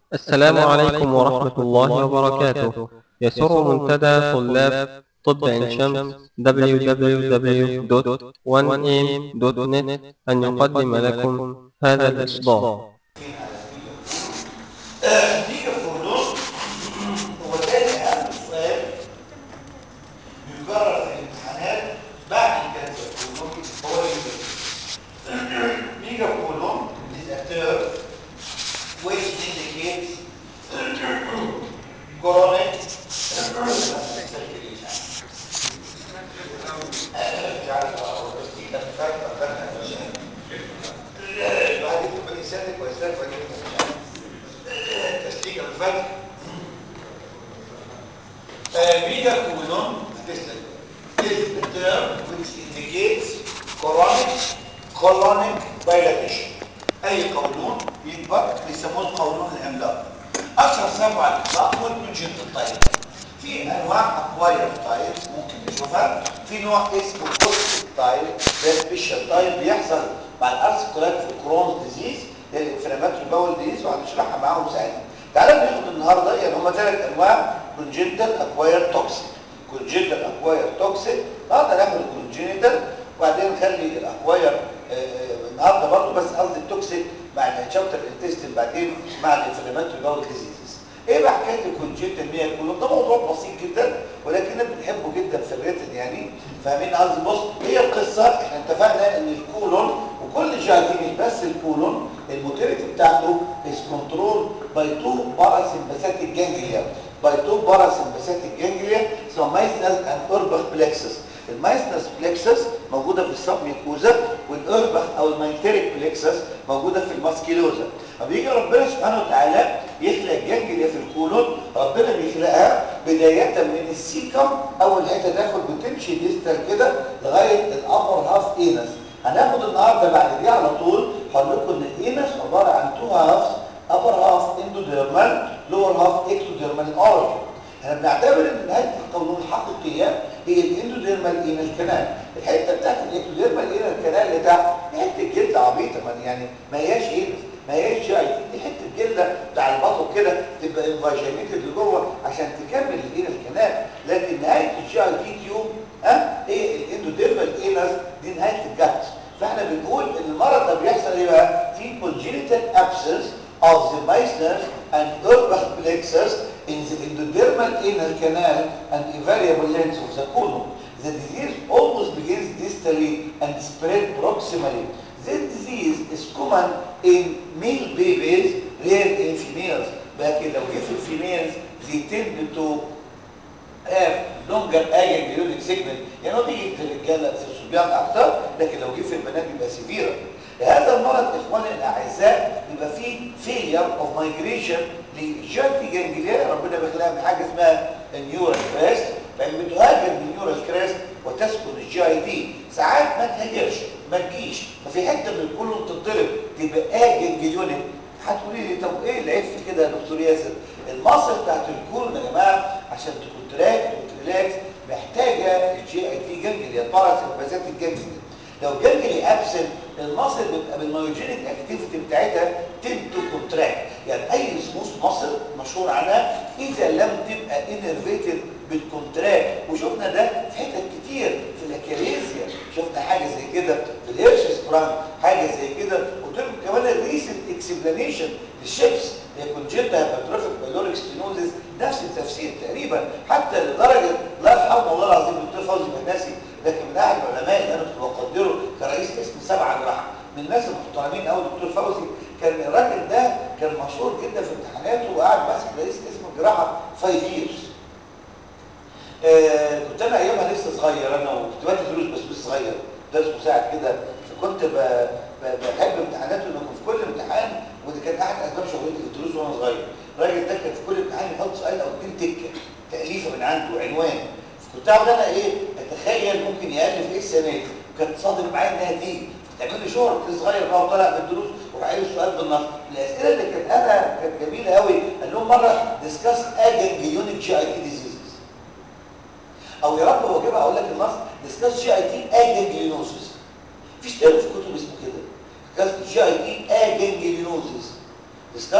السلام عليكم ورحمة الله وبركاته يسر منتدى طلاب طب عين شمس www.1am.net أن يقدم لكم هذا الإصدار نيجي في النص هو تاني اهم سؤال بيكرر في الامتحانات بعد الكانسر كولوم هو ميجا كولوم is a term which indicates chronic مش عارف اقول بس دي كانت فاكره فاكره مش عارف الواحد يكتب بلسانك ويستغفر منه مش عارف تسليك الفتح ميجا كولون تسلك is the term which indicates chronic colonic dilatation اي قولون يكبر بيسموه القولون العملاق اشهر سبب على الاطلاق هو الكونجنتال تايب في انواع اكواير تايب ممكن نشوفها في نوع اسمه بوستيف تايب ده سبيشال تايب بيحصل مع الارسكولات في الكرونز ديزيز الانفلاماتوري باول ديزيز وهنشرحها معاهم ساعتها تعالى ناخد النهارده يعني هم ثلاث انواع كونجنتال اكواير توكسيك كونجنتال اكواير توكسيك النهارده ناخد الكونجنتال وبعدين نخلي الاكواير النهارده برضه بس قصدي التوكسيك مع الشابتر انتستين بعدين مع الانفلاماتوري باول ديزيزز ايه بقى حكايه الكونجنتال مية كله ده موضوع بسيط جدا ولكننا بنحبه جدا في الريتن يعني فاهمين قصدي بص هي القصه احنا اتفقنا ان الكولون وكل جهه مش بس الكولون الموتيليتي بتاعته از كنترول باي تو باراسمباثيك جانجليا باي تو باراسمباثيك جانجليا اسمها مايستنس اند اوربخ بلكسس المايستنس بلكسس موجوده في السبميكوزا والاوربخ او المايتريك بلكسس موجوده في الماسكيلوزا فبيجي ربنا سبحانه وتعالى يخلق جانجليا في الكولون ربنا بيخلقها بدايه من السيكم اول حته تاخد وتمشي ديستال كده لغايه الابر هاف اينس هناخد النهارده بعد دي على طول هقول لكم ان الاينس عباره عن تو هافز ابر هاف اندوديرمال لور هاف اكتوديرمال اوريجن احنا بنعتبر ان نهايه القولون الحقيقيه هي الاندوديرمال اينال كانال الحته بتاعت الاكتوديرمال اينال كانال اللي تحت حته جلد عبيطه يعني ما هياش اينس ما هياش جاي دي حته جلده بتاع البطن كده تبقى انفاجينيتد لجوه عشان تكمل الاينال كانال لكن نهايه الجي اي تي تيوب ها ايه الاندوديرمال اينس دي نهايه الجت فاحنا بنقول ان المرض ده بيحصل ايه بقى في congenital absence of the Meissner's and Urbach plexus in the endodermal anal canal and invariable length of the colon. The disease almost begins distally and spread proximally. This disease is common in male babies, rare in females. لكن لو جه في الفيميلز they tend to have longer aging periodic segment يعني هو بيجي في الرجاله في الصبيان اكتر لكن لو جه في البنات بيبقى سيفير لهذا المرض اخواني الاعزاء بيبقى فيه failure of migration لجلد جانجليا ربنا بيخلقها من حاجه اسمها النيورال كريست فان بتهاجر النيورال كريست وتسكن الجي اي دي ساعات ما تهاجرش ما تجيش ففي حته من الكولون تتضرب تبقى جانجليونيك هتقولي لي طب ايه العيب في كده يا دكتور ياسر المصل بتاعت الكولون يا جماعه عشان تكونتراكت وتريلاكس محتاجه الجي اي تي جانجليا باراسمباثيك الجانجليا لو جانجلي ابسنت المصل بيبقى بالمايوجينيك اكتيفيتي بتاعتها تند تو كونتراكت يعني اي سموث مصل مشهور عنها اذا لم تبقى انرفيتد بالكونتراكت وشفنا ده في حتت كتير في الاكاليزيا شفنا حاجه زي كده في الهيرش سبرانج حاجه زي كده قلت لكم كمان الريسنت اكسبلانيشن للشيبس هي كونجنتا هيباتروفيك بايلوريك ستينوزيس نفس التفسير تقريبا حتى لدرجه لا يرحمه الله العظيم الدكتور فوزي بهناسي لكن من احد العلماء اللي انا كنت بقدره كرئيس قسم سبعه جراحه من الناس المحترمين قوي الدكتور فوزي كان الراجل ده كان مشهور جدا في امتحاناته وقاعد ماسك رئيس قسم الجراحه 5 ييرز آه كنت انا ايامها لسه صغير انا وكنت بدي دروس بس لسه صغير درس مساعد كده فكنت ب... ب... بحب امتحاناته انه في كل امتحان ودي كانت احد اسباب شغلتي في الدروس وانا صغير الراجل ده كان في كل امتحان يحط سؤال او اتنين تكه تاليفه من عنده عنوان كنت اقعد انا ايه اتخيل ممكن يالف ايه السنه دي وكانت صادم معايا انها تيجي تعمل لي شهر كنت صغير بقى وطالع في الدروس وراح قايل السؤال بالنص الاسئله اللي كانت انا كانت جميله قوي قال لهم مره ديسكاس اجنجليونيك جي اي تي ديزيزز او يا رب هو جيبها اقول لك النص ديسكاس جي اي تي اجنجليونوسيس مفيش تاني في كتب اسمه كده ديسكاس جي اي تي اجنجليونوسيس ديسكاس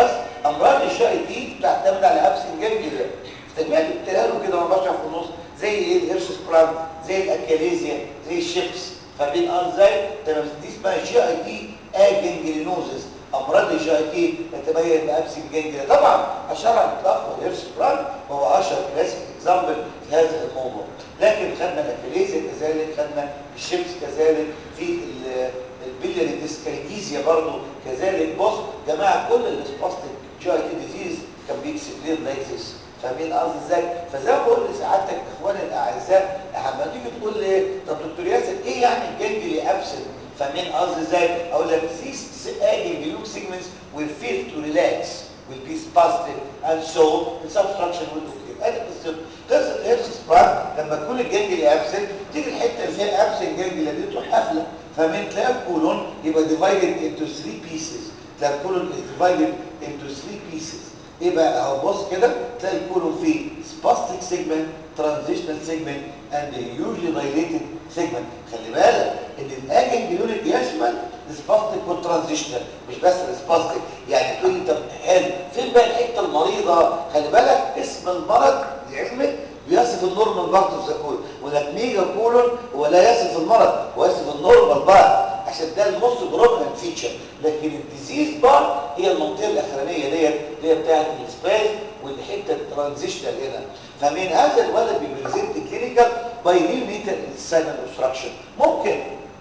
امراض الجي اي تي بتعتمد على ابسن جانجليا تجميع بتلاقي له كده وانا بشرح في النص زي ايه الهيرش سبرانت زي الاكاليزيا زي الشيبس فاهمين ازاي تمام دي اسمها جي اي تي اجنجلينوزس امراض الجي اي تي تتبين بابسن جانجليا طبعا اشهر اطلاق هو الهيرش سبرانت وهو اشهر كلاسيك اكزامبل في هذا الموضوع لكن خدنا الاكاليزيا كذلك خدنا الشيبس كذلك في البيلياري ديسكايديزيا برضو كذلك بص جماعه كل الاسباستيك جي اي تي ديزيز كان بيكسبلين لايك ذس فاهمين قصدي ازاي فزي ما بقول لسعادتك اخواني الاعزاء لما تيجي تقول لي طب دكتور ياسر ايه يعني الجنجلي ابسنت فاهمين قصدي ازاي اقول لك these ganglionic segments will feel to relax will be spastic and so the subtraction will occur ادي قصه قصه الهيرس سبران لما تكون الجنجلي ابسنت تيجي الحته اللي فيها ابسنت جنجلي دي تروح قافله فاهمين تلاقي الكولون يبقى divided into three pieces تلاقي الكولون is divided into three pieces ايه بقى اهو بص كده تلاقي الكولون فيه spastic segment transitional segment and usually dilated segment خلي بالك ان الاجنجليونيك يشمل السباستيك والترانزيشنال مش بس السباستيك يعني تقول لي طب حلو فين بقى الحته المريضه خلي بالك اسم المرض لعلمك بيصف النورمال بارت اوف ذا كولون وده ميجا كولون هو لا يصف المرض هو يصف النورمال بارت عشان ده الموست بروبلم فيتشر لكن الديزيز بارت هي المنطقه الاخرانيه ديت اللي هي بتاعت السباس والحته الترانزيشنال هنا فمن هذا الولد بيبريزنت كلينيكال باي نيونيتال ساينال اوبستراكشن ممكن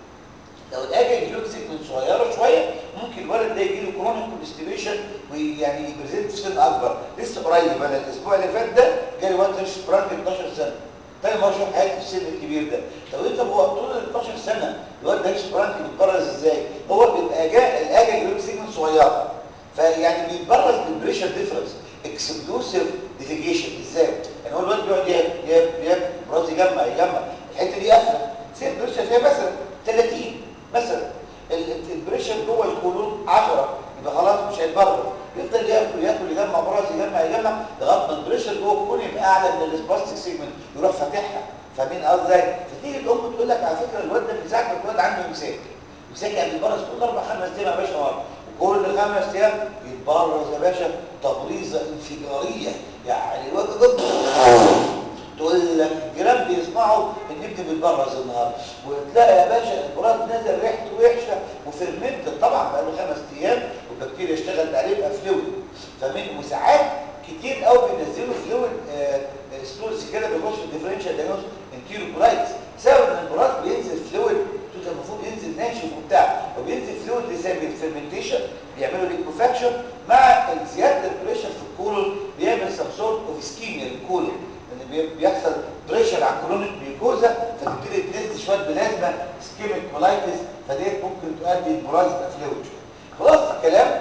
لو الاجل جلوك سيجمنت صغيره شويه ممكن الولد ده يجي له كرونيك كونستيبيشن ويعني يبريزنت في سن اكبر لسه قريب انا الاسبوع اللي فات ده جالي واد هيرش برانك 12 سنه تاني مره اشوف حياتي في السن الكبير ده طب انت هو طول ال 12 سنه الواد ده هيرش برانك بيتبرز ازاي هو بيبقى جاء الاجل جلوك سيجمنت صغيره فيعني بيتبرز بالبريشر ديفرنس اكسبلوسيف ديفيكيشن ازاي يعني هو الواد بيقعد ياكل ياكل براز يجمع يجمع الحته دي قافله سير بريشر فيها مثلا 30 مثلا البريشر جوه الكولون 10 يبقى خلاص مش هيتبرد يفضل ياكل ياكل يجمع براس يجمع يجمع لغايه ما البريشر جوه الكولون يبقى اعلى من السباستيك سيجمنت يروح فاتحها فاهمين قصدي ازاي؟ فتيجي الام تقول لك على فكره الواد ده من ساعه ما الواد عنده امساك امساك يعني بيتبرز كل اربع خمس ايام يا باشا ورا وكل خمس ايام يتبرز يا باشا تبريزه انفجاريه يعني الواد ده تقول لك الجيران بيسمعوا ان ابني بيتبرز النهارده وتلاقي يا باشا البراز نازل ريحته وحشه وفيرمنت طبعا بقى له خمس ايام والبكتيريا اشتغلت عليه بقى فلويد فمن وساعات كتير قوي بينزلوا فلويد ستورز كده بيخش في الديفرنشال دايجنوز انتيروكولايتس سبب ان البراز بينزل فلويد كان المفروض ينزل ناشف وبتاع وبينزل فلويد لسبب الفيرمنتيشن بيعملوا ليكوفاكشن مع زياده البريشر في الكولون بيعمل سم سورت اوف اسكيميا للكولون لان بيحصل بريشر على الكولونيك بيكوزا فتبتدي تنزل شويه بلازما اسكيميك كولايتس فديت ممكن تؤدي البراز فلويد خلاص الكلام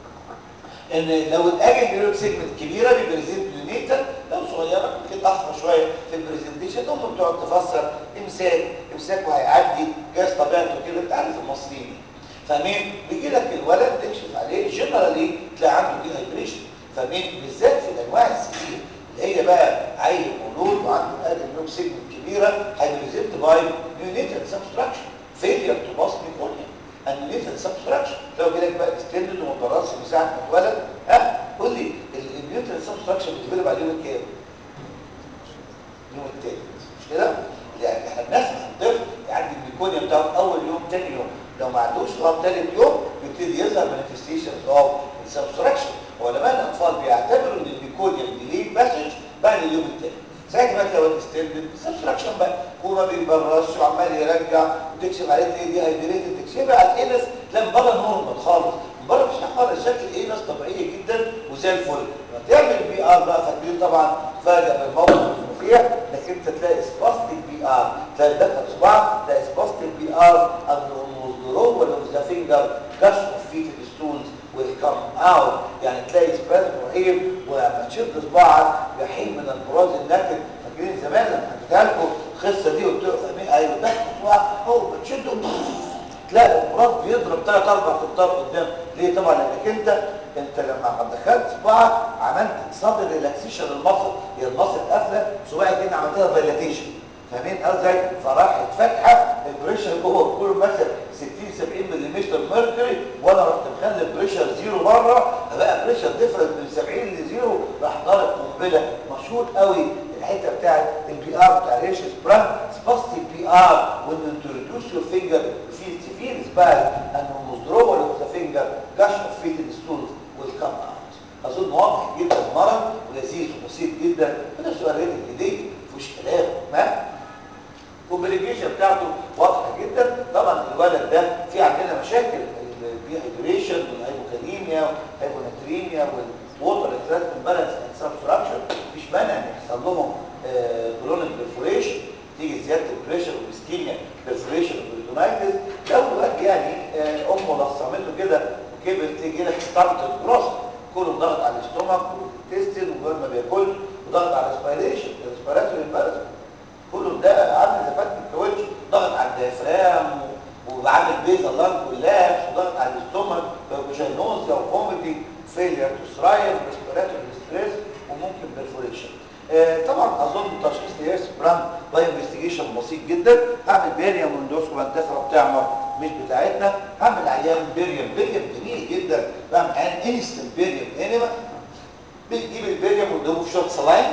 ان لو الاجل بيقول سيجمنت كبيره بيبريزنت يونيتال لو صغيره ممكن تحفر شويه في البرزنتيشن هم بتقعد تفسر امساك امساك وهيعدي جاز طبيعته كده انت عارف المصريين فاهمين بيجي لك الولد تكشف عليه جنرالي تلاقي عنده دي هايبريشن فاهمين بالذات في الانواع السيئه اللي هي بقى عيل مولود وعنده اجل بيقول سيجمنت كبيره هيبريزنت باي يونيتال سبستراكشن فيلير تو باس ميكونيا النيوتن سبستراكشن لو جالك بقى اكستندد وما اتبررش من ساعه ما اتولد ها قول لي النيوتن سبستراكشن بتديفلوب على اليوم الكام؟ اليوم الثالث مش كده؟ يعني احنا بنسمع الطفل عند الميكونيا بتاعه اول يوم ثاني يوم لو ما عندوش لغايه ثالث يوم يبتدي يظهر مانيفستيشنز اوف السبستراكشن علماء الاطفال بيعتبروا ان الميكونيا ديلي مسج بعد اليوم الثالث ساعتها بقى تلاقي الاستندد سبستراكشن بقى هو ما بيبررش وعمال يرجع وتكشف عليه تلاقي دي هايدريتد تكشفها على الانس تلاقي من بره نورمال خالص من بره مش خالص شكل الانس طبيعيه جدا وزي الفل لما تعمل بي ار بقى فاكرين طبعا فاجئ بالموقف المفيع انك انت تلاقي سباستيك بي ار تلاقي دخل صباع تلاقي سباستيك بي ار النوزدرو ولا ذا فينجر كشف فيه الستونز ويكم اوت يعني تلاقي سبازم رهيب ولما تشد صباعك يحيل من البراز الناتج فاكرين زمان لما حكيتها لكم القصه دي قلت له فاهمين ايوه ده صباعك اول ما تشده تلاقي البراز بيضرب ثلاث اربع خطار قدام ليه طبعا لانك انت انت لما دخلت صباعك عملت صدر ريلاكسيشن للمصل هي المصل قافله صباعك كده عملت لها دايلاتيشن فاهمين قصدي فراحت فاتحه البريشر جوه كله مثلا 60 70 ملم ميركوري وانا رحت مخلي البريشر زيرو بره فبقى بريشر ديفرنس من 70 لزيرو راح ضارب قنبله مشهور قوي الحته بتاعت البي ار بتاع ريش سبران سباستيك بي ار when you introduce your finger you feel severe spasm and when withdrawal of the finger gush of fetal stools will come out اظن واضح جدا المرض ولذيذ وبسيط جدا وده سؤال ريت الايدين مفيش كلام ما الكومبليكيشن بتاعته واضحه جدا طبعا الولد ده في عندنا مشاكل البيهايدريشن والهايبوكاليميا والهايبوناتريميا والووتر انتراكشن بالانس اند سبستراكشن مفيش مانع ان يحصل لهم كرونيك بيرفوريشن تيجي زياده البريشر والسكيميا بيرفوريشن والبريتونايتس لو الواد يعني آه، امه لصمته كده وكبر تيجي لك ستارت كروس كله ضغط على الاستومك والتستن وجوه ما بياكلش وضغط على الاسبيريشن الاسبيراتوري امبالانس كله ده عامل زي فتح الكاوتش ضغط على الديافرام وعامل بيزا لانج كولابس وضغط على الاستومك بيركوشنوزيا وفوميتنج فيلير تو ثرايف ريسبيراتوري ستريس وممكن بيرفوريشن آه طبعا اظن تشخيص ليرس براند باي انفستيجيشن بسيط جدا هعمل بيريم وندوسكوب انتفرا بتاعمر مش بتاعتنا هعمل عيان بيريم بيريم جميل جدا بعمل عيان انستنت بيريم انيما بنجيب البيريم وندوبه في شويه سلاين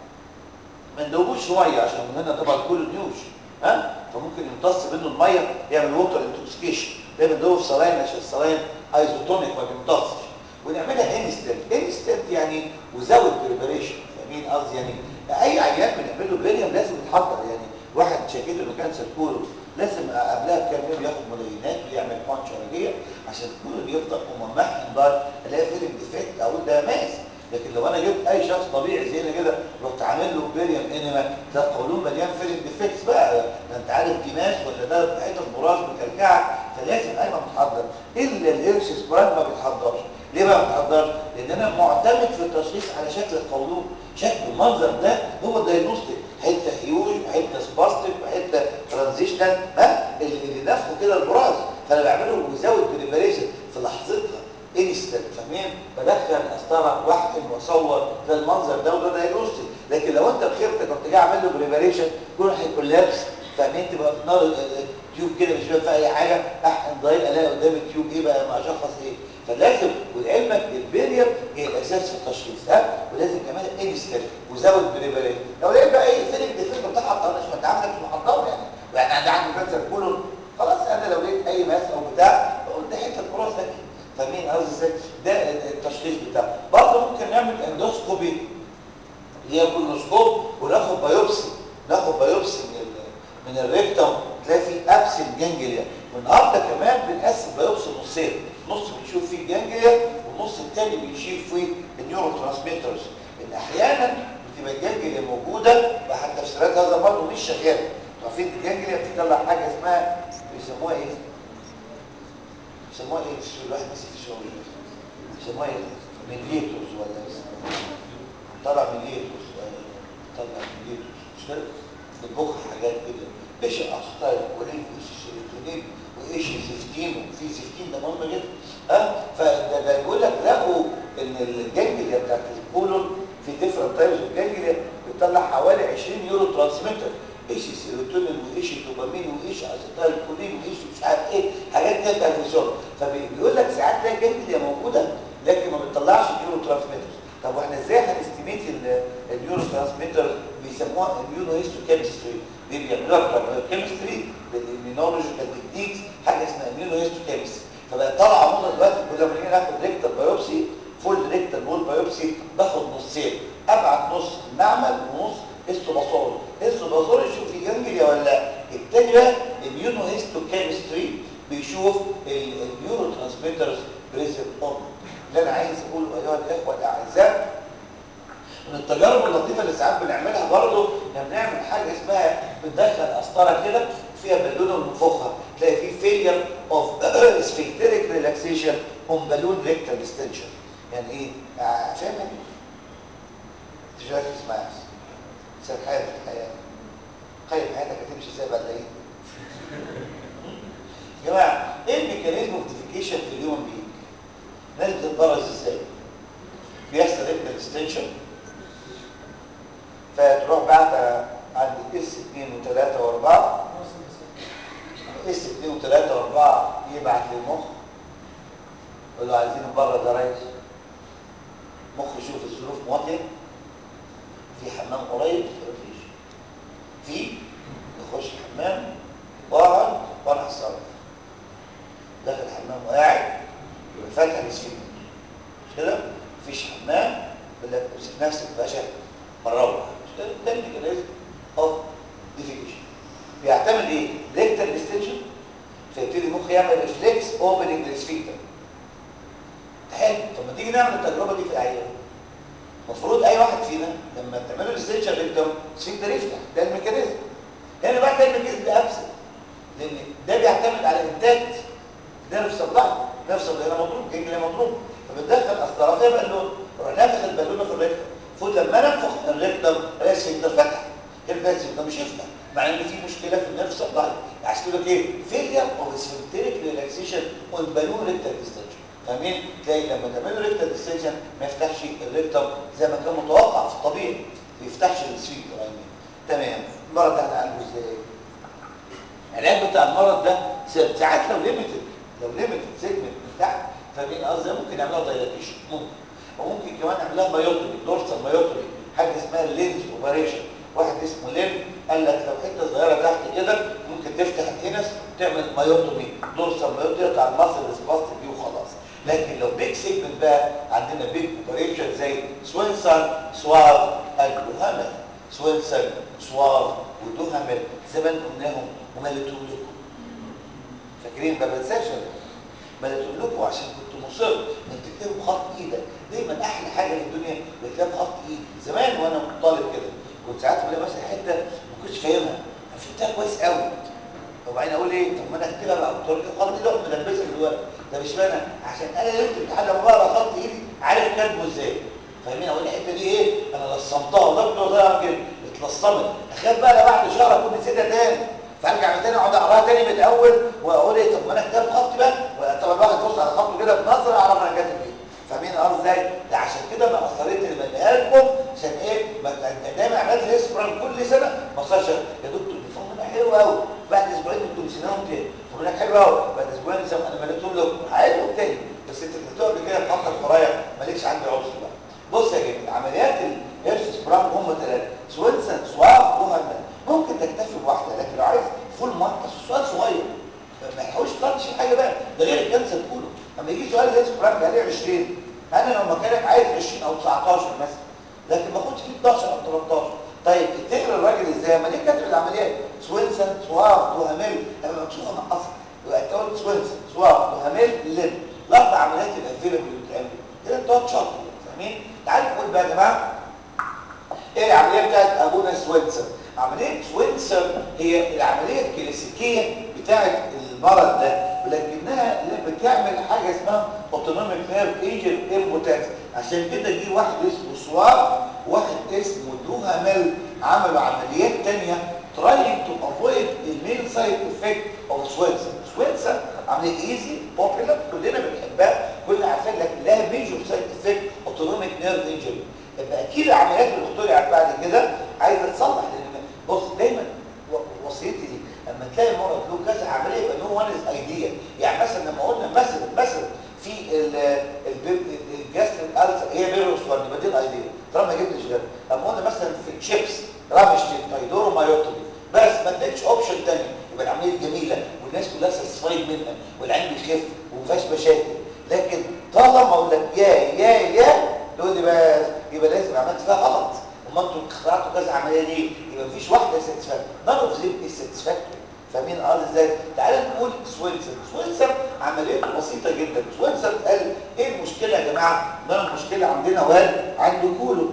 ما ندوبوش ميه عشان من هنا طبعا كله نيوش ها فممكن يمتص منه الميه يعمل ووتر انتوكسيكيشن ده بندوبه في سلاين عشان السلاين ايزوتونيك ما بيمتصش ونعملها انستنت انستنت يعني وزود بريبريشن فاهمين قصدي يعني اي عيان بنعمل له بيريم لازم يتحضر يعني واحد شاكيته انه كانسر كولون لازم قبلها بكام يوم ياخد ملايينات ويعمل بانش علاجيه عشان الكولون يفضل وممحن ضار الاقي فيلم ديفكت اقول ده ماس لكن لو انا جبت اي شخص طبيعي زينا كده رحت عامل له بيريم انيما ده القولون مليان فيلم ديفكتس بقى ده انت عارف دي ماس ولا ده حته براس مكلكعه فلازم ايمن متحضر الا الهيرش سبران ما بيتحضرش ليه بقى ما بيتحضرش؟ لان انا معتمد في التشخيص على شكل القولون شكل المنظر ده هو الدايجنوستيك حته هيوج وحته سباستيك وحته ترانزيشنال ها اللي نفخه كده البراز فانا بعمله وزود بريبريشن في لحظتها انستنت فاهمين بدخل اسطره واحقن واصور ده المنظر ده وده دايجنوستيك لكن لو انت بخيرتك رحت جاي عامل له بريبريشن كله هيكون لابس فاهمين تبقى في نار تيوب كده مش فاهم في اي حاجه احقن ضايق الاقي قدام التيوب ايه بقى ما اشخص ايه فلازم ولعلمك البيريم هي الاساس في التشخيص ها ولازم كمان انستنت وزود بريبريشن لو لقيت بقى اي فيلم ديفكت بتاعها طنش ما انت عامل مش محضر يعني يعني عندي عندي كانسر كله خلاص انا لو لقيت اي ماس او بتاع بقول ده حته براس ده فاهمين قصدي ازاي ده التشخيص بتاعه برضه ممكن نعمل اندوسكوبي اللي هي كولونوسكوب وناخد بايوبسي ناخد بايوبسي من ال من الريكتوم تلاقي فيه ابسن جانجليا والنهارده كمان بنقسم بايوبسي نصين نص بنشوف فيه الجانجليا والنص الثاني بنشوف فيه النيورو ترانسميترز ان احيانا بتبقى الجانجليا موجوده بحد تفسيرات هذا برضه مش شغاله انتوا عارفين الجانجليا بتطلع حاجه اسمها بيسموها ايه؟ بيسموها ايه في الواحد نسي في الشغل بيسموها ايه ميديتورز ولا طلع ميديتورز طلع ميديتورز مش كده بتبخ حاجات كده ايش الاخطار وليه وايش السيروتونين وايش الزفتين وفي زفتين ده مهم جدا ها فده ده بيقول لك لقوا ان الجانجليا بتاعت الكولون في ديفرنت تايبز اوف جانجليا بتطلع حوالي 20 يورو ترانسميتر ايش السيروتونين وايش الدوبامين وايش اسيتايل كولين وايش مش عارف ايه حاجات كده بتاعت الشغل فبيقول لك ساعات تلاقي جانجليا موجوده لكن ما بتطلعش النيورو ترانسميترز طب واحنا ازاي هنستيميت النيورو ترانسميتر بيسموها اميونو هيستو كيمستري دي بيعملوها كيمستري بالاميونولوجيكال تكنيكس حاجه اسمها اميونو هيستو كيمستري فبقى طالعه موضه دلوقتي كل ما نيجي ناخد ريكتال بايوبسي فول ريكتال وول بايوبسي باخد نصين ابعت نص المعمل ونص هيستوباثولوجي هيستوباثولوجي يشوف في جانجليا ولا لا التاني بقى اميونو هيستو كيمستري بيشوف النيورو ترانسميترز بريزنت اون اللي انا عايز اقوله ايها الاخوه الاعزاء من التجارب اللطيفه اللي ساعات بنعملها برضه احنا بنعمل حاجه اسمها بندخل قسطره كده فيها بالونه ونفخها تلاقي فيه فيلير اوف اسفنكتريك ريلاكسيشن اون بالون ريكتال ديستنشن يعني ايه؟ آه فاهم يعني؟ مش ركز معايا سير حياتك الحياه قيم حياتك هتمشي ازاي بعد العيد يا جماعه ايه الميكانيزم اوف ديفيكيشن في الهيومن بينج؟ الناس بتتبرز ازاي؟ بيحصل ريكتال ديستنشن فتروح بعد عند الاس اثنين وثلاثة واربعة اس اثنين وثلاثة واربعة يبعت للمخ يقول له عايزين نبرد يا ريس مخ يشوف الظروف مواتية في حمام قريب مفيش في يخش الحمام واقعد وانا هتصرف داخل الحمام وقاعد يبقى فاتح السكين مش كده مفيش حمام يقول لك امسك نفسك باشا مروح مش كده ده الميكانيزم اوف ديفيكيشن بيعتمد ايه؟ ريكتال ديستنشن فيبتدي المخ يعمل ريفلكس اوبننج للسفنكتر حلو طب ما تيجي نعمل التجربه دي في العيان المفروض اي واحد فينا لما تعملوا الاستنشن ريكتم السفنكتر يفتح ده الميكانيزم هنا بقى ده الميكانيزم ده ابسط لان ده بيعتمد على انتاج نيرف سبلاي نيرف سبلاي هنا مضروب جنجل مضروب فبتدخل اصدرافيه بالون روح نافخ البالونه في الريكتم المفروض لما ننفخ الريكتم الاقي السفنكتر فتح كده ده السفنكتر مش يفتح مع ان في مشكله في النيرف سبلاي عشان كده ايه فيلير اوف سفنكتريك ريلاكسيشن اون بالون ريكتال ديستنشن فاهمين تلاقي لما تعملوا ريكتال ديستنشن ما يفتحش الريكتم زي ما كان متوقع في الطبيعي ما يفتحش السفنكتر يعني تمام المرض ده هنعالجه ازاي العلاج بتاع المرض ده ساعات لو ليميتد لو ليميتد سيجمنت من تحت فاهمين قصدي ممكن نعملها دايلاتيشن ممكن وممكن كمان نعملها مايوتومي دورسال مايوتومي حاجه اسمها لينز اوبريشن واحد اسمه لين قال لك لو حته صغيره تحت كده ممكن تفتح الانس تعمل مايوتومي دورسال مايوتومي يقطع المصل السباست دي وخلاص لكن لو بيج سيجمنت بقى عندنا بيج اوبريشن زي سوينسون سواف الدوهامل سوينسون سواف ودوهامل زمان قلناهم ومليتهم لكم فاكرين ما بنساش مليتهم لكم عشان كنت مصر انك تكتبوا بخط ايدك دايما احلى حاجه في الدنيا بكتاب خط ايدي زمان وانا طالب كده كنت ساعات بلاقي مثلا حته ما كنتش فاهمها انا فهمتها كويس قوي وبعدين اقول ايه طب ما انا اكتبها بقى بطريقه خط ايدي واقوم ملبسها دلوقتي ده مش معنى عشان انا ليله الامتحان لما بقرا خط ايدي عارف كاتبه ازاي فاهمين اقول الحته دي ايه انا لصمتها وضبط وضيع كده اتلصمت اخاف بقى انا بعد شهر اكون نسيتها تاني فارجع من تاني اقعد اقراها تاني من الاول واقول ايه طب ما انا كتاب خطي بقى طب الواحد يبص على خطه كده بنظره اعرف انا كاتب ايه فاهمين قصدي ازاي؟ ده عشان كده انا اصريت ان بديها لكم عشان ايه؟ ما دايما عملت اسبران كل سنه ما صارش يا دكتور دي فورمولا حلوه قوي بعد اسبوعين انتوا نسيناهم تاني فورمولا حلوه قوي بعد اسبوعين نسيناهم انا مليتهم لكم هعيدهم تاني بس انت بتكتبها قبل كده في خطك ورايا مالكش عندي عذر بقى بص يا جماعه عمليات الهيرس سبران هم ثلاثه سوينسون سواف وهرمان ممكن تكتفي بواحده لكن لو عايز فول مارك بس السؤال صغير ما يحاولش تطنش حاجه بقى ده غير الكانسر كله اما يجي سؤال زي سبران عليه 20 انا لو مكانك عايز 20 او 19 مثلا لكن ما اخدش فيه 11 او 13 طيب تفتكر الراجل ازاي ما ليه كاتب العمليات سوينسون سواف وهاميل انا مكسوفه من اصلا يبقى انت قلت سوينسون سواف وهاميل لين الاربع عمليات الافيلبل اللي بتتعمل كده انت تقعد شاطر فاهمين تعالوا نقول بقى يا جماعه ايه العمليه بتاعت ابونا سوينسون عمليه سوينسون هي العمليه الكلاسيكيه بتاعت المرض ده ولكنها بتعمل حاجه اسمها اوتونوميك نيرف ايجر امبوتنس عشان كده جه واحد اسمه سوار واحد اسمه دوهامل عملوا عمليات ثانيه trying to avoid the main side effect of Swinson. Swinson عملية ايزي بوبيلر كلنا بنحبها كلنا عارفين لكن لها ميجور سايد افكت اوتونوميك نيرف انجري يبقى اكيد العمليات اللي اخترعت بعد كده عايزه تصلح لان بص دايما وصيتي دي لما تلاقي مرض له كذا عمليه يبقى نو وان از ايديا يعني مثلا لما قلنا مثلا مثلا في الجاستريك السر هي بيروس 1 يبقى دي الايديا طالما ما جبتش غير لما قلنا مثلا في الشيبس رامشتين بايدورو مايوتومي بس ما اديتش اوبشن ثاني يبقى العمليه جميله والناس كلها ساتسفايد منها والعين بيخف وما فيهاش مشاكل لكن طالما اقول لك يا يا يا تقول لي بقى يبقى لازم عملت فيها غلط امال انتوا اخترعتوا كذا عمليه ليه؟ يبقى مفيش واحده ساتسفاكتوري نون اوف ذيم از ساتسفاكتوري فاهمين قصدي ازاي؟ تعالى نقول سوينسون سوينسون عمليته بسيطه جدا سوينسون قال ايه المشكله يا جماعه؟ ده المشكله عندنا واد عنده كولو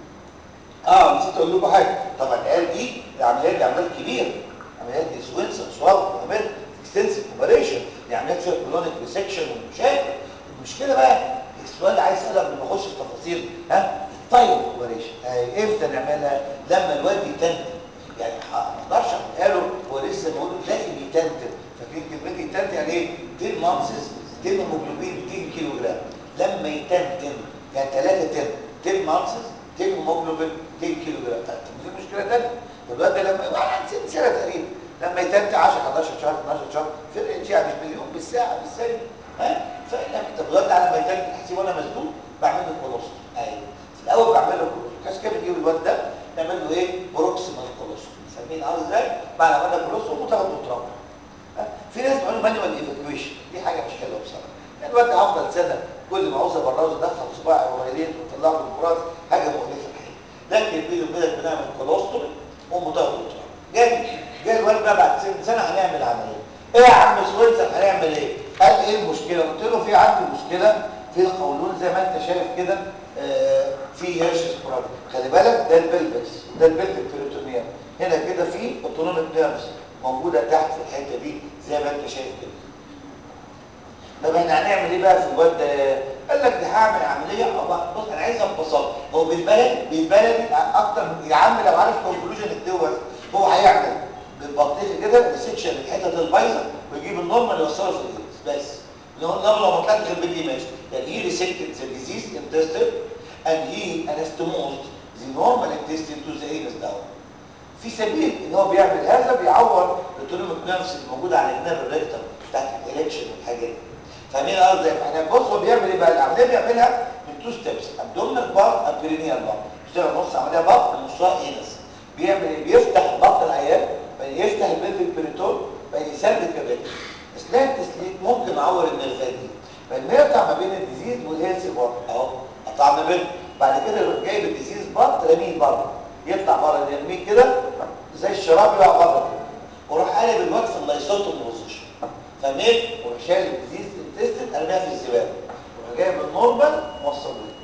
اه نسيت اقول لكم حاجه طبعا العيال دي العمليات دي عمليات كبيره عمليات دي سوينسون سواب وعمليات اكستنسيف اوبريشن دي عمليات فيها كولونيك ريسكشن ومشاكل المشكله بقى السؤال اللي عايز اساله قبل ما اخش في تفاصيل ها التايم اوبريشن امتى نعملها لما الواد يتنتن يعني ما اقدرش اعملها له هو لسه بقول لازم يتنتن فاكرين كلمه يتنتن يعني ايه 10 مانسز 10 هيموجلوبين 200 كيلو جرام لما يتنتن يعني 3 10 10 مانسز 10 هيموجلوبين 10 كيلو جرام دي مشكله ثانيه الواد ده لما واحد عند ست سنه تقريبا لما يتنتع 10 11 شهر 12 شهر في الرينج يعني مش مليون بالساعه بالثانيه ها فانك طب الواد ده على ما يتنتع تحسيب وانا مسدود بعمل له كولوستوم ايوه في الاول بعمل له كولوستوم كاش كده بنجيب الواد ده نعمل له ايه بروكسيمال كولوستوم مسمين اه ازاي بعد ما عملنا كولوستوم وتاخده تراب في ناس بيعملوا مانيوال ايفاكويشن دي حاجه مش حلوه بصراحه يعني الواد ده هفضل سنه كل ما عاوز ابرزه دخل صباعي قريبين وطلع له الفراس حاجه مؤلفه الحقيقه لكن بيني وبينك بنعمل كولوستومي ومتاخد تراب جامد جاي الواد بقى بعد ست سنه هنعمل عمليه ايه يا عم سويسر هنعمل ايه قال ايه المشكله قلت له في عندي مشكله في القولون زي ما انت شايف كده آه في هيرش سبراد خلي بالك ده البلفكس ده البلفك بيريتونيوم هنا كده في اوتونوميك نيرفز موجوده تحت في الحته دي زي ما انت شايف كده طب احنا هنعمل ايه بقى في الواد ده قال لك ده هعمل عمليه بص انا عايزها ببساطه هو بالبلد بالبلدي اكتر من يا عم لو عارف كونكلوجن الدول هو هيعمل بالبطيخه كده ريسكشن الحتت البايظه ويجيب النورمال يوصله في الايدز بس لو لو ما طلعت غير بدي ماشي يعني هي ريسكتد ذا ديزيز انتستين and he anastomosed the normal intestine to the anus down في سبيل ان هو بيعمل هذا بيعور الاوتونوميك نيرفز اللي موجوده على جناب الريكتم بتاعت الالكشن والحاجات دي فاهمين قصدي احنا بص هو بيعمل ايه بقى العمليه بيعملها من تو ستيبس ابدومينال بارت ابرينيال بارت بيشتغل نص عمليه بطن نصها انس بيعمل ايه بيفتح بطن العيان بعدين يفتح البلفيك بريتون بعدين يسلك الريكتم اثناء التسليك ممكن اعور النرفات دي بعدين يقطع ما بين الديزيز والهيلث بارت اهو قطعنا بينهم بعد كده يروح جايب الديزيز بارت رميه بره يطلع بره يرميه كده زي الشراب يقع بره كده وراح قالب الواد في اللايسوتوم بوزيشن فاهمين وراح شايل الديزيز انتستين ارميها في الزباله وراح جايب النورمال موصله له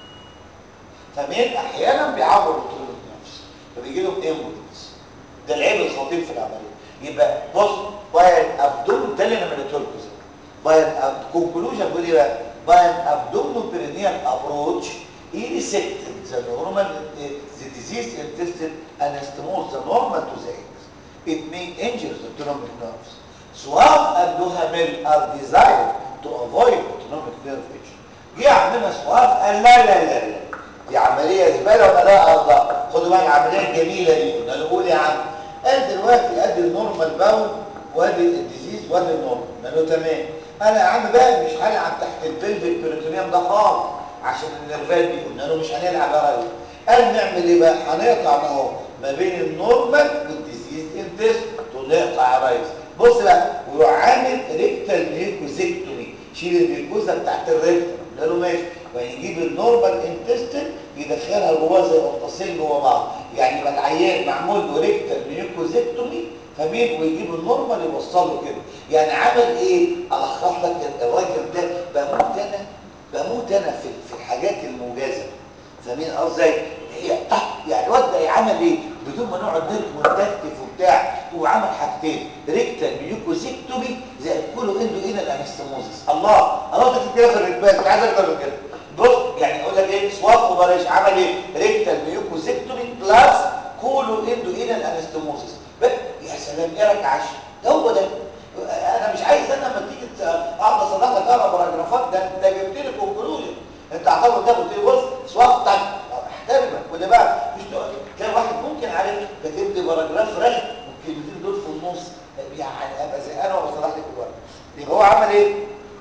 فاهمين احيانا بيعور الطول النفس فبيجي لهم امبولنس ده العيب الخطير في العمليه يبقى بص باين ابدوم ده اللي انا مليته لكم باين كونكلوجن بيقول ايه بقى باين ابدومنو بيرينيال ابروتش he resected the normal, uh, the diseased intestine and estimates the normal to the eggs. It may injure the autonomic nerves. Swab and Duhamel are designed to avoid autonomic nerve injury. جه عندنا سواب قال لا لا لا لا دي عمليه زباله وانا لا ارضى خدوا بالك العمليه الجميله دي قلنا له قول يا عم قال دلوقتي ادي النورمال باول وادي الديزيز وادي النورمال قال له تمام انا يا عم بقى مش هلعب تحت البلفيك بيريتونيوم ده خالص عشان النرفات دي قلنا له مش هنلعب يا راجل قال نعمل ايه بقى هنقطع اهو ما بين النورمال والديزيز انتست نقطع يا ريس بص بقى ويروح عامل ريكتال ميوكوزيكتومي شيل الميوكوزا بتاعت الريكتال قلنا له ماشي ويجيب النورمال انتستين يدخلها جواه زي قرطاسين جوه بعض يعني يبقى العيان معمول له ريكتال ميوكوزيكتومي فمين ويجيب النورمال يوصله كده يعني عمل ايه الخص لك الراجل ده بموت انا بموت انا في في الحاجات الموجزه فاهمين قصدي هي يعني الواد ده عمل ايه بدون ما نقعد ونتكتف وبتاع هو عمل حاجتين ريكتال ميوكوزيكتومي زي كله اندو اينا الانستموزيس الله الله ده كده في الركبات مش عايز اكتر من كده بص يعني اقول لك ايه سواق وبلاش عمل ايه ريكتال ميوكوزيكتومي بلس كولو اندو اينا الانستموزيس يا سلام ايه رايك عشان ده هو ده انا مش عايز انا لما تيجي اقعد اصلح لك اقرا باراجرافات ده انت جبت لي كونكلوجن انت اعتبر ده قلت لي بص سواق طق احترمك وده بقى مش تلاقي واحد ممكن عارف كاتب لي باراجراف رغم والكلمتين دول في النص يعني ابقى زي انا وبصلح لك الورق يبقى هو عمل ايه؟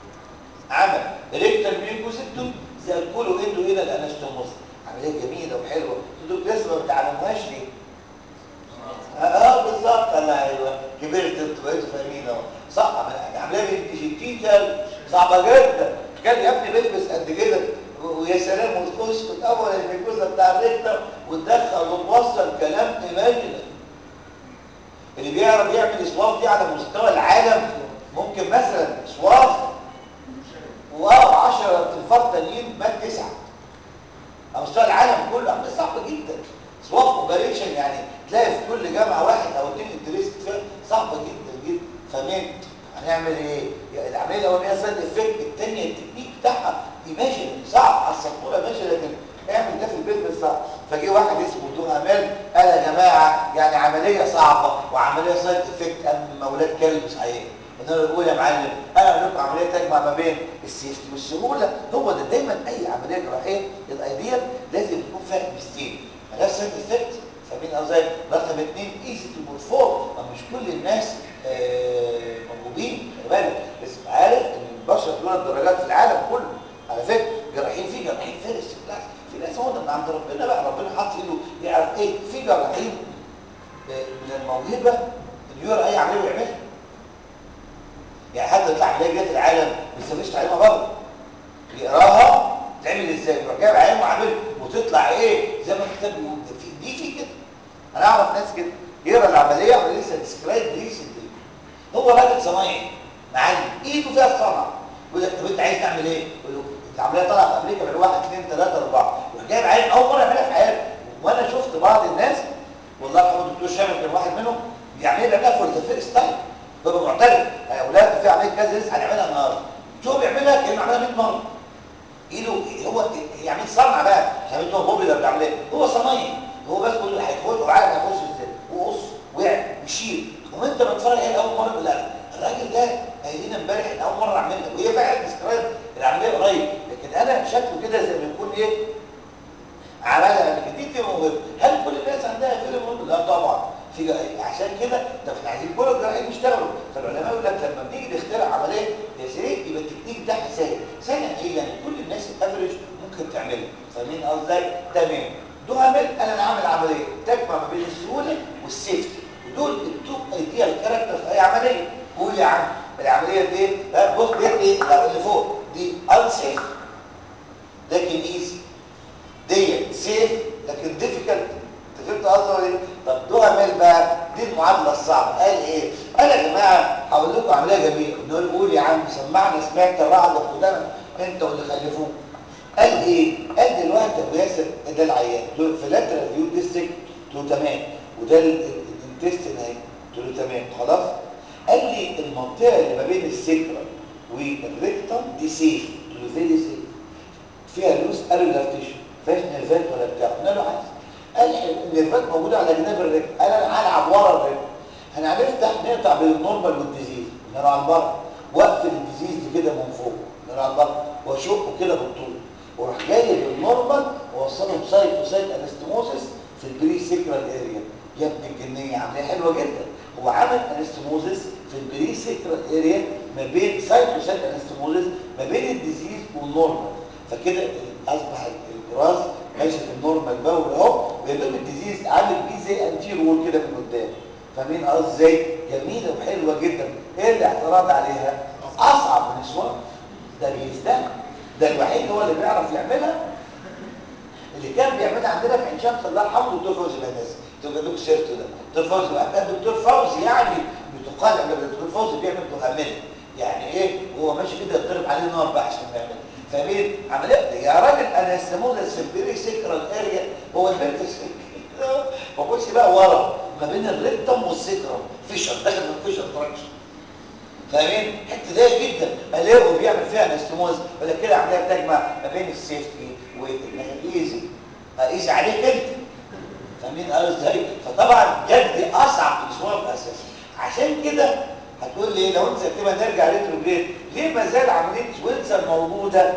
عمل ريكتال ميوكوسيكتوم زي الكولو اندو هنا الانستوموس عمليه جميله وحلوه انتوا لسه ما بتعلموهاش ليه؟ اه بالظبط انا ايوه كبرت انتوا بقيتوا فاهمين اهو صح عمليه بنت 60 صعبه جدا كان يا ابني بيلبس قد كده ويا سلام وتخش في الاول الميكوزا بتاع الريكتر وتدخل وتوصل كلام ايماجينال اللي بيعرف يعمل اسواف دي على مستوى العالم ممكن مثلا اسواف واو 10 تنفار تانيين مات تسعه على مستوى العالم كله عمليه صعبه جدا سواف اوبريشن يعني تلاقي في كل جامعه واحد او اثنين انتريست فيها صعبه جدا جدا فاهمين هنعمل ايه العمليه الاولانيه سايد افكت الثانيه التكنيك بتاعها ايماجن صعب على السبوره ماشي لكن اعمل ده في البيت بس صعب فجه واحد اسمه دون امال قال يا جماعه يعني عمليه صعبه وعمليه سايد افكت ام اولاد كلب صحيح قلنا له قول يا معلم انا اقول لكم عمليه تجمع ما بين السيفتي والسهوله هو ده دايما اي عمليه جراحيه الايديال لازم يكون فيها ميزتين ملهاش سايد افكت فاهمين قصدي رقم اثنين ايزي تو بورفورم مش كل الناس آه، موهوبين خلي بالك لازم عارف ان البشر دول الدرجات في العالم كله على فكره جراحين في جراحين فارس كلاس في ناس هو من عند ربنا بقى ربنا حاطط ايده يعرف ايه في جراحين آه، من الموهبه انه يقرا اي عمليه ويعملها يعني حتى يطلع عمليه جديده في العالم ما يسافرش تعليمها بره يقراها تعمل ازاي يروح جايب عيان وعامل وتطلع ايه زي ما الكتاب بيقول ده في دي في كده انا اعرف ناس كده يقرا العمليه وعمليه لسه ديسكرايب ريسنتلي هو راجل صنايعي معلم ايده فيها الصنعه يقول لك طب انت عايز تعمل ايه؟ يقول له العمليه طالعه في امريكا من واحد اثنين ثلاثه اربعه يروح جايب عيان اول مره يعملها في حياته وانا شفت بعض الناس والله يرحمه الدكتور شامل كان واحد منهم بيعمل بيعملها فور ذا فيرست تايم بيبقى معترف يا اولاد في عمليه كذا لسه هنعملها النهارده شو بيعملها كانه عملها 100 مره ايده هو يعمل صنع بقى عملت هو بوبي ده عمليه هو صنايعي هو بس بيقول له هيخش وعارف هيخش ازاي وقص وقع وشيل وانت بتتفرج عليه اول مره تقول لا الراجل ده قايل لنا امبارح ان اول مره اعملها وهي فعلا ديسكرايب العمليه قريب لكن انا شكله كده زي ما يكون ايه عملها قبل كده دي بتبقى موهبه هل كل الناس عندها فيلم موهبه لا طبعا في جا- عشان كده طب احنا عايزين كل الجراحين يشتغلوا فالعلماء يقول لك لما بنيجي نخترع عمليه تسريع يبقى التكنيك بتاعها سهل سهل يعني ايه يعني كل الناس الافريج ممكن تعملها فاهمين قصدي تمام دهمل انا عامل عمليه تجمع ما بين السهوله والسيفتي ودول التوب ايديال كاركتر في اي عمليه قول يا عم العمليه دي لا بص دي ايه لا اللي فوق دي انسيف لكن ايزي ديت سيف لكن ديفيكالت انت فهمت قصدي ولا ايه؟ طب دهمل بقى دي المعادله الصعبه قال ايه؟ قال يا جماعه هقول لكم عمليه جميله نقول قول يا عم سمعنا سمعت الرعد وخدنا انت واللي خلفوه قال ايه؟ قال دلوقتي ابو ياسر ده العيان دول في لاترال فيو ديستريكت قلت له تمام وده الانتستين اهي قلت له تمام خلاص؟ قال لي المنطقه اللي ما بين السكرة والريكتم دي سيف قلت له فيري سيف فيها لوس اريولار تيشو فيهاش نيرفات ولا بتاع قلنا له عايز قال النيرفات موجوده على جناب الرجل قال انا هلعب ورا الرجل احنا هنفتح نقطع بين النورمال والديزيز قلنا له على البر واقفل الديزيز دي كده من فوق قلنا له على البر واشقه كده بالطول واروح جايب النورمال واوصله بسايت تو سايت انستموسيس في البري سيكرال اريا يا ابن الجنيه عمليه حلوه جدا هو عمل انستموزيس في البري سيكرال اريا ما بين سايت تو سايت انستموزيس ما بين الديزيز والنورمال فكده اصبح الجراس ماشي في النورمال باول اهو ويا دوب الديزيز عامل بيه زي انتير وول كده من قدام فاهمين قصدي ازاي جميله وحلوه جدا ايه الاعتراض عليها اصعب من السؤال ده بيزداد ده الوحيد هو اللي بيعرف يعملها اللي كان بيعملها عندنا في عين شمس الله يرحمه الدكتور فوزي بناس تبقى لكم سيرته ده دكتور فوزي بقى كان دكتور فوزي يعني بتقال ان الدكتور فوزي بيعمل دهامين يعني ايه هو ماشي كده يضرب عليه نار بقى عشان يعمل فمين عمليه يا راجل انا يسموه السمبري سيكرال اريا هو البنت بخش بقى ورا ما بين الريكتم والسكرم فيشر داخل من فيشر تراكشن فاهمين حته ضيقه جدا الاقوا بيعمل فيها انستموز ولا كده عمليه بتجمع ما بين السيفتي والايزي ايزي عليك انت فاهمين قالوا ازاي فطبعا جد اصعب من الصواب اساسا عشان كده هتقول لي لو انت كده نرجع ريتروجريد ليه ما زال عمليه وينسر موجوده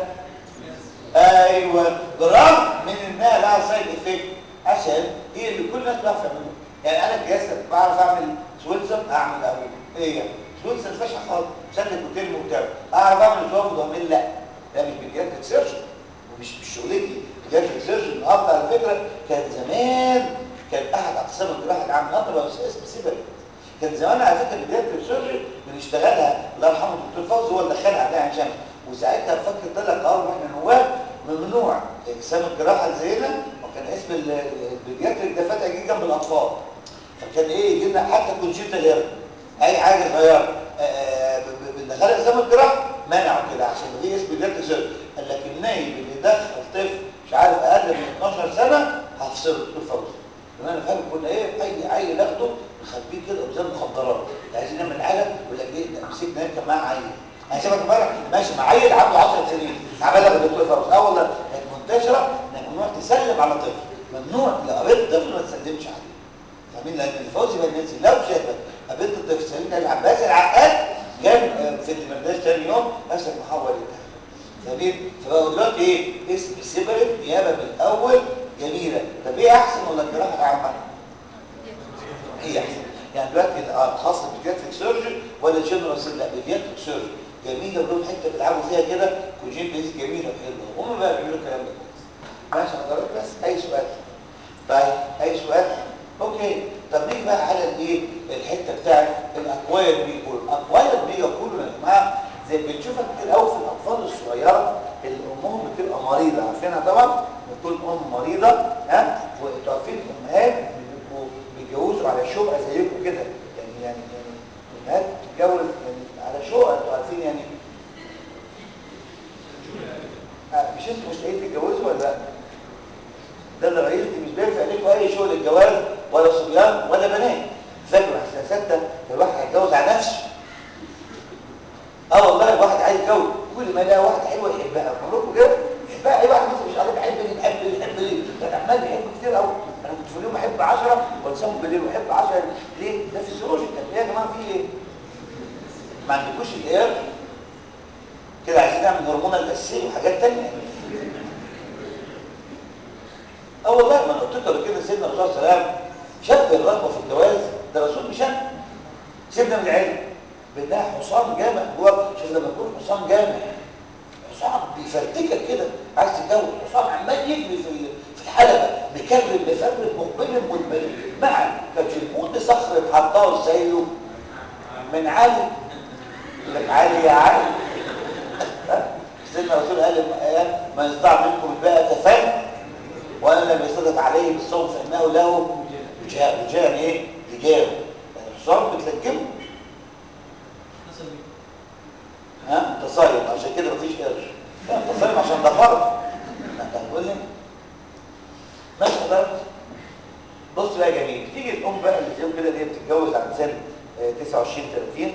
ايوه برغم من انها لها سايد افكت عشان هي اللي كل الناس بتعرف تعملها يعني انا كجسد بعرف اعمل سوينسر اعمل اهو ايه يعني سوينسر فاشل خالص سلك وترم وبتاع اعرف اعمل سواب وضمير لا ده مش بجد سيرجن ومش مش شغلتي بجد سيرجن النهارده على فكره كان زمان كان احد اقسام الجراحه العام النهارده بقى اسم سيبك كان زمان على فكره بدايه السيرجري بنشتغلها الله يرحمه الدكتور فوزي هو اللي دخلها عندنا عين شمس وساعتها فكر طلع قرار واحنا نواب ممنوع اقسام الجراحه اللي زينا وكان اسم البيدياتريك ده فاتح جه جنب الاطفال فكان ايه يجي لنا حتى كونجيتا غير اي حاجه صغيره بندخلها اقسام الجراحه منعوا كده عشان دي اسم بيدياتريك سيرجري قال لك النايب اللي دخل طفل مش عارف اقل من 12 سنه هفصله الدكتور فوزي انا فاهم كنا ايه اي عيل ناخده نخبيه كده قدام المخدرات عايزين نعمل حاجه يقول لك ايه ده مسكنا كان معاه عيل انا شايفك امبارح ماشي مع عيل عنده 10 سنين عملها بالدكتور فوزي اه والله كانت منتشره انك ممنوع تسلم على طفل ممنوع لو قابلت طفل ما تسلمش عليه فاهمين لان الفوزي بقى الناس لو شافك قابلت الطفل سلمت على عباس العقاد كان في الدمرداش ثاني يوم نفسك محول فاهمين فبقى دلوقتي ايه اسم سيبرت نيابه من الاول جميله طب ايه احسن ولا الجراحه العامه دلوقتي اه خاص بالبيدياتريك سيرجري ولا جنرال سيرجري لا بيدياتريك سيرجري جميله ولهم حته بيلعبوا فيها كده كوجين بيز جميله وحلوه هم بقى بيعملوا الكلام ده ماشي حضرتك بس اي سؤال طيب اي سؤال اوكي طب نيجي بقى على الايه الحته بتاعت الاكواير بيقول الاكواير بيقول يا جماعه زي بنشوفها كتير قوي في الاطفال الصغيره اللي امهم بتبقى مريضه عارفينها طبعا بتكون ام مريضه ها وانتوا عارفين الامهات بيبقوا بيتجوزوا على شقه زيكم كده يعني يعني يعني الامهات بتتجوز يعني على شقه انتوا عارفين يعني آه مش انتوا مش لاقيين تتجوزوا ولا لا؟ ده اللي رئيس مش بينفع عليكم اي شغل الجواز ولا صبيان ولا بنات فاكروا احسن سته الواحد هيتجوز على نفسه اه والله الواحد عايز يتجوز كل ما يلاقي واحده حلوه يحبها بقول لكم كده يحبها اي واحد مثلا مش عارف بحب ليه بحب ليه بحب ليه انا عمال بحب كتير قوي انا كنت في اليوم بحب 10 وانسان بالليل بحب 10 ليه ده فيزيولوجيكال ليه يا جماعه في ايه ما عندكوش الاير كده عايزين نعمل هرمونات الاساسيه وحاجات ثانيه اه والله ما انا قلت لكم قبل كده سيدنا الرسول صلى الله عليه وسلم شد الرغبه في الجواز ده رسول مش انا سيبنا من العلم بنلاقي حصان جامع جوه شوف لما يكون حصان جامع حصان بيفرتكك كده عايز تتجوز حصان عمال يجري في في الحلبه مكرر مفرد مقبل مدبر معا كجلمود صخر حطاه سيله من علي يقول لك علي يا علي سيدنا الرسول قال ما يستطاع منكم الباءة فن وأن لم يصدق عليه بالصوم فإنه له وجاء وجاء يعني ايه؟ رجال يعني الحصان بتلجمه ها انت صايم عشان كده مفيش قرش لا انت صايم عشان ده فرض انت هتقول لي ماشي حضرتك بص بقى يا جميل تيجي الام بقى اللي زي كده دي بتتجوز عند سن 29 30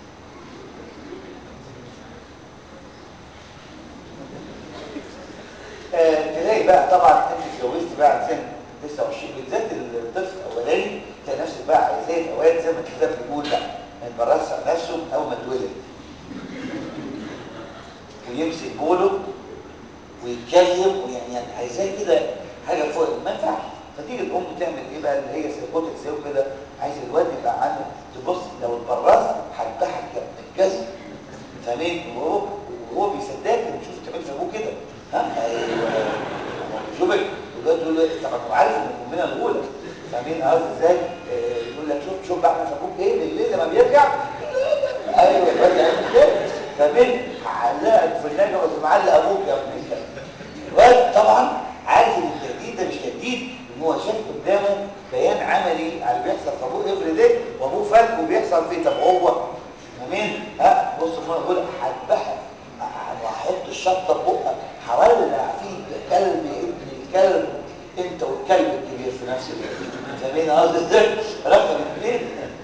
آه تلاقي بقى طبعا انت اتجوزت بقى عند سن 29 بالذات الطفل الاولاني تلاقي نفسك بقى عايزاه اوقات زي ما الكتاب بيقول لا ما يتبرزش على نفسه اول ما اتولد ويمسك بوله ويتكلم ويعني يعني عايزاه كده حاجه فوق ما ينفعش فتيجي الام تعمل ايه بقى اللي هي سيكوتك سيو كده عايز الواد يبقى عنده تبص لو اتبرز هتضحك الجزم فاهمين وهو وهو بيصدقك وبيشوف تعمل في ابوه كده ها ايوه شوفك الواد يقول له طبعا هو عارف ان امنا الاولى فاهمين قصدي ازاي يقول لك شوف شوف بعمل في ابوك ايه بالليل لما بيرجع ايوه الواد يعمل كده فاهمين هعلقك في النجا وانت معلق ابوك يا ابن الكلب الواد طبعا عارف ان التهديد ده مش تهديد ان هو شاف قدامه بيان عملي على اللي بيحصل في ابوه افرض ايه وابوه فات وبيحصل فيه طب هو فاهمين ها بص ما بقول هذبحك وهحط الشطه في بقك هولع فيك يا كلب يا ابن الكلب انت والكلب الكبير في نفس الوقت فاهمين قصدي ازاي رقم اثنين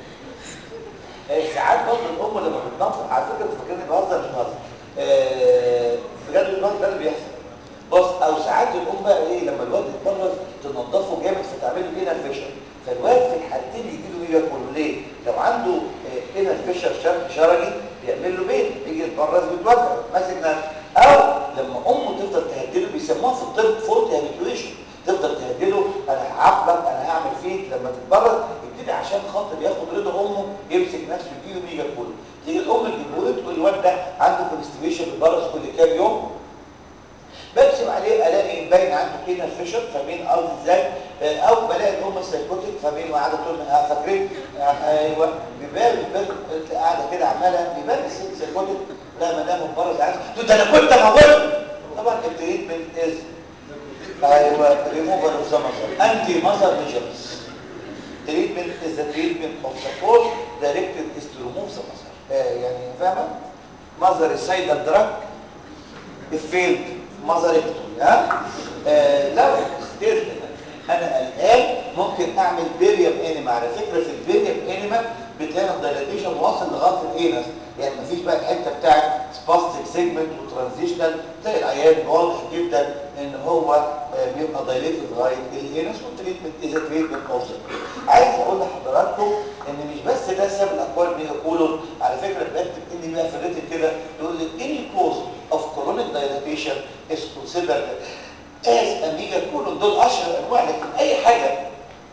ساعات برضه الام لما بتنظف على فكره انتوا فاكريني بهزر مش بهزر آه بجد الواد ده اللي بيحصل بص او ساعات الام بقى ايه لما الواد يتبرز تنظفه جامد فتعمل له هنا الفشل فالواد في الحالتين يجي له ميجا كله ليه؟ لو عنده هنا الفشل شرق شرجي بيعمل له بين يجي يتبرز ويتوجع ماسك نفسه او لما امه تفضل تهدله بيسموها في الطب فولت هابيتويشن تفضل تهدله انا هعاقبك انا هعمل فيك لما تتبرز يبتدي عشان خاطر ياخد رضا امه يمسك نفسه يجيله ميجا كله تيجي الام تجيبه تقول الواد ده عنده كونستيبيشن بيتبرز كل كام يوم بكتب عليه الاقي باين عنده كده الفشل فاهمين قصدي ازاي او بلاقي الام سايكوتيك فاهمين وقاعده تقول اه فاكرين ايوه بيبان بيبان قاعده كده عماله بيبان الست سايكوتيك لا مدام مبرز عايز تقول ده انا كنت موجود طبعا التريتمنت از ايوه ريموفر اوف ذا مصر انتي مصر ميجرز treatment is the treatment of the force directed is to remove the muscle يعني فاهمه مصدر السيدة drug if failed مظريكتومي ها آه لو ستيل انا قلقان ممكن اعمل بيريم انيما على فكره في البيريم انيما بتلاقي الدايلاتيشن واصل لغايه الانس يعني مفيش بقى الحته بتاعت سباستيك سيجمنت وترانزيشنال تلاقي العيان واضح جدا ان هو آه بيبقى دايليتد لغايه الانس والتريتمنت از تريتمنت اوف عايز اقول لحضراتكم ان مش بس ده سبب الاكوار ميجا كولون على فكره بكتب اني بقى في الريتم كده يقول لك any cause of chronic dilatation is considered as a mega colon دول اشهر انواع لكن اي حاجه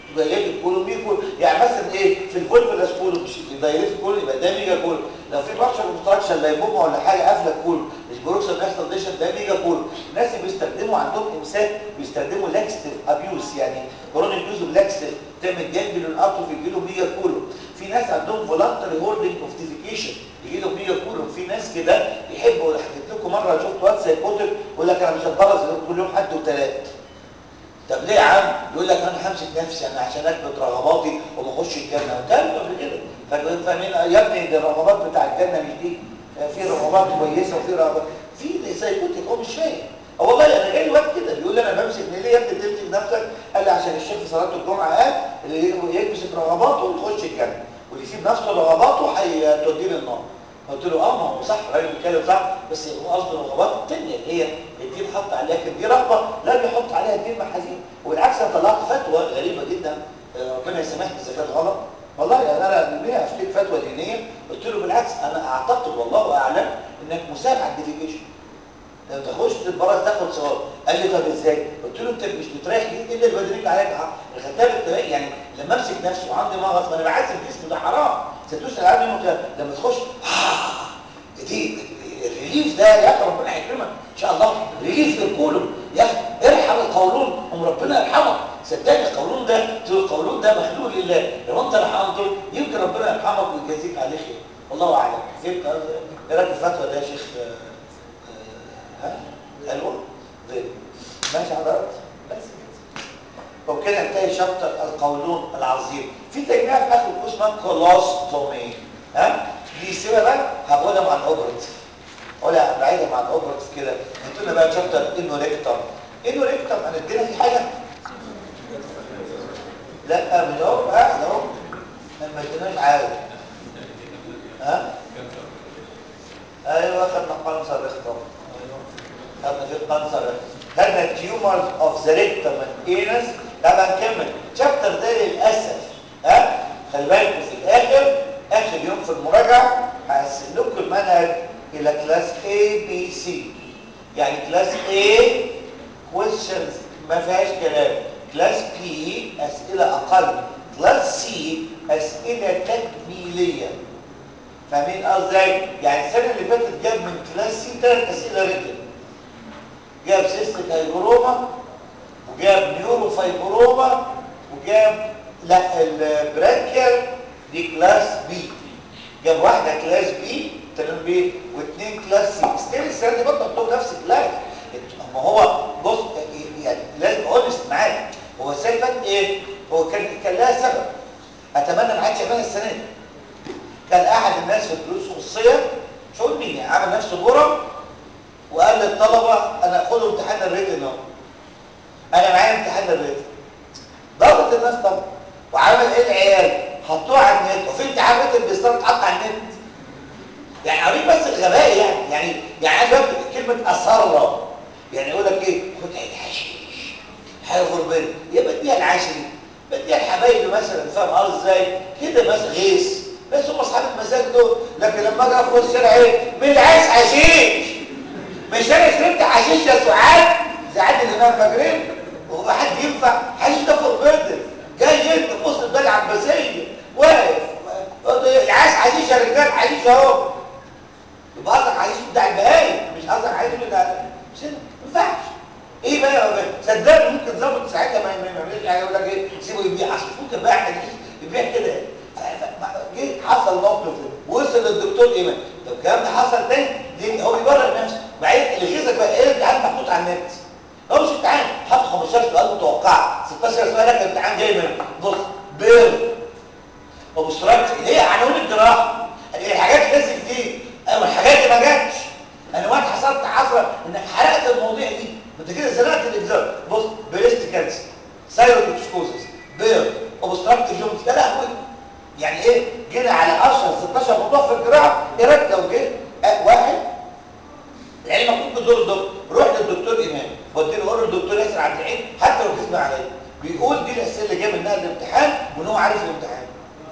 دايليت كولوم ميجا كولوم يعني مثلا ايه في الفولفولاس كولوم مش في دايليت كولوم يبقى ده ميجا كولوم لو في بارشل اوبستراكشن لايبوما ولا حاجه قافله كولوم البروكسا بيحصل ديشن ده ميجا كولوم الناس اللي بيستخدموا عندهم امساك بيستخدموا لاكستيف ابيوس يعني كرونيك يوز اوف لاكستيف تعمل جانجليون اتروفي يجي له ميجا كولوم في ناس عندهم فولانتري هولدنج اوف ديفيكيشن يجي له ميجا كولوم في ناس كده يحبوا حكيت لكم مره شفت واد سايكوتيك يقول لك انا مش هتبرز كل يوم حد وثلاث طب ليه يا عم يقول لك انا همسك نفسي انا عشان اكبت رغباتي وما اخش الجنه وكان قبل كده فاهمين يا ابني ده الرغبات بتاع الجنه مش دي في رغبات كويسه وفي رغبات في سايكوتيك هو مش فاهم اه والله انا جاي وقت كده بيقول لي انا بمسك ليه يا ابني تمسك نفسك قال لي عشان الشيخ في صلاه الجمعه قال اللي يمسك رغباته يخش الجنه واللي يسيب نفسه رغباته هيوديه للنار قلت له اه ما هو صح الراجل بيتكلم صح بس هو قصده الرغبات الثانيه اللي هي الدين حط عليها لكن دي رغبه لا بيحط عليها الدين محاذير وبالعكس انا طلعت فتوى غريبه جدا ربنا يسامحني اذا كانت غلط والله انا ليه افتيك فتوى دينيه قلت له بالعكس انا اعتقد والله اعلم انك مساعد على الديفيكيشن لو تخش تتبرز تاخد ثواب قال لي طب ازاي قلت له انت مش بتريح جيد الا البدنيك عليك حق الختام التراك يعني لما امسك نفسي وعندي مغص ما انا بعذب جسمي ده حرام ستوصل عني ممكن لما تخش دي الريليف ده يا اخي ربنا يكرمك ان شاء الله ريليف للقولون يا اخي ارحم القولون ام ربنا يرحمك صدقني القولون ده القولون ده مخلوق لله لو انت رحمته يمكن ربنا يرحمك ويجازيك عليه خير والله اعلم فهمت ايه رايك الفتوى ده يا شيخ ها حلوه زين ماشي حضرتك بس كده وبكده انتهي شابتر القولون العظيم في تجميع في اخر الكورس اسمها كولوستومي ها دي سيبها بقى هقولها مع الاوبرت اقولها بعيدها مع الاوبرت كده قلت لنا بقى شابتر انوريكتم انوريكتم هندينا في حاجه لا من اهو ها اهو ما اديناش عادي ها ايوه خدنا قنصر ريكتم خدنا في القنصر خدنا تيومرز اوف ذا ريكتم انس طبعا نكمل شابتر ده للاسف ها خلي بالكم في الاخر اخر يوم في المراجعه هقسم لكم المنهج الى كلاس A B C يعني كلاس A questions ما فيهاش كلام كلاس B اسئله اقل كلاس C اسئله تكميليه فاهمين قصدي يعني السنه اللي فاتت جاب من كلاس سي ثلاث اسئله ريتن جاب سيستيك هايبروما وجاب نيورو فايبروما وجاب لا البرانكيال دي كلاس بي جاب واحده كلاس بي تمام بي واثنين كلاس سي ستيل السنه دي برضه عندهم نفس الكلاس ما هو بص يعني لازم اونست معاك هو السنه اللي فاتت ايه هو كان كان لها سبب اتمنى ما حدش يعملها السنه دي كان احد الناس في دروس خصوصيه مش هقول مين يعني عمل نفسه بورم وقال للطلبه انا خدوا امتحان الريتن اهو انا معايا امتحان الريتن ضغط الناس طبعا وعمل ايه العيال حطوه على النت وفي امتحان ريتن بيصير يتحط على النت يعني قريب بس الغباء يعني يعني يعني عايز اقول كلمه اصر يعني يقول لك ايه خد عيد حشيش حاجه غربيه يا بديها العشري بديها الحبايب مثلا فاهم قصدي ازاي كده مثلا غيث بس هم اصحاب المزاج دول لكن لما اجي في الشارع ايه مش عايز حشيش مش انا شربت حشيش يا سعاد سعاد اللي انا فاكرين وهو حد ينفع حشيش ده فوربيدن جاي انت في وسط البلد العباسيه واقف عايز حشيش يا رجال حشيش اهو يبقى قصدك حشيش بتاع البهايم مش قصدك حشيش بتاع مش ما ينفعش ايه بقى يا بقى صدقني ممكن ظابط ساعتها ما يعملش حاجه يقول لك ايه سيبه يبيع اصل ممكن بقى حشيش يبيع كده جه حصل موقف وصل للدكتور ايمن طب الكلام ده حصل تاني ليه هو بيبرر نفسه بعدين الغيظه بقى ايه الامتحان محطوط على النت هو مش امتحان حط 15 سؤال متوقع 16 سؤال لك الامتحان جاي من بص بير اوبستراكت اللي هي عناوين الجراحه الحاجات لازم دي او الحاجات اللي ما جاتش انا وقت حصلت حصره انك حرقت المواضيع دي انت كده زنقت الاجزاء بص بريست كانسر سايروتوكسكوزس بير اوبستراكتيف جونز يا لهوي يعني ايه جينا على 10 16 موضوع في الجراحه ايه رايك لو جه واحد لعلمك ممكن دور دكتور روح للدكتور ايمان ودي له قول له الدكتور ياسر عبد العين حتى لو كسب عليا بيقول دي الاسئله اللي جايه منها الامتحان وان هو عارف الامتحان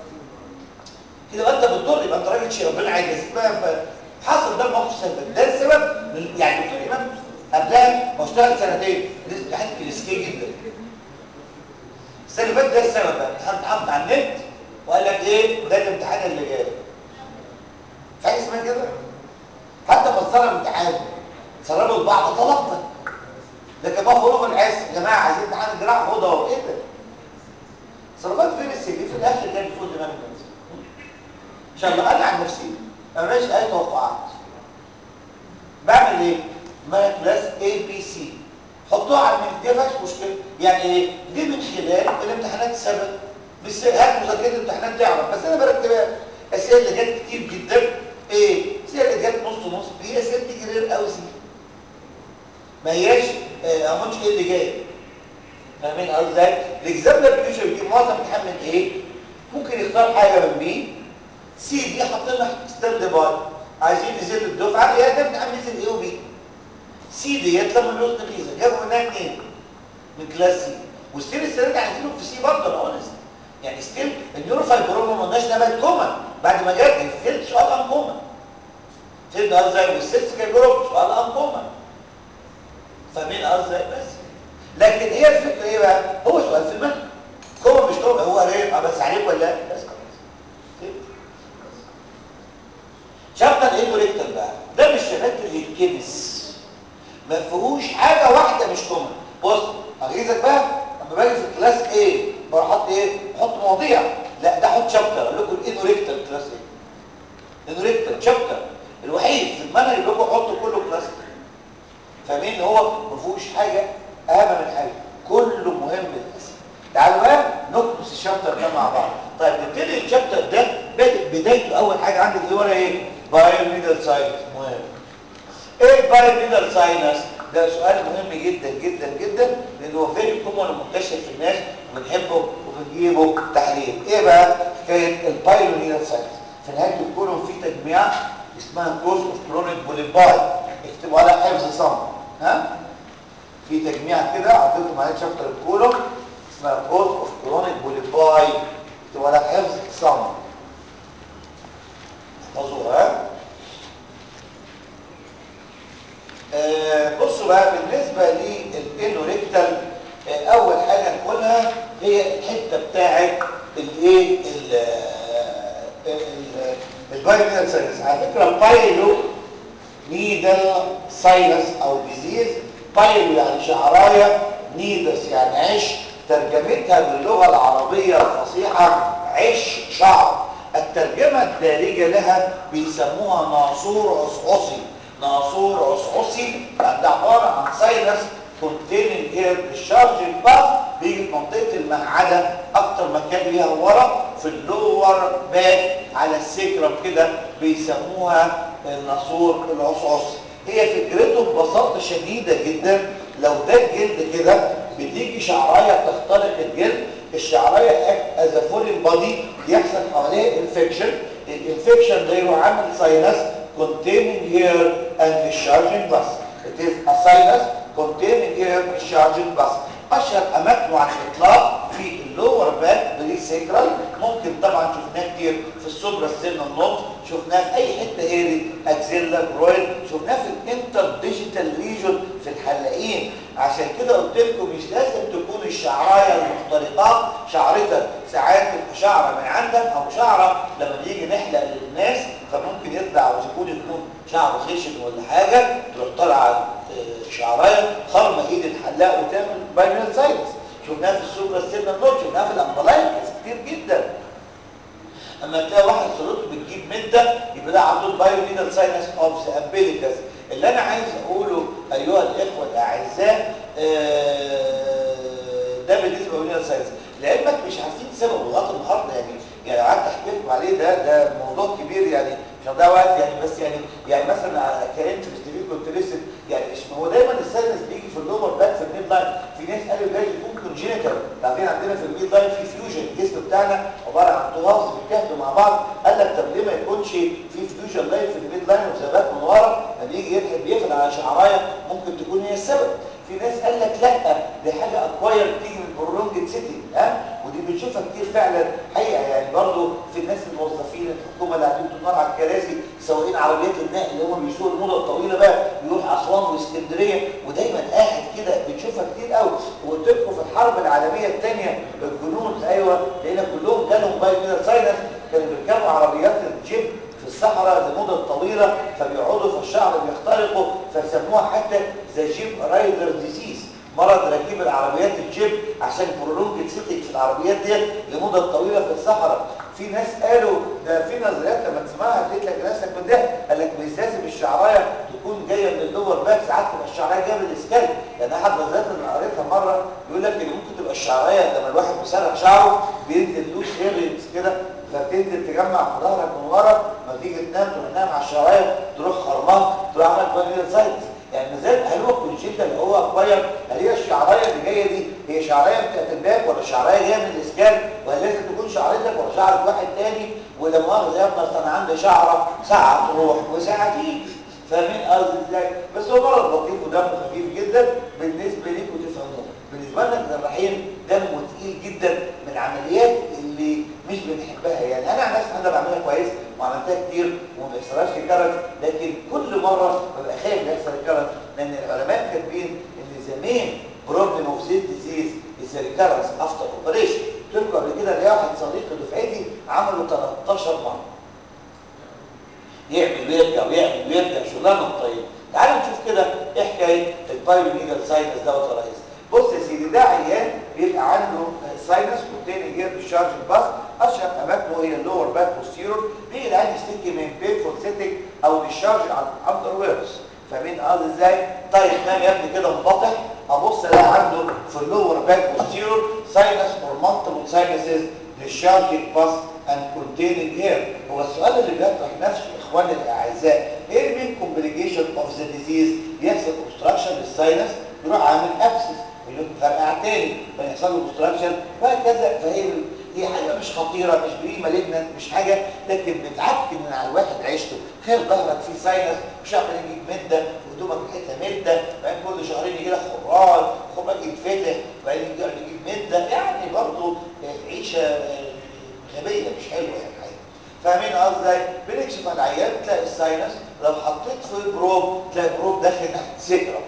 كده بقى انت بتضر يبقى انت راجل شيء ربنا هيجازيك بقى حصل ده الموقف السبب ده السبب يعني الدكتور ايمان قبلها هو اشتغل سنتين امتحان كلاسيكي جدا السنه اللي فاتت ده السبب بقى امتحان اتحط على النت وقال لك ايه ده الامتحان اللي جاي في حاجه اسمها كده حتى مسطره الامتحان سربوا لبعض طلبتك لكن ما خروج العز يا جماعه عايزين امتحان الجراحه خد اهو ايه ده صرفات فين السي في في الاخر كان فوق دماغ الناس ان شاء الله انا عن نفسي ما ماليش اي توقعات بعمل ايه ما كلاس اي بي سي حطوها على المنت دي فيهاش مشكله يعني ايه دي من خلال الامتحانات السابقه بس هات مذاكره الامتحانات تعرف بس انا برتبها الاسئله اللي جت كتير جدا ايه الاسئله اللي جت نص نص هي اسئله كتير قوي سي ما هياش آه مش ايه اللي جاي فاهمين قصدي ازاي الاكزامبلر فيوتشر بيجيب معظم امتحان من ايه ممكن يختار حاجه من بي سي دي حاطين ستاند باي عايزين نزل الدفعه يا ده امتحان نزل ايه وبي سي ديت لما نوصل ميزه جابوا منها اثنين من كلاس سي وستيل السنه دي عايزينهم في سي برضه انا اونست يعني ستيل النيورو فايبروما ما قلناش نبات كومن بعد ما جت الفيلد سؤال ان كومن فيلد ازاي والسيستيكال جروب سؤال ان كومن فاهمين ازاي بس لكن هي الفكره ايه بقى هو سؤال في المنهج كومن مش كومن هو ايه بس عليك ولا لا بس خلاص شابتر ايه ريكتال بقى ده مش شبكه الكيمس ما فيهوش حاجه واحده مش كومن بص اغيظك بقى لما باجي في كلاس ايه بروح احط ايه بحط مواضيع لا ده احط شابتر اقول لكم الانوريكتال كلاس ايه انوريكتال شابتر الوحيد في المنهج اللي لكم حطوا كله كلاس فاهمين ان هو ما فيهوش حاجه اهم من حاجه كله مهم للاسف تعالوا بقى نكنس الشابتر ده مع بعض طيب نبتدي الشابتر ده بادئ بدايته اول حاجه عندك ايه ورا ايه بايو ميدل ساينس مهم ايه البايو ميدل ساينس ده سؤال مهم جدا جدا جدا لانه هو فيري كومون ومنتشر في الناس وبنحبه وبنجيبه تحليل ايه بقى حكايه البايو ميدل ساينس في نهايه الكولوم في تجميع اسمها كوز اوف كرونيك بوليباي اكتبوا على حفظ صم ها في تجميع كده عطيتهم عليه شابتر الكولوم اسمها كوز اوف كرونيك بوليباي اكتبوا على حفظ صم احفظوها ها آه بصوا بقى بالنسبة للانوريكتال آه اول حاجة نقولها هي الحتة بتاعت الايه البايلو ساينس على فكرة البايلو نيدل ساينس او ديزيز بايلو يعني شعراية نيدس يعني عش ترجمتها باللغة العربية الفصيحة عش شعر الترجمة الدارجة لها بيسموها ناصور عصعصي ناصور عصعصي يعني ده عبارة عن ساينس containing air discharging باث بيجي في منطقة المقعدة أكتر مكان ليها ورا في اللور باك على السكرم كده بيسموها الناصور العصعصي هي فكرته ببساطة شديدة جدا لو ده الجلد كده بتيجي شعراية تخترق الجلد الشعراية اكت از فورين بادي يحصل حواليها انفكشن الانفكشن ده يروح عامل ساينس containing hair and discharging pus. It is a sinus containing hair discharging pus. أشهر أماكنه على الإطلاق في اللور باك بريسيكرال ممكن طبعا شفناه كتير في السوبرا السن النص شفناه في أي حتة هيري أكزيلا جرويل شفناه في الانتر ديجيتال ريجون في الحلاقين عشان كده قلت لكم مش لازم تكون الشعرايه المختلطات شعرتك ساعات تبقى شعره من عندك او شعره لما بيجي نحلق للناس فممكن يطلع او يكون يكون شعره خشن ولا حاجه تروح طالعه شعرايه خرمه ايد الحلاق وتعمل باينال سايتس شفناها في السوبرا السن النوت شفناها في الامبلايكس كتير جدا اما تلاقي واحد صورته بتجيب مده يبقى ده عنده بايونيدال ساينس اوف ذا امبيليكس اللي انا عايز اقوله ايها الاخوه الاعزاء ده بالنسبه للبايونيدال ساينس لعلمك مش عارفين سببه لغايه النهارده يعني يعني لو قعدت احكي لكم عليه ده ده موضوع كبير يعني مش هضيع وقت يعني بس يعني يعني مثلا كلمت في ستيفي كنت لسه يعني هو دايما الساينس بيجي في اللور باك في الميد لاين في ناس قالوا جاي يكون كونجينيتال عارفين عندنا في الميد لاين في فيوجن الجسم بتاعنا عباره عن طراز بيتحدوا مع بعض قال لك طب ليه ما يكونش في فيوجن لاين في الميد لاين وزبات من ورا لما يجي يلحق بيقفل على شعرايه ممكن تكون هي السبب في ناس قال لك لا دي حاجه اكواير بتيجي من برولونج سيتي ها ودي بنشوفها كتير فعلا حقيقه يعني برضو في الناس الموظفين الحكومه اللي قاعدين طول على الكراسي سواقين عربيات النقل اللي هم بيسوقوا المده الطويله بقى يروح اسوان واسكندريه ودايما قاعد كده بنشوفها كتير قوي وقلت لكم في الحرب العالميه الثانيه الجنود ايوه لقينا كلهم جالهم باي كده ساينس كانوا بيركبوا عربيات الجيب في الصحراء لمدة طويلة فبيقعدوا في الشعر بيخترقوا فسموها حتى ذا جيب رايدر ديزيز مرض ركيب العربيات الجيب عشان برولونج سيتك في العربيات ديت لمدة طويلة في الصحراء في ناس قالوا ده في نظريات لما تسمعها تلاقي لك نفسك بالضحك قال لك مش لازم الشعرايه تكون جايه من اللور باك ساعات تبقى الشعرايه جايه من الاسكال يعني احد النظريات اللي قريتها مره بيقول لك ان ممكن تبقى الشعرايه لما الواحد بيسرح شعره بينزل لوس هيرنز كده فبتنزل تجمع في ظهرك من ورا ما تيجي تنام تروح نام على الشرايط تروح خرمان تروح عمل بانيل سايتس يعني مازال هل هو الكونجيتا اللي هو اكواير هل هي الشعرايه اللي جايه دي هي شعرايه بتاعت الباك ولا شعرايه جايه من الاسكان ولا لازم تكون شعرتك ولا شعرة واحد تاني ولا مؤاخذه يا ابني اصل انا عندي شعره ساعه تروح وساعه تيجي فاهمين قصدي ازاي بس هو مرض لطيف ودمه خفيف جدا بالنسبه ليكم تفهموه بالنسبه لنا الجراحين دمه تقيل جدا من العمليات اللي مش بنحبها يعني انا عن نفسي انا بعملها كويس وعملتها كتير وما بيحصلهاش كرنت لكن كل مره ببقى خايف يحصل كرنت لان العلماء كاتبين ان زمان بروبلم اوف سيل ديزيز از ريكارنس افتر اوبريشن قلت لكم قبل كده ليا واحد صديقي دفعتي عمله 13 مره يعمل ويرجع ويعمل ويرجع شغلانه طيب تعالوا نشوف كده ايه حكايه البايوميجال ساينس دوت يا ريس بص يا سيدي ده عيان بيبقى عنده ساينس والتاني جير بالشارج الباس اشهر اماكنه هي اللور باك بوستيرور بيجي العيان يشتكي من بينفول سيتنج او ديشارج على الاندر ويرز فاهمين قصدي ازاي؟ طيب نام يا ابني كده منبطح ابص الاقي عنده في اللور باك بوستيرور ساينس اور مالتيبل ساينسز discharging pus and containing air هو السؤال اللي بيطرح نفسه اخواني الاعزاء ايه المين كومبليكيشن اوف ذا ديزيز يحصل اوبستراكشن للساينس يروح عامل ابسس يروح فرقع تاني فيحصل له اوبستراكشن وهكذا فهي هي حاجه مش خطيره مش بري مالجنت مش حاجه لكن بتعكن من على الواحد عيشته خير ظهرك فيه ساينس مش عارف يجيب مده هدومك ريحتها مده بعدين كل شهرين يجي لك خراج خراج يتفتح وبعدين يجي يجيب مده يعني برضه عيشه غبيه مش حلوه يعني حاجه فاهمين قصدي بنكشف على العيان تلاقي الساينس لو حطيت في بروب تلاقي بروب داخل ناحيه السكره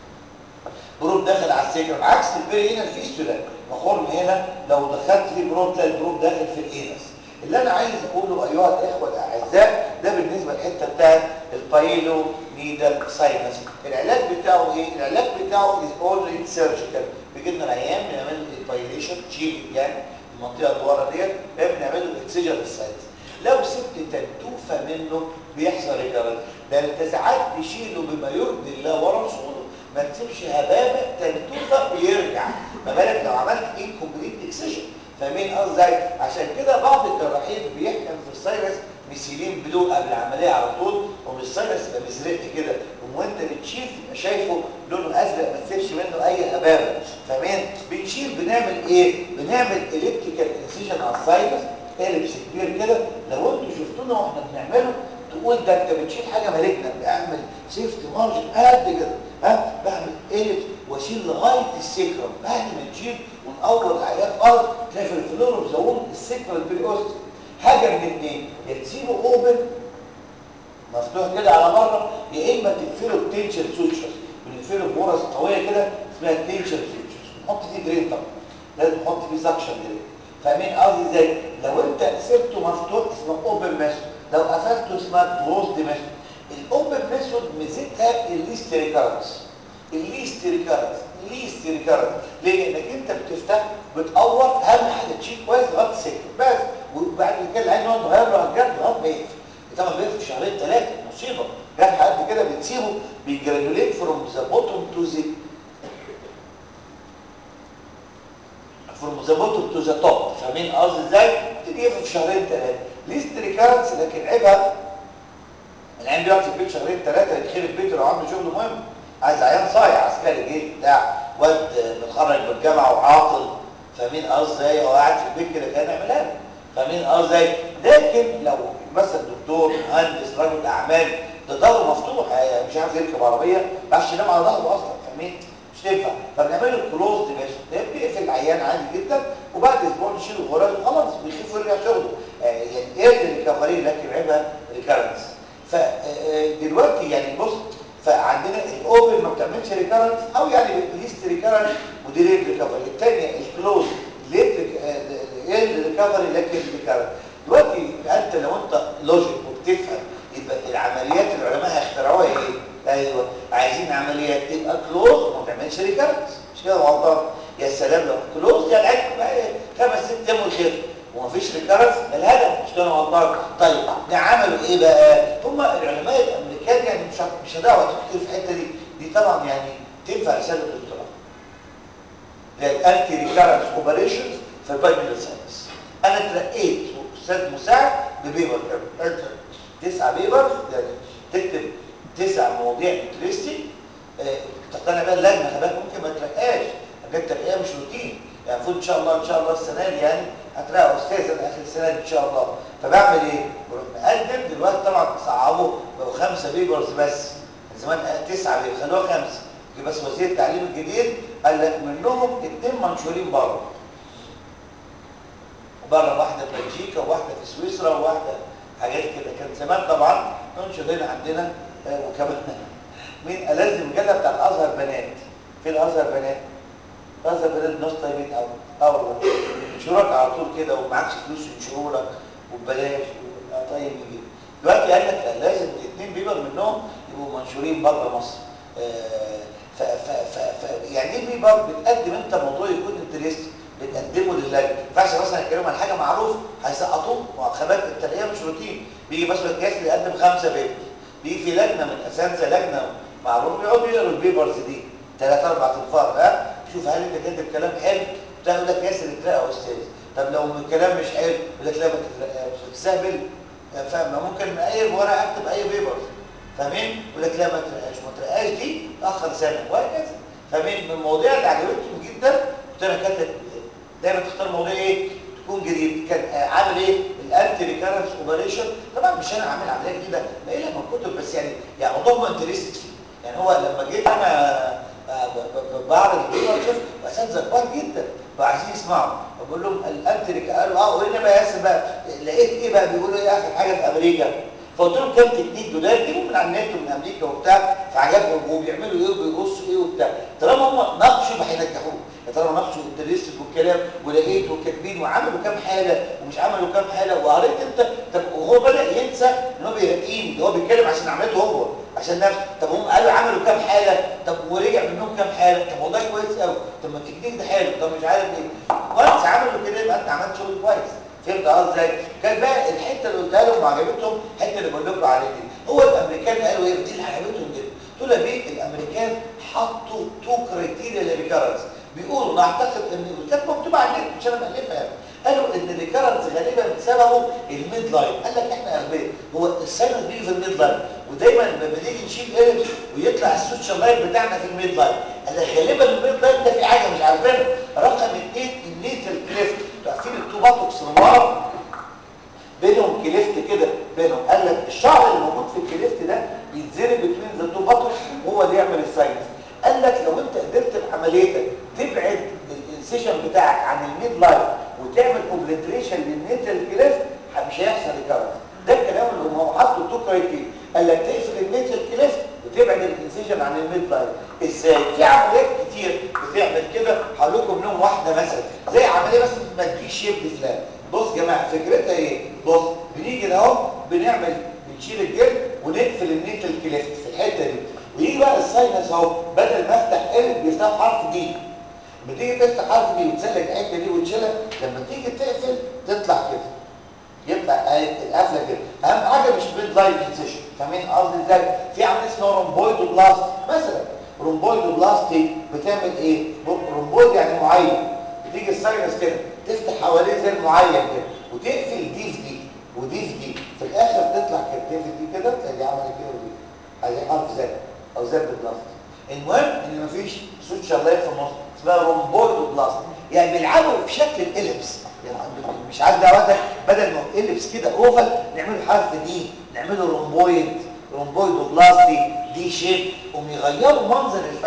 بروب داخل على السكره عكس البيري هنا الفيستولا مخرم هنا لو دخلت في بروب تلاقي البروب داخل في الانس اللي انا عايز اقوله ايها الاخوه الاعزاء ده بالنسبه للحته بتاعت البايلو نيدل ساينس العلاج بتاعه ايه العلاج بتاعه از اولريد سيرجيكال بيجي لنا العيان بنعمل له البايليشن تشيل يعني المنطقه اللي ورا ديت بنعمل له اكسجن للساينس لو سبت تنتوفه منه بيحصل ريكارنت ده انت ساعات تشيله بما يرضي الله ورسوله ما تسيبش هبابه تنتوفه ويرجع ما بالك لو عملت انكمبليت اكسجن فاهمين قصدي عشان كده بعض الجراحين بيحكم في الساينس ميثيلين بلو قبل العمليه على طول ومش الساينس يبقى مزرق كده وانت بتشيل تبقى شايفه لونه ازرق ما تسيبش منه اي هبابه فاهمين بنشيل بنعمل ايه بنعمل الكتريكال انسيجن على الساينس اليبس كبير كده لو انتوا شفتونا واحنا بنعمله تقول ده انت بتشيل حاجه مالجنا بعمل سيفت مارجن قد كده ها بعمل اليبس واشيل لغايه السكرم بعد ما نشيل ونقور العيان ارض تلاقي في الفلور بزون السكرم بريوست حاجه من اثنين يا تسيبه اوبن مفتوح كده على بره يا اما تقفله بتنشن سوتشرز بنقفله بغرز قويه كده اسمها تنشن سوتشرز بنحط فيه درين طبعا لازم نحط فيه سكشن درين فاهمين قصدي ازاي لو انت سبته مفتوح اسمه اوبن ميثود لو قفلته اسمها كلوزد ميثود الاوبن ميثود ميزتها الليست ريكارنس الليست ريكارنس الليست ريكارنس ليه انك انت بتفتح بتقور اهم حاجه تشيل كويس لغايه السكر بس وبعد كده العين نقعد نغير له هنجات لغايه ما يقفل طبعا بيقفل شهرين ثلاثه مصيبه جرح قد كده بتسيبه بيجرانوليت فروم ذا بوتوم تو ذا فروم ذا بوتوم تو ذا توب فاهمين قصدي ازاي؟ تبتدي يقفل في شهرين ثلاثه ليست ريكارنس لكن عيبها العين بيقعد في البيت شهرين ثلاثه يتخرب بيته لو عنده شغل مهم عايز عيان صايع عسكري جيش بتاع واد متخرج من الجامعه وعاطل فاهمين قصدي ازاي هو قاعد في البيت كده كان يعملها له فاهمين قصدي ازاي لكن لو مثلا دكتور مهندس رجل اعمال ده ظهره مفتوح مش عارف يركب عربيه ما يعرفش ينام على ظهره اصلا فاهمين مش تنفع فبنعمله كلوز ديفيشن بيقفل العيان عادي جدا وبعد اسبوع نشيل الغرز وخلاص بيخف ويرجع شغله آه، يعني ايه الريكفري لكن عيبها ريكارنس فدلوقتي يعني بص فعندنا الاوبن ما بتعملش ريكارنس او يعني ليست ريكارنس وديليد ريكفري الثانيه الكلوز ليت ريكفري لكن ريكارنس دلوقتي انت لو انت لوجيك وبتفهم يبقى العمليات اللي العلماء اخترعوها ايه ايوه عايزين عمليات تبقى كلوز وما تعملش ريكارنس مش كده غلطان يا سلام لو كلوز يعني عندك بقى إيه؟ خمس ست ايام وكده ومفيش ريكارنس الهدف مش كده غلطان طيب ده عملوا ايه بقى هم العلماء الامريكان يعني مش ه- مش هدعوا كتير في الحته دي دي طبعا يعني تنفع رساله الدكتوراه اللي هي الانتي ريكارنس اوبريشنز في البايميلر ساينس انا اترقيت استاذ مساعد ببيبر كامل تسعة بيبرز يعني تكتب تسع مواضيع انترستنج تقتنع بيها اللجنه خلي بالك ممكن ما ترقاش حاجات ترقيه مش روتين يعني المفروض ان شاء الله ان شاء الله السنه دي يعني هترقى استاذ انا اخر السنه دي ان شاء الله فبعمل ايه؟ بروح مقدم دلوقتي طبعا صعبوا بقوا خمسه بيبرز بس زمان تسعه بيبرز خلوها خمسه جه بس وزير التعليم الجديد قال لك منهم اثنين منشورين بره بره واحده في بلجيكا وواحده في سويسرا وواحده حاجات كده كان زمان طبعا ننشر هنا عندنا آه، وكمان مين ألذ مجله بتاع الازهر بنات في الازهر بنات الازهر بنات ناس طيبين قوي اه والله ينشروك على طول كده ومعكش فلوس ينشروا لك وببلاش آه، طيب جدا دلوقتي قال لك لا لازم الاثنين بيبر منهم يبقوا منشورين بره مصر آه، ف ف ف ف يعني ايه بيبر بتقدم انت موضوع يكون انترست بتقدمه للجنه ما ينفعش مثلا يتكلموا عن حاجه معروفه هيسقطوه ما هو خلي بالك الترقيه مش روتين بيجي مثلا الجهاز اللي يقدم خمسه بيبرز بيجي في لجنه من اساتذه لجنه معروف بيقعدوا يقروا البيبرز دي ثلاث اربع انفار ها شوف هل انت كاتب كلام حلو بتاع يقول لك ياسر اترقى يا استاذ طب لو الكلام مش حلو يقول لك لا ما تترقاش بتستهبل فاهم ممكن من اي ورقه اكتب اي بيبرز فاهمين يقول لك لا ما ترقاش ما ترقاش دي تاخر سنه وهكذا فاهمين من المواضيع اللي عجبتهم جدا كنت انا كاتب دايما تختار موضوع ايه تكون جديد كان آه، عامل ايه الانتي ريكارنس اوبريشن طبعا مش انا عامل عمليه جديده ما لها من كتب بس يعني يعني موضوع ما انترستد فيه يعني هو لما جيت انا آه، ب- ب- بعرض الفيديو شوف اساتذه كبار جدا وعايزين يسمعوا بقول لهم الانتي ريك- قالوا اه وهنا بقى ياسر بقى لقيت ايه بقى بيقولوا ايه اخر حاجه في امريكا فقلت لهم كام تكنيك دول جيبوا من على النت ومن امريكا وبتاع فعجبهم وبيعملوا ايه وبيبصوا ايه وبتاع طالما هم ناقشوا يبقى هينجحوه يا ترى ناقشوا الانترست والكلام ولقيت وكاتبين وعملوا كام حاله ومش عملوا كام حاله وقريت انت طب وهو بدا ينسى ان هو بيراقيني ده هو بيتكلم عشان عملته هو عشان نفسه طب هم قالوا عملوا كام حاله طب ورجع منهم كام حاله طب والله كويس قوي طب ما التكنيك ده حلو طب مش عارف ايه وانس عملوا كده يبقى انت عملت شغل كويس فهمت قصدي ازاي كان بقى الحته اللي قلتها لهم وعجبتهم الحته اللي بقول لكم عليها دي هو الامريكان قالوا ايه دي اللي عجبتهم جدا قلت لها بيه الامريكان حطوا تو كرايتيريا للريكارنس بيقولوا نعتقد ان كانت مكتوبه على النت مش انا مالفها يعني قالوا ان الريكارنس غالبا بسببه الميد لاين قال لك احنا اغبياء هو الساينس بيجي في الميد لاين ودايما لما بنيجي نشيل ايرج ويطلع السوشيال لاين بتاعنا في الميد لاين قال لك غالبا الميد لاين ده في حاجه مش عارفينها رقم اثنين النيتال كليفت عارفين التوباتوكس النار بينهم كليفت كده بينهم قال لك الشعر اللي موجود في الكليفت ده بيتزرب بين ذا تو باتوس وهو اللي يعمل الساينس قال لك لو انت قدرت بعمليتك تبعد الانسيشن بتاعك عن الميد لاين وتعمل اوبليتريشن للنيتال كليفت مش هيحصل ريكارنس ده الكلام اللي هم حطوا تو كرايتيريا قال لك تقفل النيتال كليفت وتبعد الانسيشن عن الميد لاين ازاي في عمليات كتير بتعمل كده هقول لكم منهم واحده مثلا زي عمليه بس ما تجيش شيب فلان بص يا جماعه فكرتها ايه بص بنيجي ده اهو بنعمل بنشيل الجلد ونقفل النيتال كليفت في الحته دي ويجي بقى الساينس اهو بدل ما افتح ال بيفتح حرف دي بتيجي تفتح حرف دي وتسلك الحته دي وتشيلها لما تيجي تقفل تطلع كده يطلع اهي القفله كده اهم حاجه مش ميد لاين انسيشن فاهمين قصدي ازاي في عمليه اسمها رومبويدوبلاست مثلا رومبويدوبلاستي بتعمل ايه رومبويد يعني معين بتيجي الساينس كده تفتح حواليه زي معين كده وتقفل دي في دي ودي في دي في الاخر تطلع كده تقفل دي كده تلاقي دي عملت كده ودي ادي حرف زد او زد بلاست المهم ان مفيش سوشيال لاين في النص اسمها رومبويدوبلاست يعني بيلعبوا في شكل الاليبس يعني مش عارف دعواتك بدل ما هو اليبس كده اوفل نعمله حرف دي نعمله رومبويد رومبويدوبلاستي دي شيب قوم يغيروا منظر الفتح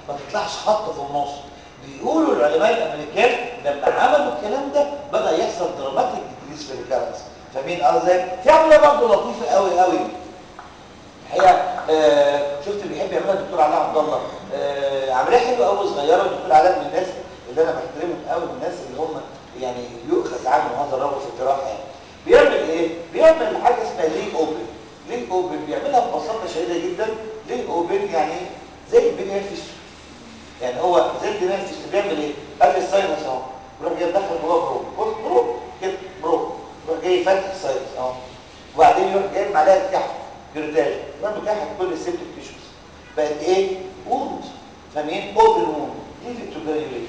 ما تطلعش خط في النص بيقولوا العلماء الامريكان لما عملوا الكلام ده بدا يحصل دراماتيك ديكريس في الريكارنس فاهمين قصدي في عمليه برضه لطيفه قوي قوي الحقيقه آه شفت بيحب يعملها الدكتور علاء عبد الله آه عمليه حلوه قوي صغيره والدكتور علاء من الناس اللي انا بحترمهم قوي من الناس اللي هم يعني يؤخذ عنهم هذا الرجل في الجراحه يعني بيعمل ايه بيعمل حاجه اسمها ليك اوبن ليك اوبن بيعملها ببساطه شديده جدا ليك اوبن يعني زي البنيه الفيستول يعني هو زي البنيه الفيستول بيعمل ايه قبل الساينس اهو يروح جاي دخل جوه برو بص برو كده برو يروح جاي فاتح الساينس اهو وبعدين يروح جاي معلقه كحك جرداج يروح مكحك كل السيبتك تيشوز بقت ايه ووند فاهمين اوبن ووند دي في التوجريوليت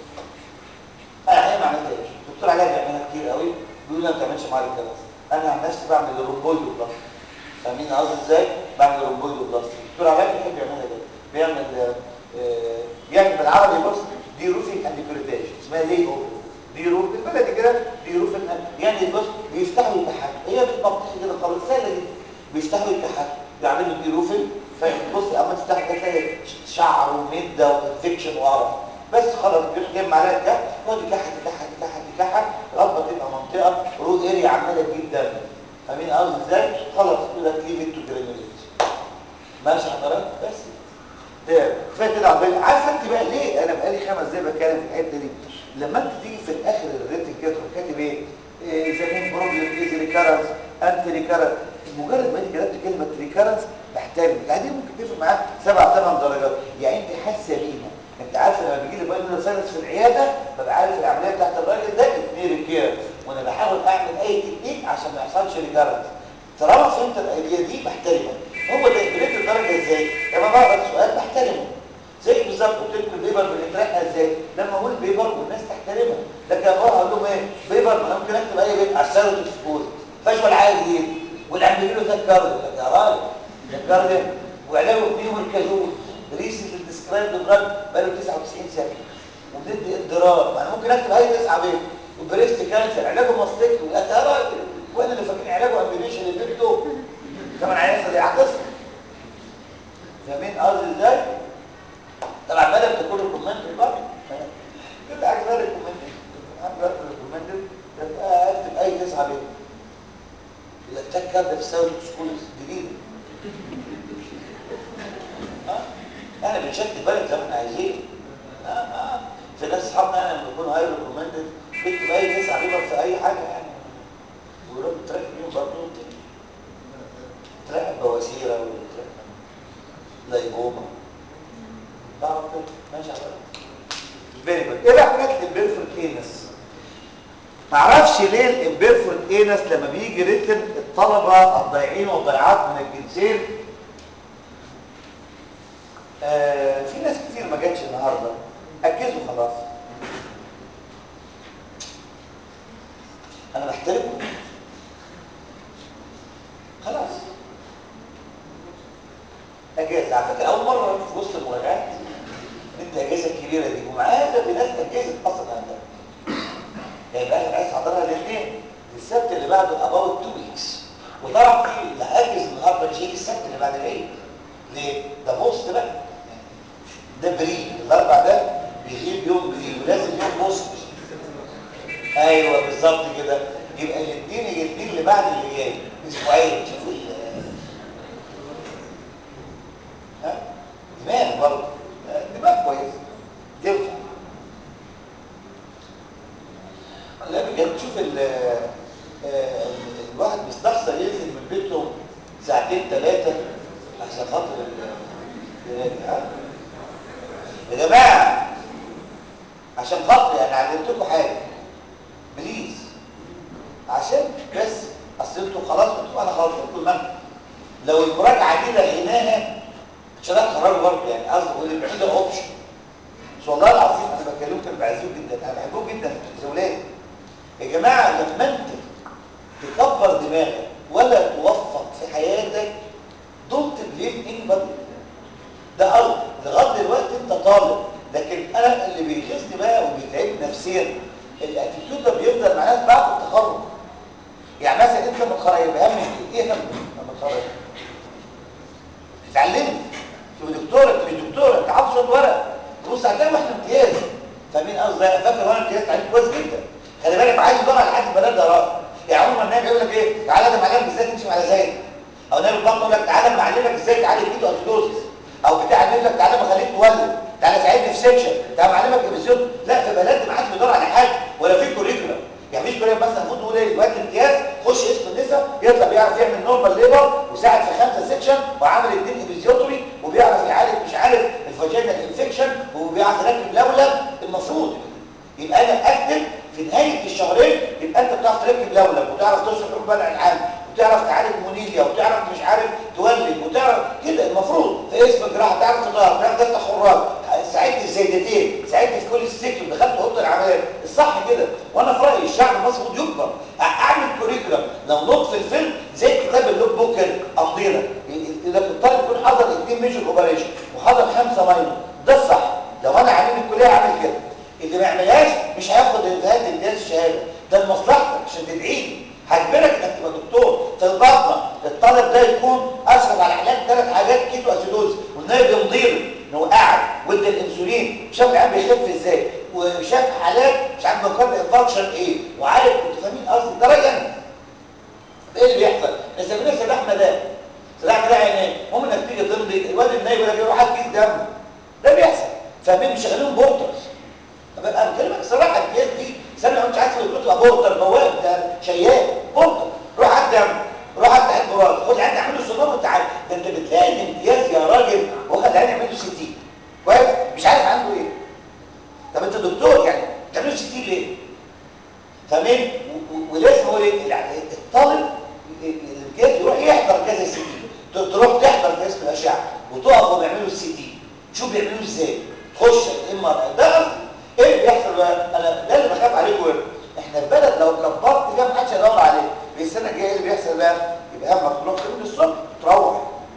انا هي ما عملتهاش الدكتور علاء بيعملها كتير قوي بيقول انا ما تعملش معايا الكلام انا عن نفسي بعمل الرومبويد بلاست فاهمين قصدي ازاي بعمل الرومبويد بلاست الدكتور علاء بيحب يعملها كده بيعمل آه بيعمل بالعربي بص دي روفين اند كريتاج اسمها ليه اوبن دي روف بالبلدي كده دي روف يعني بص بيفتحوا يكحكوا هي بتبطش كده خالص سهله جدا بيفتحوا يكحكوا يعملوا دي روفين فبص اما تفتح كده تلاقي شعر ومده وانفكشن وقرف بس خلاص بيروح معلقه كحك يقعد يكحك يكحك يكحك يكحك لغايه ما تبقى منطقه رو اريا عماله تجيب دم فاهمين قصدي ازاي؟ خلاص يقول لك ليف ات تو جرانيوليت ماشي حضرتك بس ده كفايه كده عقبال عارف انت بقى ليه انا بقالي خمس دقايق بتكلم في الحته دي لما انت تيجي في الاخر الريتنج كده تروح كاتب ايه؟ زمين بروبلم از ريكارنس انتي ريكارنس مجرد ما انت كتبت كلمه ريكارنس بحترمك يعني دي ممكن تفرق معاك سبع ثمان درجات يعني انت حاسه بيها انت عارف لما بيجي لي بايلر ساينس في العياده ببقى عارف العمليه بتاعت الراجل ده اثنين ريكير وانا بحاول اعمل اي تكنيك عشان ما يحصلش ريكارنس طالما فهمت الايديا دي بحترمك هو ده جريت الدرجه ازاي لما بقرا السؤال بحترمه زي بالظبط قلت لكم البيبر بنترقى ازاي لما اقول بيبر والناس تحترمها لكن اقول اقول لهم ايه بيبر ما ممكن اكتب اي بيبر على السيرة اكسبوز فشل حاجه جديد والعمليه له تذكر يا راجل تذكر ده وعلاجه فيه الكازوز ريسنت ديسكرايب دراج بقاله 99 سنه وبندي اضرار انا ممكن اكتب اي تسعه بيبر وبريست كانسر علاجه ماستكتو يا راجل وانا اللي فاكرين علاجه امبيليشن البيبتو كمان عايز دي هتصل فاهمين قصدي ازاي طبعا بدل تكون الكومنت برضه كده عايز بدل الكومنت عايز بدل الكومنت اكتب اي تسعه بيه الاتاك كارد في ساوي سكول جديد اه احنا بنشكل بالك زي ما احنا عايزين اه اه في ناس اصحابنا يعني لما بيكونوا هاي ريكومندد بيكتب اي تسعه بيبر في اي حاجه يعني ويروح تراك بيهم برضه تراقب بواسيره وتراقب لايبوما تعرف كده ماشي على فيري جود ايه بقى حاجات البيرفورت اينس معرفش ليه الامبيرفورت اينس لما بيجي ريتن الطلبه الضايعين والضيعات من الجنسين آه في ناس كتير ما جاتش النهارده اجزوا خلاص انا بحترمكم خلاص اجازه على فكره اول مره في وسط المراجعات انت اجازه الكبيره دي ومعاها في ناس اجازت اصلا عندها يعني بقى عايز احضرها الاثنين السبت اللي بعده اباوت 2 ويكس وطبعا في اللي هاجز النهارده مش هيجي السبت اللي بعد العيد ليه؟ ده بوست بقى ده بري الاربع ده بيغيب يوم بري ولازم يوم بوست ايوه بالظبط كده يبقى الاثنين الاثنين اللي بعد اللي جاي اسبوعين شوفوا ها دماغ برضه دماغ كويس تنفع لا بجد شوف ال الواحد مستخسر ينزل من بيته ساعتين ثلاثة عشان خاطر الراجع يا جماعة عشان خاطر يعني علمتكم حاجة بليز عشان بس اصل انتوا خلاص انتوا انا خلصت لكم المنهج لو المراجعة دي لغيناها عشان اتخرجوا برضه يعني قصدي اقول ان ده اوبشن بس والله العظيم انا بكلمكم بعزوه جدا انا بحبكم جدا زي ولادي يا جماعه لما انت تكبر دماغك ولا توفق في حياتك دونت بليم اني بادي ده ارض لغايه دلوقتي انت طالب لكن انا اللي بيغيظني بقى وبيتعبني نفسيا الاتيتيود ده بيفضل معاك بعد التخرج يعني مثلا انت متخرج بهم ايه ايه هم لما تخرج اتعلمت تبقى دكتور انت مش دكتور دكتور انت حافظ شويه ورق تبص هتلاقي واحنا امتياز فاهمين قصدي فاكر وانا امتياز تعليم كويس جدا خلي بالك عايز يدور على حد بلد ده رأي يعني عمر ما النبي يقول لك ايه تعالى ده معلمك ازاي تمشي على زايد او النبي البطن يقول لك تعالى معلمك ازاي تعالج كيتو اسيدوزس او بتاع يقول لك تعالى بخليك تولد تعالى ساعدني في سكشن تعالى معلمك ايبيزود لا في بلد ما حدش بيدور على حاجه ولا في كوريكولا يعني مش كوريكولا مثلا المفروض نقول ايه دلوقتي امتياز خش اسم النساء يطلع بيعرف يعمل نورمال ليبر وساعد في خمسه سكشن وعامل اثنين ايبيزيوتومي وبيعرف يعالج مش عارف الفاجينال انفكشن وبيعرف يركب لولب المفروض يبقى انا اكتب في نهايه الشهرين يبقى انت بتعرف تركب لولب وتعرف توصل حبوب العام وتعرف تعالج مونيليا وتعرف مش عارف تولد وتعرف كده المفروض في اسم الجراحه تعرف تطهر تعرف تفتح خراج ساعدت الزيدتين ساعدت في كل السكتور دخلت اوضه العمليات الصح كده وانا في رايي الشعب المصري المفروض يكبر اعمل كوريكولم لو نط في الفيلم زي كتاب اللوك بوك كده امضينا اذا الطالب يكون حضر اثنين ميجر اوبريشن وحضر خمسه ماينور ده الصح لو انا عامل الكليه عامل كده اللي ما يعملهاش مش هياخد انتهاء امتياز الشهاده ده لمصلحتك عشان تدعي لي هجبرك انك تبقى دكتور في البطنه الطالب ده يكون اشرف على علاج ثلاث حاجات كيتو اسيدوز والنايب يمضي له ان هو قاعد وادى الانسولين وشاف العيال بيخف ازاي وشاف حالات مش عارف مكان انفكشن ايه وعارف انتوا فاهمين قصدي ده رايي انا ايه اللي بيحصل؟ نسمينا سلاح مدام سلاح مدام يعني ايه؟ المهم انك تيجي تمضي الواد النايب يقول لك يروح هات كيس دم ده بيحصل فاهمين مش شغالين بورترز انا بكلمك الصراحه الكيس دي سنه لو انت عايز تبقى بورتر بواب ده شيال بورتر روح عدي روح عدي عند براس خد عندي اعمل له صدام وتعالى ده انت بتلاقي الامتياز يا راجل واخد عندي اعمل له سي تي كويس مش عارف عنده ايه طب انت دكتور يعني بتعمل له سي تي ليه فاهمين ولازم هو الطالب الامتياز يروح يحضر كذا سي تي تروح تحضر في اسم الاشعه وتقف وبيعملوا السي تي شوف بيعملوه ازاي تخش الام ده قصدي ايه اللي بيحصل بقى انا ده اللي بخاف عليكم ايه احنا في بلد لو كبرت كده محدش هيدور عليه في السنه الجايه اللي بيحصل بقى يبقى همك تروح من الصبح تروح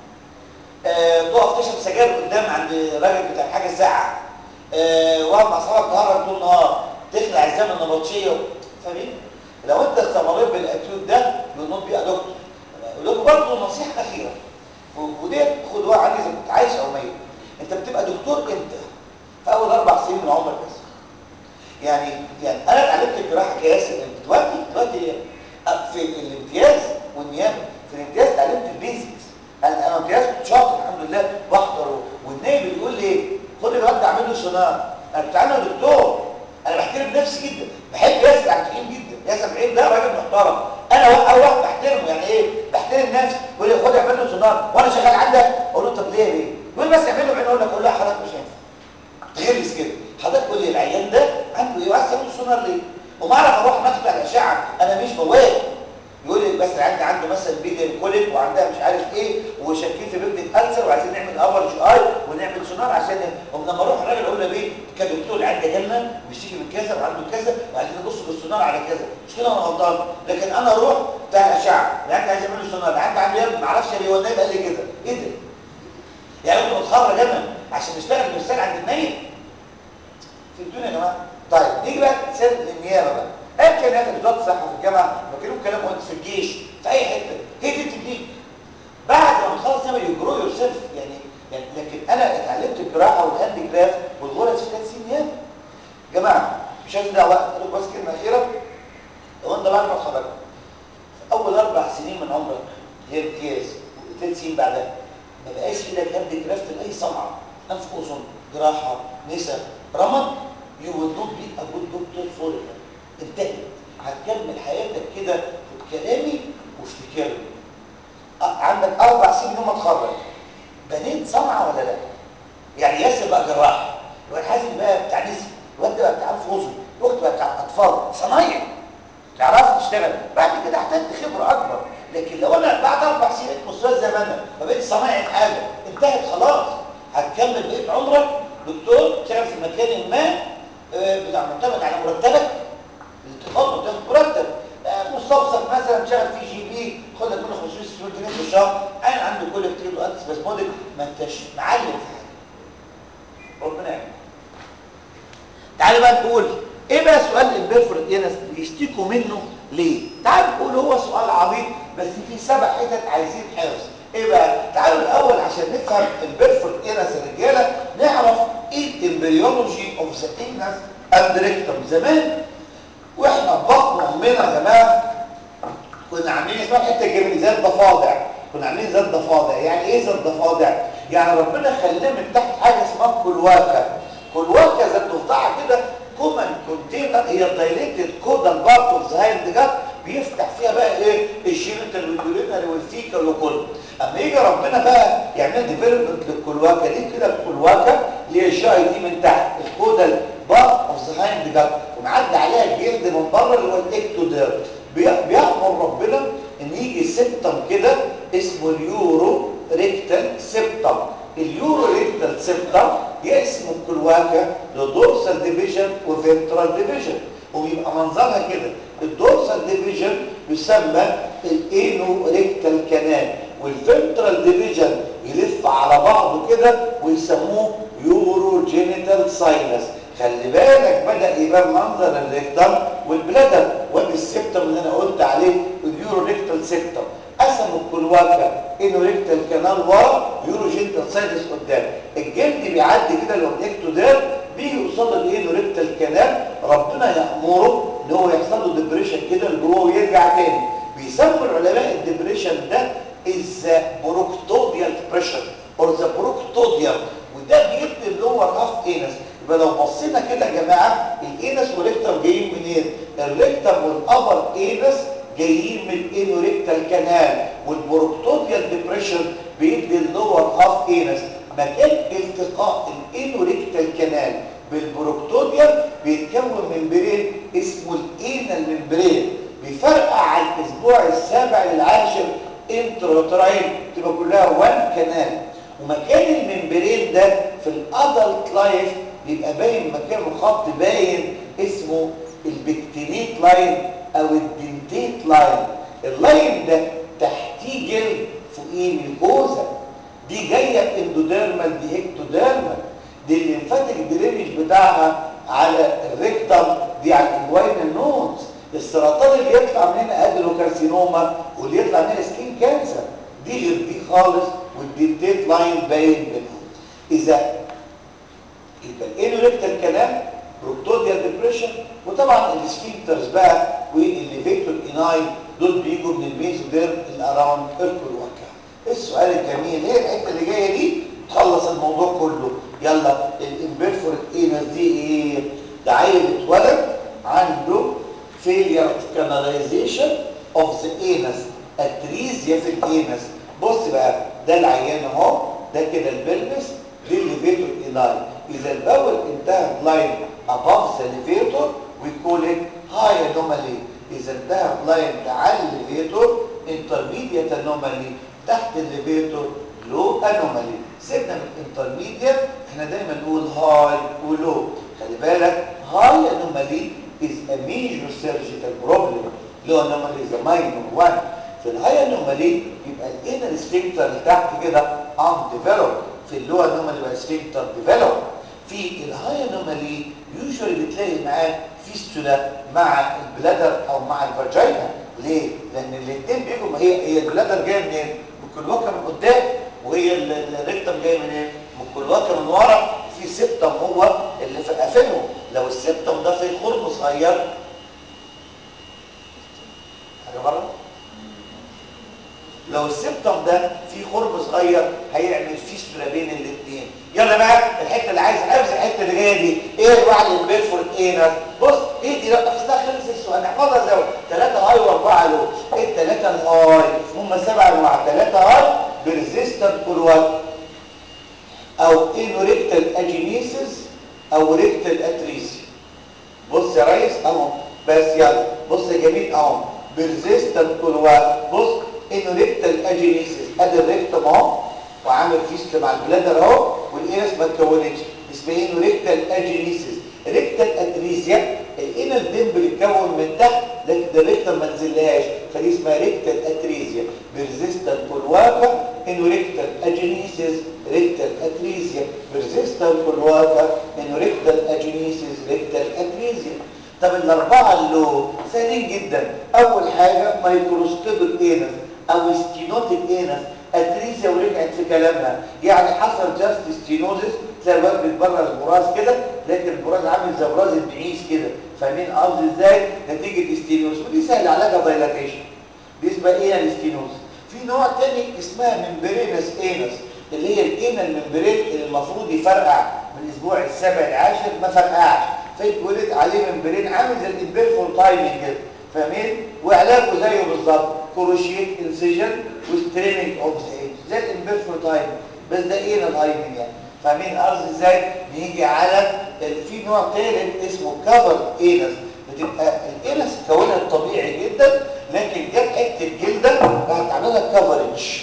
اه تقف تشرب سجاير قدام عند راجل بتاع حاجه ساعه اه واقف مع اصحابك تهرب طول النهار تخلع الزمن النبطشيه فاهمين لو انت استمريت بالاتيود ده ينوض بيها دكتور ولكم برضه نصيحه اخيره وديت خدوها عني اذا كنت عايش او ميت انت بتبقى دكتور امتى في اول اربع سنين من عمرك بس يعني يعني انا اتعلمت الجراحه كياسر دلوقتي دلوقتي في الامتياز والنيابه في الامتياز اتعلمت البيزكس انا انا امتياز كنت شاطر الحمد لله بحضر والنائب بيقول لي خد الواد ده اعمل له سونار انا كنت عامل دكتور انا بحترم نفسي جدا بحب ياسر عبد الحليم جدا ياسر عبد ده راجل محترم انا اول واحد بحترمه يعني ايه بحترم نفسي يقول لي خد اعمل له سونار وانا شغال عندك اقول له طب ليه ليه يقول بس اعمل له بعين اقول لك اقول له حضرتك مش هينفع تغلس كده حضرتك قول لي العيان ده عنده ايه وعايز تعمل سونار ليه وما اعرف اروح نقطع الاشعه انا مش بواب يقول لي بس العيان ده عنده مثلا بيلين كوليك وعندها مش عارف ايه وشاكين في بيبتك السر وعايزين نعمل افرج اي ونعمل سونار عشان لما اروح الراجل اقول له بيه كدكتور العيان ده جالنا بيشتكي من كذا وعنده كذا وعايزين نبص بالسونار على كذا مش كده انا غلطان لكن انا اروح بتاع الاشعه العيان عايز يعمل له سونار العيان عنده يد ما اعرفش ليه هو النايب قال لي كده ايه ده يعني انتوا بتخرج انا عشان نشتغل مرسال عند النايب في الدنيا يا جماعه طيب نيجي بقى سير للنيابه بقى ايا كان ياخد وزاره الصحه في الجامعه بكلمهم كلام مهندس في الجيش في اي حته هي دي التكنيك بعد ما تخلص تعمل يجرو يور سيلف يعني يعني لكن انا اتعلمت الجراحه والهاند جراف والغرز في ثلاث سنين نيابه يا جماعه مش عايز ده وقت اقول بس كلمه اخيره لو انت بعد ما اتخرجت اول اربع سنين من عمرك هي امتياز وثلاث سنين بعدها ما بقاش في ايدك هاند جراف لاي صنعه انف اذن جراحه نسا رمد you will not be a good doctor forever انتهت هتكمل حياتك كده خد كلامي وافتكرني عندك اربع سنين يوم ما تخرج بنيت صنعه ولا لا يعني ياسر بقى جراح الواد حازم بقى بتاع نسا الواد بقى بتاع انف اذن الاخت بقى بتاع اطفال صنايع تعرف تشتغل بعد كده احتجت خبره اكبر لكن لو انا بعد اربع سنين مستوى زي ما انا ما بقتش صنايعي في حاجه انتهت خلاص هتكمل بقيه عمرك دكتور تشتغل في مكان ما بتاع معتمد على مرتبك الاتفاق بتاخد مرتب مستوصف مثلا تشتغل في جي بي خد لك منه 500 600 جنيه في الشهر انا عنده كل كتير وانت سباسموديك ما انتش معلم في حاجه ربنا يعين تعالى بقى نقول ايه بقى سؤال البيرفورت اينس بيشتكوا منه ليه تعال نقول هو سؤال عبيط بس في سبع حتت عايزين حفظ ايه بقى تعالوا الاول عشان نفهم البيرفورت انس الرجاله نعرف ايه الامبريولوجي اوف ذا انس اند ريكتم زمان واحنا في بطن امنا يا جماعه كنا عاملين اسمها الحته الجميله ذات ضفادع كنا عاملين ذات ضفادع يعني ايه ذات ضفادع يعني ربنا خلاه من تحت حاجه اسمها كلواكه كلواكه ذات ضفدعه كده كومن كونتينر هي الدايليتد كودال بارت اوف ذا هايند جات بيفتح فيها بقى ايه الجينيتال واليورينال والفيكال وكله اما يجي ربنا بقى يعمل ديفلوبمنت للكلواكه دي كده الكلواكه اللي هي الجاي دي من تحت الكودال بارت اوف ذا هايند جات ومعدي عليها الجلد من بره اللي هو الاكتوديرم بيأمر ربنا ان يجي سبتم كده اسمه اليورو ريكتال سبتم اليورو ريكتال سبتم يقسم الكلواكه لدورسال ديفيجن وفنترال ديفيجن وبيبقى منظرها كده الدورسال ديفيجن يسمى الانو ريكتال كانال والفنترال ديفيجن يلف على بعضه كده ويسموه يورو جينيتال ساينس خلي بالك بدأ يبان منظر الريكتم والبلادر وادي السبتم اللي انا قلت عليه اليورو ريكتال سبتم قسموا الكلواكا انه ريكتال كانال ورا يورو جينيتال ساينس قدام الجلد بيعدي كده لو الاكتودير بيجي يوصل للانو ريكتال كانال ربنا يأمره ان هو يحصل له ديبريشن كده لجوه ويرجع تاني بيسموا العلماء الديبريشن ده از بروكتوديال بريشر اور ذا بروكتوديال وده بيدي اللور هاف انس يبقى لو بصينا كده يا جماعه الانس والريكتم جايين منين الريكتم والابر انس جايين من الانوريكتال كانال والبروكتوديال ديبريشن بيدي اللور هاف انس مكان التقاء الانوريكتال كانال بالبروكتوديال بيتكون ممبرين اسمه الانال ممبرين بيفرقع على الاسبوع السابع للعاشر انتروتراين تبقى كلها وان كانال ومكان الممبرين ده في الادلت لايف بيبقى باين مكان خط باين اسمه البكتينيت لاين او الدنتيت لاين اللاين ده تحتيه جلد فوقيه ميكوزا دي جايه اندوديرمال دي هيكتوديرمال دي الليمفاتيك درينج بتاعها على الريكتم دي على الانجوينال نودز السرطان اللي يطلع من هنا ادينوكارسينوما واللي يطلع من هنا سكين كانسر دي غير دي خالص والدنتيت لاين باين بينهم اذا يبقى الانوريكتال كانال بروكتوديال ديبريشن وطبعا السفينكترز بقى والليفيتور اناي دول بيجوا من الميزوديرم الاراوند الكلواكا السؤال الجميل هي الحته اللي جايه دي تخلص الموضوع كله يلا الامبيرفورت انس دي ايه ده عيل اتولد عنده failure of canalization of the anus اتريزيا في الانس بص بقى ده العيان اهو ده كده البلبس دي الليفيتور اناي اذا البول انتهى لاين above the levator we call it high anomaly اذا انتهى لاين على الليفيتور intermediate anomaly تحت الليفيتور low anomaly سيبنا من intermediate احنا دايما نقول high ولو خلي بالك high anomaly is a major surgical problem low anomaly is a minor one في الهاي انومالي يبقى الانر سفنكتر اللي تحت كده undeveloped في اللو انومالي يبقى سفنكتر ديفلوب في الهاي انومالي يوجوالي بتلاقي معاه فيستولا مع البلادر او مع الفاجينا ليه؟ لان الاثنين بيجوا هي هي البلادر جايه منين؟ من الكلواكه من قدام وهي الريكتم جاي منين؟ من الكلواكه من ورا في سبتم هو اللي في قافله لو السبتم ده في خرم صغير حاجه بره لو السبتم ده فيه خرم صغير هيعمل فيستولا بين الاثنين يلا بقى الحته اللي عايز عايز الحته اللي جايه دي ايه الوعي البيرفورت ايه بص ايه دي لا اصلا خلص السؤال نحفظها زي ثلاثه هاي واربعه لو ايه الثلاثه الهاي هم سبع انواع ثلاثه هاي بريزيستنت كلوات او انوريكتال اجينيسيس او ريكتال اتريسي بص يا ريس اهو بس يلا بص يا جميل اهو بريزيستنت كلوات بص انه ريكتال اجينيسيس ادي الريكتم اهو وعامل فيست مع البلادر اهو والانس ما اتكونتش اسمه انه ريكتال اجينيسيس ريكتال اتريزيا الانال ديمبل اتكون من تحت لكن الريكتم ما نزلهاش فدي اسمها ريكتال اتريزيا بريزيستنت كلواكا انه ريكتال اجينيسيس ريكتال اتريزيا بريزيستنت كلواكا انه ريكتال اجينيسيس ريكتال اتريزيا طب الاربعه اللي سهلين جدا اول حاجه مايكروستيبل انس او ستينوتيك انس اتريزيا نسي ورجعت في كلامها يعني حصل جاست ستينوزس تلاقي الواد بيتبرز براز كده لكن البراز عامل زي براز المعيز كده فاهمين قصدي ازاي نتيجه ستينوز ودي سهل علاجها دايلاتيشن دي اسمها ايه الستينوز في نوع تاني اسمها ممبرينس اينس اللي هي الاينا الممبرين اللي المفروض يفرقع من الاسبوع السابع العاشر ما فرقعش فيتولد عليه ممبرين عامل زي الامبيرفول تايمنج كده فاهمين وعلاجه زيه بالظبط كروشيت انسيجن وستريننج اوف زي الامبيرفول تايمنج بس ده اينا تايمنج يعني فاهمين قصدي ازاي نيجي على في نوع ثالث اسمه كفر اينس بتبقى الانس كونها الطبيعي جدا لكن جت حته جلده راحت عاملها كفرج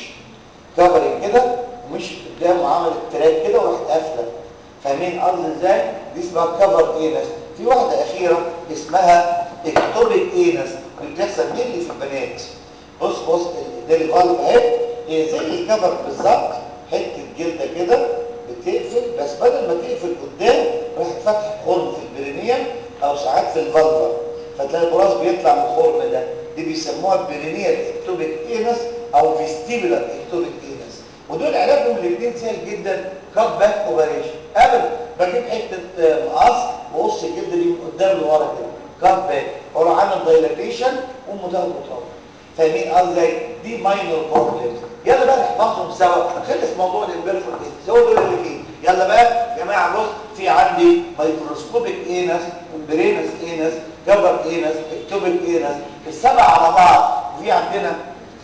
كفرج كده ومش قدامه عملت تراك كده وراحت قافله فاهمين قصدي ازاي دي اسمها كفر اينس في واحده اخيره اسمها اكتوبيك اينس اللي بتحصل مين في البنات بص بص ده الفالف اهي هي زي الكفر بالظبط حته جلده كده بتقفل بس بدل ما تقفل قدام راحت فاتحه خرم في البرينيوم او ساعات في الفالفا فتلاقي البراز بيطلع من الخرم ده دي بيسموها البرينيال اكتوبيك اينس او فيستيبولار اكتوبيك اينس ودول علاجهم الاثنين سهل جدا كات باك اوبريشن ابدا بجيب حته مقص واقص الجلد دي من قدام لورا كده كات باك واروح عامل دايلاتيشن ومدهب وطاوله فاهمين قصدي دي ماينور بروبلمز يلا بقى نحفظهم سوا خلص موضوع الامبيرفورت هو دول اللي فيه يلا بقى يا جماعه بص في عندي مايكروسكوبيك اينس امبرينس اينس كفر اينس اكتوبيك اينس السبع على بعض وفي عندنا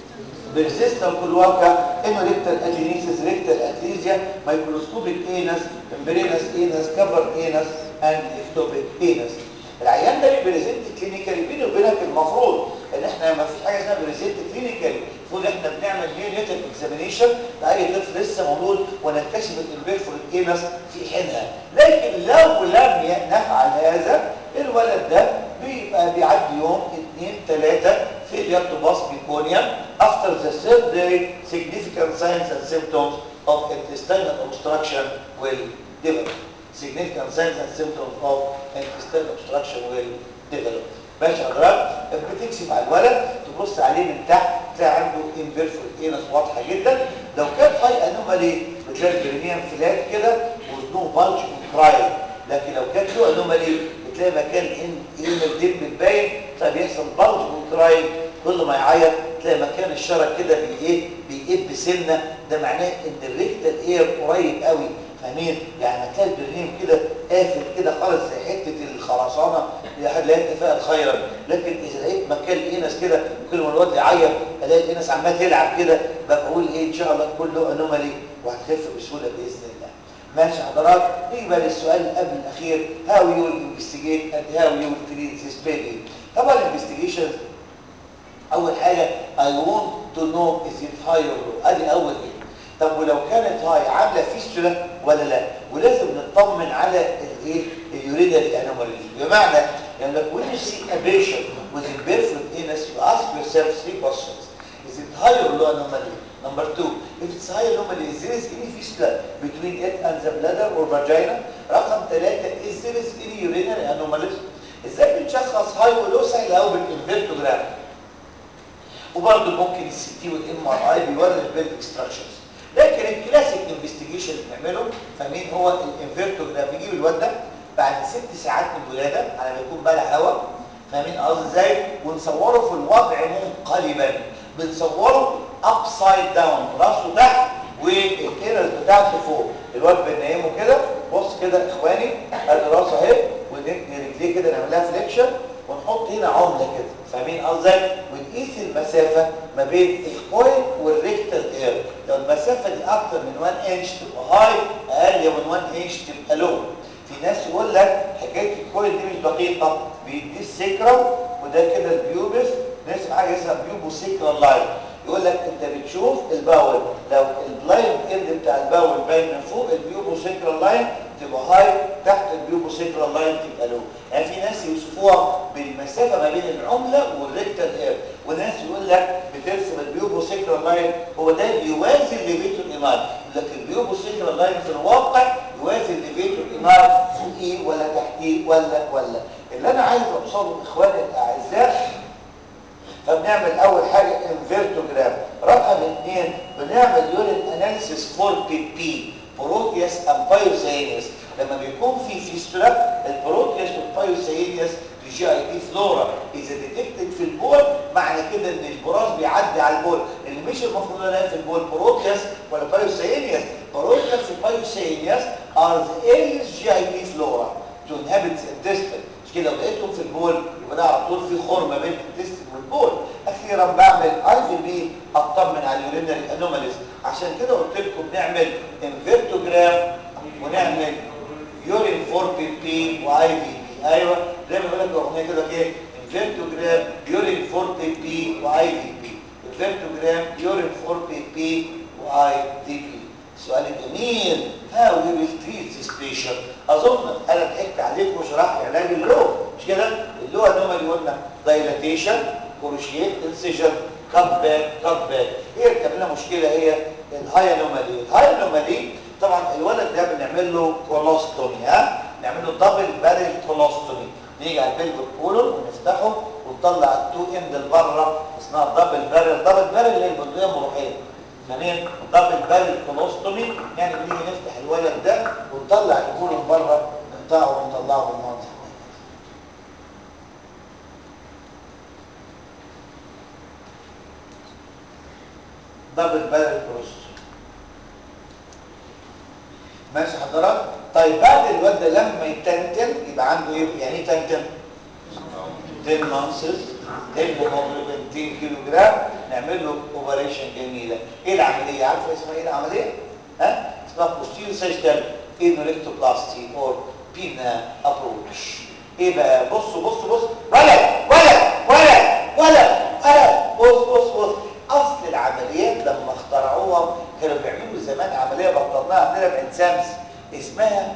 بريزيستال كلواكا انوريكتال اجينيسيس ريكتال اتريزيا مايكروسكوبيك اينس امبرينس اينس كفر اينس اند اكتوبيك اينس العيان ده بيبريزنت كلينيكالي بيني وبينك المفروض ان احنا ما فيش حاجه اسمها بريزنت كلينيكالي المفروض احنا بنعمل نيونيتال اكزامينيشن لاي طفل لسه مولود ونكتشف الامبيرفورت اينس في حينها لكن لو لم نفعل هذا الولد ده بيبقى بيعدي يوم اثنين ثلاثه في اليابتوباس بيكونيا after the third day significant signs and symptoms of intestinal obstruction will develop significant signs and symptoms of intestinal obstruction will develop ماشي حضرتك بتكشف على الولد تبص عليه من تحت تلاقي عنده انفيرفورت اينس واضحه جدا لو كان هاي انومالي بتلاقي البرينيوم فلات كده وزنه بالج وكرايم لكن لو كان له انومالي بتلاقي مكان ان ايمل ديب باين فبيحصل بالج وكرايم كل ما يعيط تلاقي مكان الشرج كده بايه بيقب سنه ده معناه ان الريكتال اير قريب قوي فاهمين يعني هتلاقي البرنيم كده قافل كده خالص زي حته الخرسانه لا يتفائل خيرا لكن اذا لقيت مكان الانس كده كل ما الواد يعيط الاقي الانس عمال تلعب كده بقول ايه ان شاء الله كله انومالي وهتخف بسهوله باذن الله ماشي حضرات نيجي بقى للسؤال اللي قبل الاخير هاو يو انفستيجيت اند هاو يو تريت ذيس بيبي طبعا الانفستيجيشن اول حاجه اي ونت تو نو از ات هاي اور لو ادي اول ايه طب ولو كانت هاي عامله فيستولا ولا لا ولازم نطمن على الايه اليورينال انوماليز بمعنى يعني لو when you see a patient with imperfect anus you ask yourself three questions is it high or low anomaly number two if it's high anomaly is there is any fistula between it and the bladder or vagina رقم ثلاثة is there is any urinary anomalies ازاي بنشخص هاي ولو سهل قوي بالانفيرتوجرام وبرضه ممكن السي تي والام ار اي بيوري البيلفيك ستراكشرز لكن الكلاسيك انفستيجيشن اللي بنعمله فاهمين هو الانفيرتوجراف يجيب الواد ده بعد ست ساعات من الولاده على ما يكون بلع هواء فاهمين قصدي ازاي ونصوره في الوضع منقلبا بنصوره ابسايد داون راسه تحت والكيرز بتاعته فوق الواد بننيمه كده بص كده اخواني ادي راسه اهي ورجليه كده نعمل لها فليكشن ونحط هنا عمله كده فاهمين قصدي ونقيس المسافه ما بين الكويل والريكتال اير لو المسافه دي اكتر من 1 انش تبقى هاي اقل من 1 انش تبقى لو في ناس يقول لك حكايه الكويل دي مش دقيقه بيدي السكرم وده كده البيوبس نسمع حاجه اسمها بيوبو سيكرال لاين يقول لك انت بتشوف الباول لو البلايند اند بتاع الباول باين من فوق البيوبو سيكرال لاين تبقى هاي تحت البيوبو سيكرال لاين تبقى لو يعني في ناس يوصفوها بالمسافه ما بين العمله والريكتال اير وناس يقول لك بترسم البيوبو سيكرال لاين هو ده يوازي الليفيتور ايماج لكن البيوبو سيكرال لاين في الواقع يوازي الليفيتور ايماج فوقيه ولا تحتيه ولا ولا اللي انا عايز اوصله اخواني الاعزاء فبنعمل اول حاجه انفيرتوجرام رقم اثنين بنعمل يورين اناليسيس فور بي بي بروتياس ام بايوسينيس لما بيكون في فيستولا البروتياس والبايوسينيس في جي اي دي فلورا اذا ديتكتد في البول معنى كده ان البراز بيعدي على البول اللي مش المفروض الاقي في البول بروتياس ولا بايوسينيس بروتياس والبايوسينيس ار ذا ايريز جي اي دي فلورا تو انهبت الانتستين مش كده لو لقيتهم في البول يبقى ده على طول في خرم بين الانتستين والبول اخيرا بعمل اي في بي اطمن على اليورينري انوماليز عشان كده قلت لكم نعمل انفيرتوجرام ونعمل يورين فور بي بي واي في بي ايوه زي ما بقول لك الاغنيه كده ايه انفيرتوجرام يورين فور بي بي واي في بي انفيرتوجرام يورين فور بي بي واي دي بي سؤال جميل هاو يو ويل تريت ذيس بيشنت اظن انا ضحكت عليكم وشرحت علاج اللو مش كده اللو انومالي قلنا دايلاتيشن كروشيت انسيجن كاب باك كاب باك هي اللي بتعمل لنا مشكله هي الهاي انومالي الهاي انومالي طبعا الولد ده بنعمل له كولوستومي ها نعمل له دبل بارل كولوستومي نيجي على البلب كولون ونفتحه ونطلع التو اند لبره اسمها دبل بارل دبل بارل اللي هي البندقيه المروحيه يعني دبل بارل كولوستومي يعني بنيجي نفتح الولد ده ونطلع الكولون بره نقطعه ونطلعه بالمنظر دبل بارل كولوستومي ماشي حضرتك طيب بعد الواد ده لما يتنتن يبقى عنده ايه يعني ايه تنتن 10 مانسز 10 هيموجلوبين 2 كيلو جرام نعمل له اوبريشن جميله ايه العمليه عارفه اسمها ايه العمليه ها اسمها بوستيريو سيستم انوريكتوبلاستي اور بينا ابروتش ايه بقى بصوا بصوا بص ولا ولا ولا ولا ولا بص بص بص اصل العمليات لما اخترعوها كانوا بيعملوا زمان عمليه بطلناها عندنا في انسامس اسمها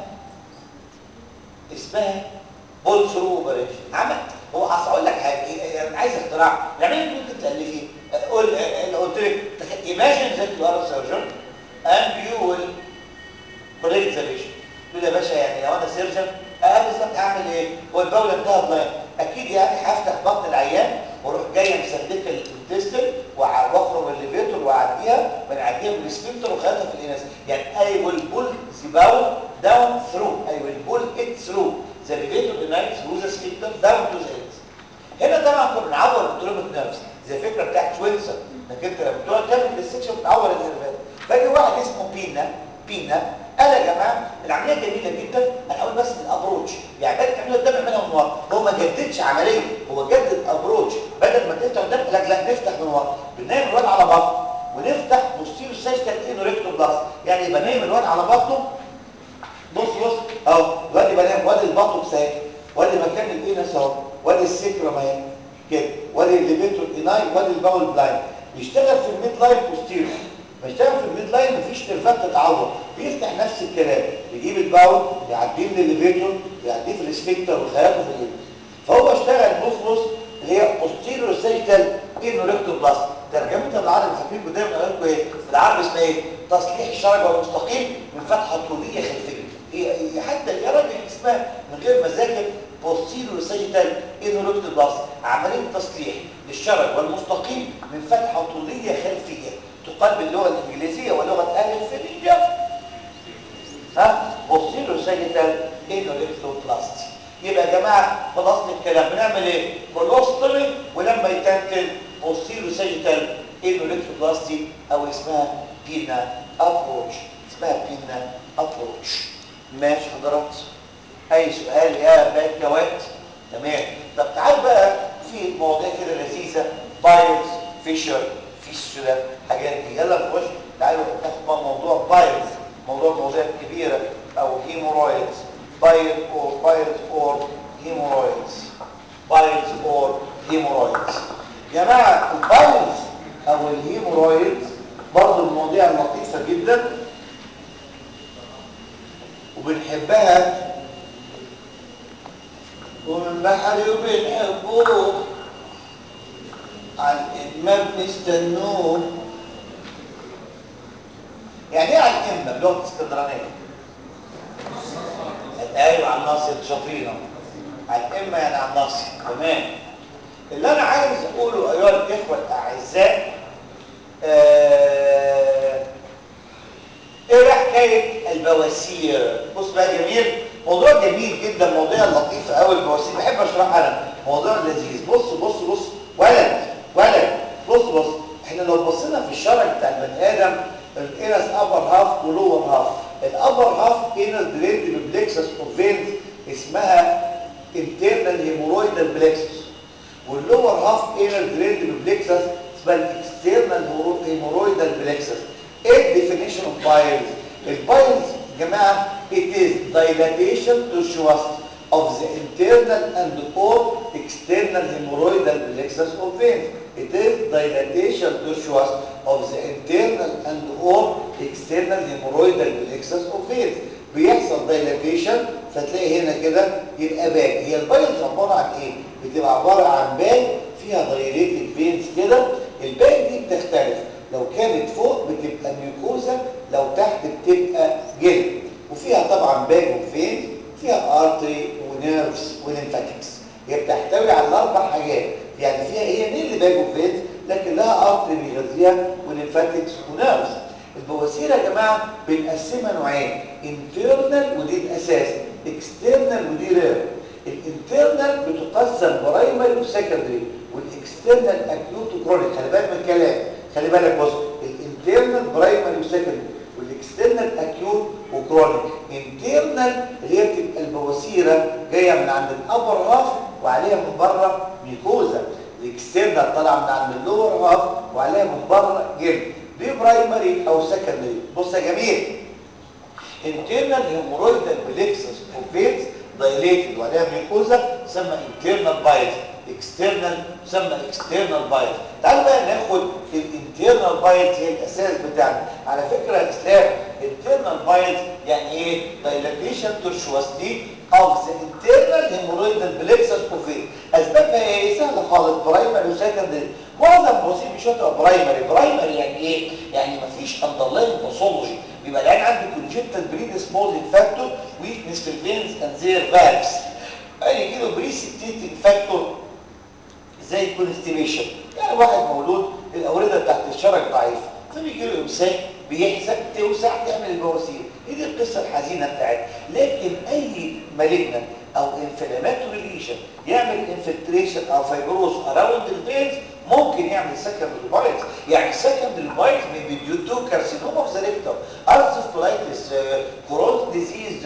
اسمها بول ثرو اوبريشن عمل هو اصل اقول لك حاجه يعني عايز اختراع نعمل ايه ممكن تالفيه قول انا قلت لك ايماجين ذات يو ار سيرجن اند يو ويل كوريكت ذا بيشنت تقول يا باشا يعني لو انا سيرجن انا بالظبط هعمل ايه هو البول انتهى بلاين اكيد يعني هفتح بطن العيان واروح جايه مسدكه الانتستين واخرج الليفيتور واعديها بنعديها بالسفنكتر وخيطها في الانس يعني اي ويل بول ذا باول داون ثرو اي ويل بول ات ثرو ذا ليفيتور يونايت ثرو ذا سفنكتر داون تو ذا انس هنا طبعا كنا بنعور التروميك نيرفز زي الفكره بتاعت شوينسر انك انت لما بتقعد تعمل ديسكشن بتعور النيرفات فاجي واحد اسمه بينا بينا قال يا جماعه العمليه جميله جدا انا اقول بس الابروتش يعني بدل تعملها قدام اعملها من ورا هو ما جددش عمليه هو جدد ابروتش بدل ما تفتح قدام لا لا نفتح من ورا بننام الواد على بطنه ونفتح بوستيريو سيستم انوريكتو بلاس يعني يبقى نايم الواد على بطنه بص بص اهو الواد يبقى نايم وادي البطن ساكت وادي مكان الانس اهو وادي السكرم اهي كده وادي الليفيتور اناي وادي الباول بلاين بيشتغل في الميد لاين بوستيريو بيشتغل في الميد لاين مفيش نرفات تتعور بيفتح نفس الكلام يجيب الباول يعديه من الليفيتور يعديه في الاسفنكتر وخياطه في الانس فهو اشتغل بص بص اللي هي بوستيريو سيجتال انوريكتو بلاس ترجمتها بالعربي فاكرين قدام اقول لكم ايه بالعربي اسمها ايه تصليح الشرج المستقيم من فتحه طوليه خلفيه هي حتى يا راجل اسمها من غير ما اذاكر بوستيريو سيجتال انوريكتو بلاس عمليه تصليح للشرج والمستقيم من فتحه طوليه خلفيه تقال باللغه الانجليزيه ولغه اهل الفينيقيا ها بوستيريو سيجتال انوريكتو بلاستي يبقى يا جماعه خلاص الكلام بنعمل ايه كولوستومي ولما يتنتن بوستيريو سيجيتال انوريكتوبلاستي او اسمها بينا ابروتش اسمها بينا ابروتش ماشي حضرات اي سؤال يا باكوات تمام طب تعال بقى في مواضيع كده لذيذه بايلز فيشر فيستولا حاجات دي يلا نخش تعالوا ناخد موضوع بايلز موضوع مواضيع كبيره او هيمورويدز بايل اور بايلز اور هيمورويدز بايلز اور هيمورويدز يا جماعه البايلز او الهيمورويدز برضه المواضيع لطيفه جدا وبنحبها ومن بحري وبنحبوه على الإمام بنستنوه يعني ايه على الإمة بلغة اسكندرانية؟ ايوه على الناصر شاطرين على الإمة يعني على الناصر تمام اللي أنا عايز أقوله أيها الإخوة الأعزاء آه ايه بقى حكايه البواسير بص بقى جميل موضوع جميل جدا موضوع لطيف قوي البواسير بحب اشرحها انا موضوع لذيذ بص بص بص ولد ولد بص بص احنا لو بصينا في الشرع بتاع البني ادم الانس ابر هاف ولور هاف الابر هاف انس دريد ببلكسس اوف فينز اسمها internal hemorrhoidal plexus واللور هاف انس دريد ببلكسس اسمها الاكسترنال hemorrhoidal plexus ايه الديفينيشن اوف بايلز البايلز يا جماعه it is dilatation tortuous of the internal and or external hemorrhoidal plexus of veins it is dilatation tortuous of the internal and or external hemorrhoidal plexus of veins بيحصل dilatation فتلاقي هنا كده يبقى باج هي البايلز عباره عن ايه بتبقى عباره عن باج فيها dilated veins كده الباج دي بتختلف لو كانت فوق بتبقى ميوكوزا لو تحت بتبقى جلد وفيها طبعا باج وفين فيها ارتري ونيرفز وليمفاتكس هي بتحتوي على الاربع حاجات يعني فيها هي مين اللي باج وفين لكن لها ارتري بيغذيها وليمفاتكس ونيرفز البواسير يا جماعه بنقسمها نوعين انترنال ودي الاساس اكسترنال ودي رير الانترنال بتقسم برايمري وسكندري والاكسترنال اكيوت وكرونيك خلي بالك من الكلام خلي بالك بص الانترنال برايمري وسكندري والاكسترنال اكيوت وكرونيك انترنال اللي هي بتبقى البواسيره جايه من عند الابر هاف وعليها من بره ميكوزا الاكسترنال طالعه من عند اللور هاف وعليها من بره جلد دي برايمري او سكندري بص يا جميل internal hemorrhoidal plexus of veins dilated وعليها ميكوزا تسمى internal biles external تسمى external biles تعالوا بقى ناخد الانترنال بايلز هي الاساس بتاعنا على فكره يا اسلام internal بايلز يعني ايه dilatation tortuosity of the internal hemorrhoidal plexus of veins اسبابها ايه سهله خالص برايمري وسكندري معظم بسيط مش هتبقى برايمري برايمري يعني ايه يعني مفيش اندرلاين باثولوجي بيبقى العين عنده كونجنتال بريدسبوزنج فاكتور ويكنس في الفينز اند زير فالفز يجي له بريسبتيتنج فاكتور زي الكونستيبيشن يعني واحد مولود الاورده بتاعت الشرج ضعيفه فبيجي له امساك بيحزق توسع تعمل البواسير هي دي القصه الحزينه بتاعتها لكن اي مالجنت او انفلاماتوري ليشن يعمل انفلتريشن او فايبروز اراوند الفينز ممكن يعمل سكندري بايلز يعني سكندري بايلز may be due to carcinoma of the rectum ulcerative colitis كرونز ديزيز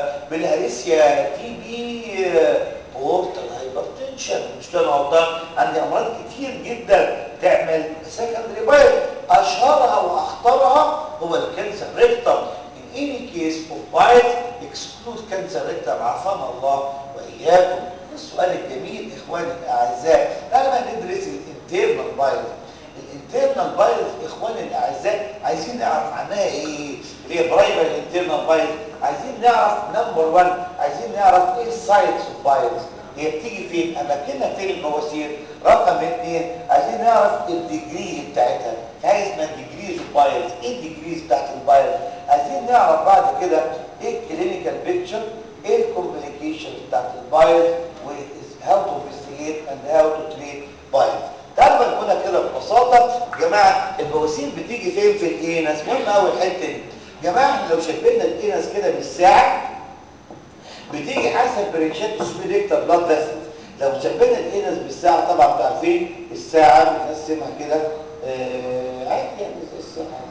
بالهاريسيا تي بي بورتال هايبرتنشن مش كده غلطان عندي امراض كتير جدا تعمل سكندري بايل اشهرها واخطرها هو الكانسر ريكتم in any case of bites exclude cancer rectum عافانا الله واياكم السؤال الجميل اخواني الاعزاء تعالوا بقى ندرس الانترنال بايلز الانترنال بايلز اخواني الاعزاء عايزين نعرف عنها ايه اللي هي برايمري انترنال بايلز عايزين نعرف نمبر 1 عايزين نعرف ايه السايتس اوف بايلز هي بتيجي فين اماكنها فين البواسير رقم اثنين عايزين نعرف الديجريز بتاعتها حاجه اسمها الديجريز اوف بايلز ايه الديجريز بتاعت البايلز عايزين نعرف بعد كده ايه الكلينيكال بيكتشر ايه الكومبليكيشنز بتاعت البايلز how to investigate and how to treat biles تعالوا نقولها كده ببساطه يا جماعه البواسير بتيجي فين في الانس مهم قوي الحته دي يا جماعه احنا لو شبهنا الانس كده بالساعه بتيجي حسب برينشات سبيريكتر بلاد فيسل لو شبهنا الانس بالساعه طبعا انتوا عارفين الساعه بنقسمها كده آه عادي يعني زي الساعه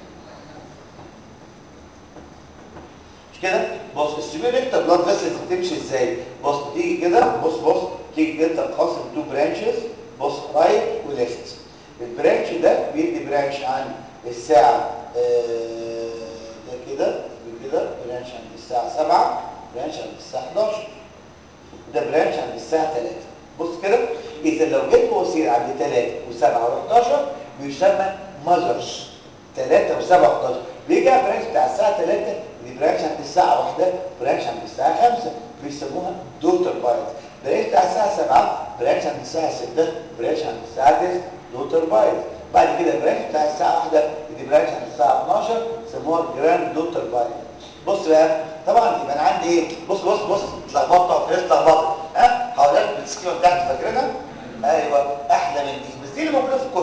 كده بص السبيريكتر بلاد فيسلز بتمشي ازاي بص بتيجي كده بص بص تيجي كده تنقسم تو برانشز بص رايت وليفت البرانش ده بيدي برانش عن الساعه آه ده كده كده برانش عند الساعه 7 برانش عند الساعه 11 ده برانش عند الساعه 3 بص كده اذا لو جيت بوصير عند 3 و7 و11 بيسمى ماذرز 3 و7 و11 بيجي برانش بتاع الساعه 3 دي برانش عند الساعه 1 برانش عند الساعه 5 بيسموها دوتر بايلز برانش بتاع الساعه 7 برانش عند الساعه 6 برانش عند الساعه 9 دوتر بايلز بعد كده برانش بتاع الساعه 1 دي برانش عند الساعه 12 سموها جراند دوتر بايلز بص بقى طبعا يبقى انا عندي ايه بص بص بص اتلخبطت في اتلخبطت ها هقول لك بالسكيما بتاعتي فاكرينها ايوه احلى من دي بس دي اللي موجوده في الكتب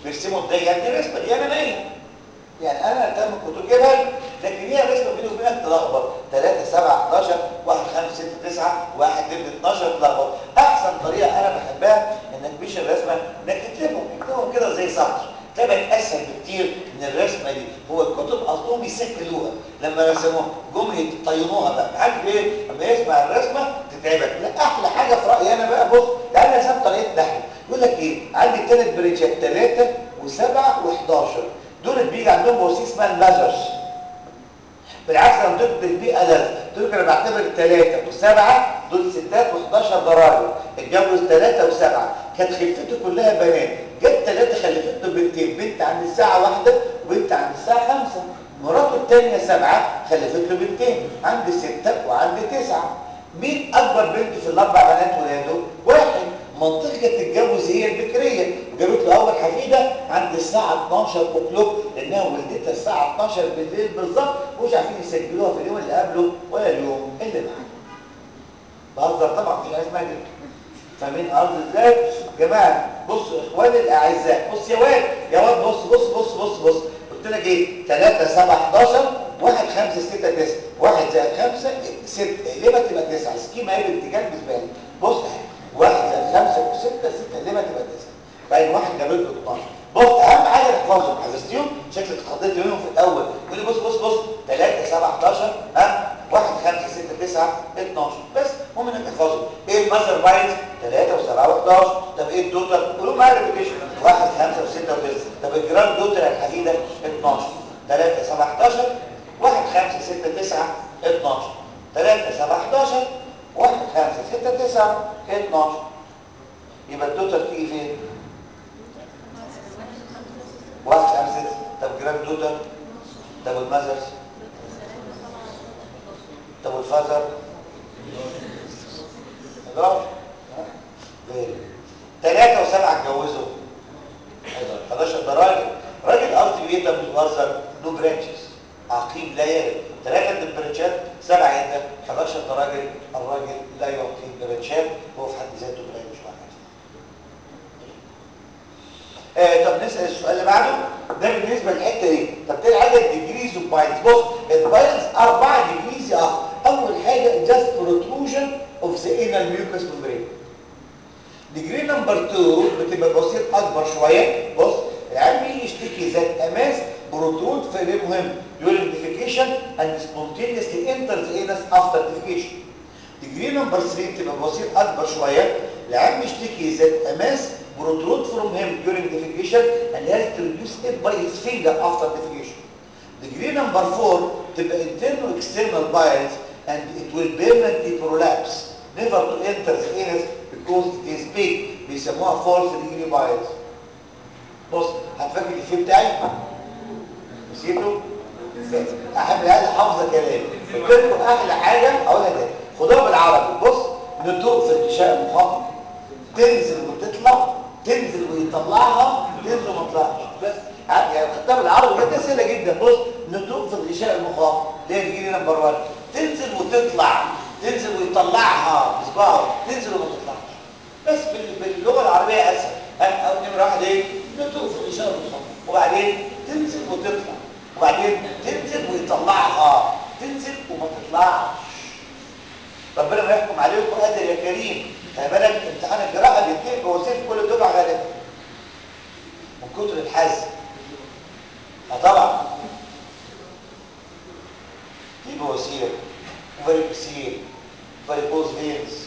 بيرسموا الدايره دي رسمه دي انا نايم يعني انا لما كنت جايبها لكن هي رسمه بيني وبينك تلخبط 3 7 11 1 5 6 9 1 2 12 تلخبط احسن طريقه انا بحبها انك مش الرسمه انك تكتبهم اكتبهم كده زي سطر ده بقت اسهل بكتير من الرسمه دي هو الكتب قصدهم يسهلوها لما رسموها جم يطينوها بقى عارف ايه لما يسمع الرسمه تتعبك لا احلى حاجه في رايي انا بقى بص تعالى رسم طريقه نحل يقول لك ايه عندي ثلاث بريتشات 3 و7 و11 دول بيجي عندهم بواسيس اسمها المازرز بالعكس لما تكتب البيئه لازم تقول انا بعتبر الثلاثه والسبعه دول ستات و11 ضرايب اتجوز ثلاثه وسبعه كانت خلفته كلها بنات جت ثلاثه خلفته بنتين بنت عند الساعه واحدة وبنت عند الساعه خمسة مراته الثانيه سبعه خلفت له بنتين عند سته وعند تسعه مين اكبر بنت في الاربع بنات ولاده واحد منطقة تتجوز هي البكرية وجابت له أول حفيدة عند الساعة 12 أكلوك لأنها ولدتها الساعة 12 بالليل بالظبط ومش عارفين يسجلوها في اليوم اللي قبله ولا اليوم اللي بعده بهزر طبعا مش عايز كده فاهمين قصدي ازاي؟ جماعة بصوا اخواني الأعزاء بص يا واد يا واد بص بص بص بص بص قلت لك ايه 3 7 11 1 5 6 9 1 زائد 5 6 ليه ما تبقى 9 سكيمة ايه باتجاه بالنسبة لي بص واحد زائد خمسة وستة ستة ليه ما تبقى تسعة بعد واحد جاب له 12 بص اهم حاجه تحفظهم حفظتيهم شكلك اتخضيت منهم في الاول يقول لي بص بص بص 3 7 11 ها 1 5 6 9 12 بس المهم انك تحفظهم ايه الماستر باينز 3 و7 و11 طب ايه الدوتر قولوا معايا ريبيتيشن 1 5 و6 و9 طب الجرام دوتر الحديده 12 3 7 11 1 5 6 9 12 3 7 11 1 5 6 9 12 يبقى الدوتر تيجي فين؟ واحد خمسة طب جرام دوتر طب المزر طب الفازر خلاص ثلاثة وسبعة اتجوزوا 11 ده راجل راجل قصدي بايه طب مش بهزر نو برانشز عقيم لا يرد ثلاثة برانشات سبعة يده 11 ده راجل الراجل لا يعطي برانشات هو في حد ذاته برانش واحد آه طب نسأل السؤال اللي بعده ده بالنسبة للحتة دي طب تاني حاجة الديجريز اوف بايلز بص البايلز أربعة ديجريز يا أخ أول حاجة just protrusion of the anal mucous membrane ديجري نمبر 2 بتبقى بسيط أكبر شوية بص العلم يجي يشتكي ذات أماس بروترود في ايه مهم during defecation and spontaneously enters the anus after defecation ديجري نمبر 3 بتبقى بسيط أكبر شوية العلم يشتكي ذات أماس protrude from him during defecation and he has to reduce it by his finger after defecation. Degree number four تبقى internal external biles and it will permanently prolapse never to enter the anus because it is big بيسموها false degree biles. بص هتفكر الفيه بتاعي نسيته احب هذا حافظه كلامي قلت لكم احلى حاجه اقولها ده خدوها بالعربي بص نتوء في الغشاء المخاطب تنزل وتطلع تنزل ويطلعها تنزل وما تطلعش بس يعني خدتها بالعربي كده سهله جدا بص نتوء في الغشاء المخاطب اللي هي تجيلي نمبر 1 تنزل وتطلع تنزل ويطلعها بصباعه تنزل وما تطلعش بس باللغه العربيه اسهل او نمره واحد ايه نتوء في الغشاء المخاطب وبعدين تنزل وتطلع وبعدين تنزل ويطلعها تنزل وما تطلعش ربنا ما يحكم عليكم قادر يا كريم خلي بالك امتحان الجراحه بيتنقل بوسيط كل دفعه غالبا من كتر الحزم اه طبعا في بواسير وفاريكسير فاريكوز فينز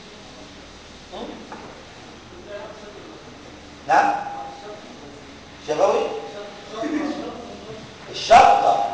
نعم شفوي الشرطه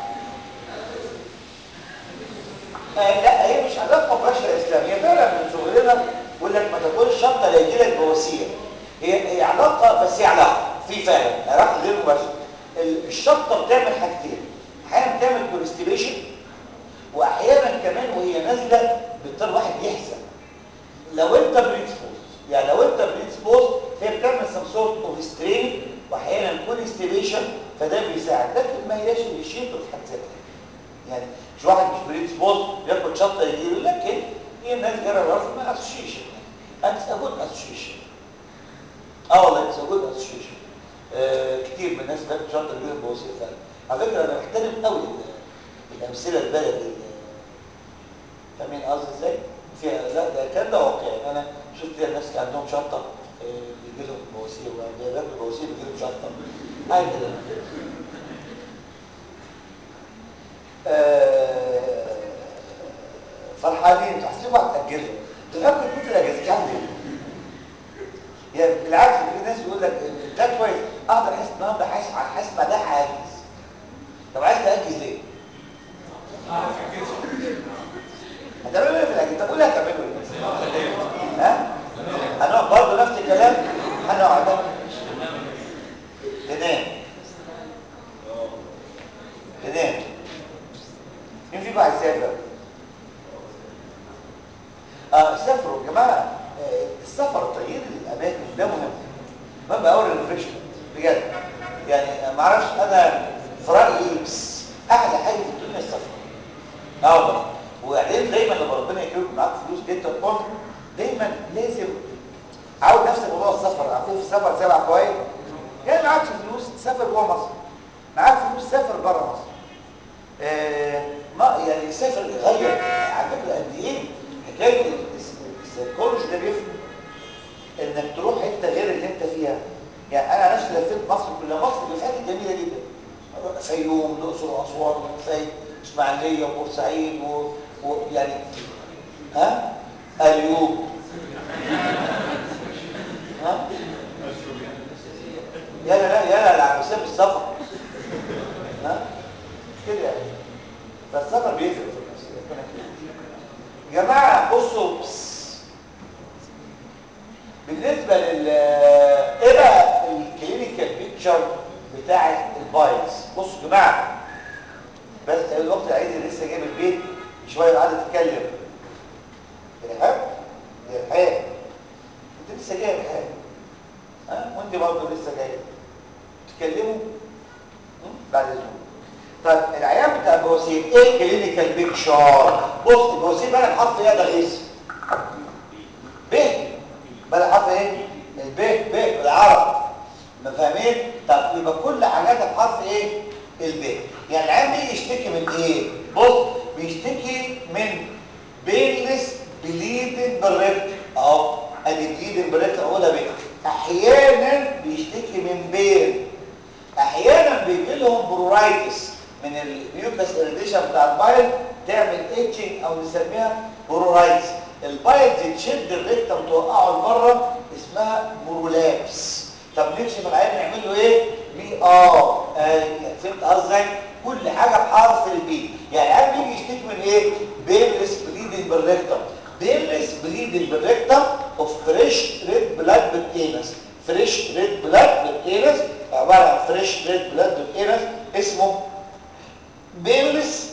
آه لا هي مش علاقه مباشره اسلاميه فعلا من صغرنا يقول لك ما تاكلش شطه لا يجي لك بواسير هي هي علاقه بس هي علاقه في فعلا علاقه غير مباشره الشطه بتعمل حاجتين احيانا بتعمل كونستيبيشن واحيانا كمان وهي نازله بتضطر واحد يحزن لو انت بريدسبوز يعني لو انت بريدسبوز هي بتعمل سم سورت اوف سترين واحيانا كونستيبيشن فده بيساعد لكن ما هياش الشيء في حد ذاتها يعني مش واحد مش بريدسبوز بياكل شطه يجيله لكن هي الناس جرى الرفض ما اسوشيشن اتس ا جود اسوشيشن اه والله اتس ا جود اسوشيشن آه كتير من الناس بياكلوا شطه بيجيلهم بواسير فعلا على فكره انا بحترم قوي الامثله البلدي فاهمين قصدي ازاي؟ فيها لا ده الكلام ده واقعي انا شفت ناس كان عندهم شطه بيجي لهم بواسير وبياكلوا بواسير بيجي لهم شطه حاجه كده آه فرحانين تحسبوا هتاجلوا تفكر كنت الاجازه كامله يعني بالعكس في ناس يقول لك ده كويس اقدر احس النهارده حاسس حاسس بعدها هاجز طب عايز تاجز ليه؟ هتعملوا ايه في الاجازه؟ طب قول هتعملوا ايه؟ ها؟ هنقعد برضه نفس الكلام هنقعد تنام تنام مين فيكم عايز يسافر؟ اه سافروا يا جماعه آه السفر تغيير الاماكن ده مهم مهم قوي الريفريشمنت بجد يعني ما اعرفش انا في رايي احلى حاجه في الدنيا السفر اه والله وبعدين دايما لما ربنا يكرمك معاك فلوس جدا تكون دايما لازم عود نفس موضوع السفر عارفين في السفر سبع فوائد يعني معاك فلوس تسافر جوه مصر معاك فلوس سافر بره مصر آه ما يعني سافر غير على فكره قد ايه حكايه السيكولوجي ده بيفهم انك تروح حته غير اللي انت فيها يعني انا نفسي لفيت مصر كلها مصر دي حته جميله جدا فيوم الاقصر واسوان وفايد اسماعيليه وبورسعيد ويعني ها اليوب ها يلا لا يلا العباسيه بالسفر ها كده يعني فالسفر بيفرق في الناس يا جماعه بصوا بالنسبه لل ايه بقى الكلينيكال بيكتشر بتاعه الفايروس بصوا يا جماعه بس الوقت العيد لسه جاي من البيت شويه قاعده تتكلم الارهاب الارهاب انت لسه جاي الارهاب ها وانت برضه لسه جاي تتكلموا بعد اذنكم طيب العيان بتاع البواسير ايه الكلينيكال بيكتشر بص البواسير بقى الحرف ايه ده غيث ب بقى حرف ايه الب ب بالعربي ما فاهمين طب يبقى كل حاجاتها بحرف ايه الب يعني العيان بيجي يشتكي من ايه بص بيشتكي من بينلس بليدنج بالريفت اهو ادي بليدنج بالريفت اقولها بيه احيانا بيشتكي من بين احيانا بيجي لهم برورايتس من الميوكس اريديشن بتاع البايل تعمل اتشنج او نسميها برورايتس البايل دي تشد الريكتم توقعه لبره اسمها برولابس طب نكشف العيان نعمل له ايه بي ار آه فهمت قصدي كل حاجه بحرف البي يعني العيان بيجي يشتكي من ايه بيلس بليدنج بالريكتم بيلس بليدنج بالريكتم اوف فريش ريد بلاد بالانس فريش ريد بلاد بالانس عباره عن فريش ريد بلاد بالانس اسمه بيلس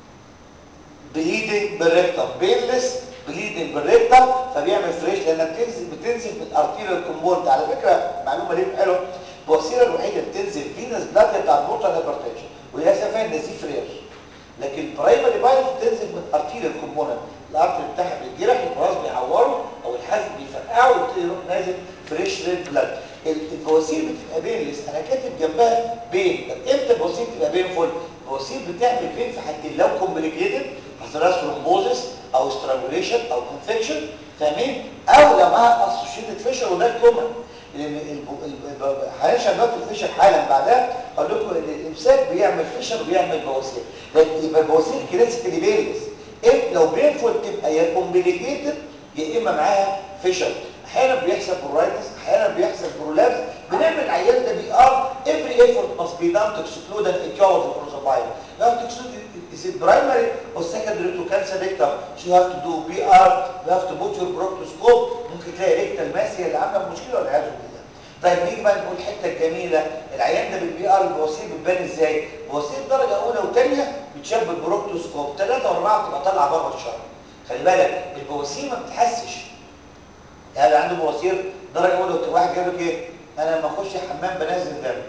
بليدنج بالريكتم بيلس بليدنج بالريكتم فبيعمل فريش لانها بتنزل بتنزل من الارتيريال كومبونت على فكره معلومه ليه حلوه الوسيله الوحيده اللي بتنزل فينس بلاد بتاع البورتال هايبرتنشن وللاسف هي النزيف رير لكن البرايمري فايروس بتنزل من الارتيريال كومبوننت الارتري بتاعها بيتجرح البراز بيعوره او الحزم بيفرقعه ويبتدي يروح نازل فريش ريد بلاد البواسير بتبقى بينلس انا كاتب جنبها بين طب امتى البواسير بتبقى بين فول البواسير بتعمل بين في حالتين لو كومبليكيتد حصلها ثرومبوزس او سترانجوليشن او انفكشن فاهمين او لو معاها اسوشيتد فيشر وده كومن لان هنشرح دلوقتي الفيشر حالا بعدها اقول لكم ان الامساك بيعمل فيشر وبيعمل بواسير لكن يبقى البواسير كلاسيكالي بينلس إيه لو بينفول تبقى يا كومبليكيتد يا اما معاها فيشر احيانا بيحصل برورايتس احيانا بيحصل برولابس بنعمل العيان ده بي ار every effort must be done to exclude an etiology for the virus you have to exclude is it primary or secondary to cancer rectum so you have to do BR you have to put your proctoscope ممكن تلاقي ريكتال ماسي اللي عامله مشكله ولا عايزه بالله طيب نيجي بقى نقول الحته الجميله العيان ده بالبي ار البواسير بتبان ازاي بواسير درجه اولى وثانيه بتشاب بالبروكتوسكوب ثلاثه واربعه بتبقى طالعه بره الشر خلي بالك البواسير ما بتحسش يعني عنده بواسير درجه اولى واحد جاب لك ايه انا لما اخش الحمام بنزل دم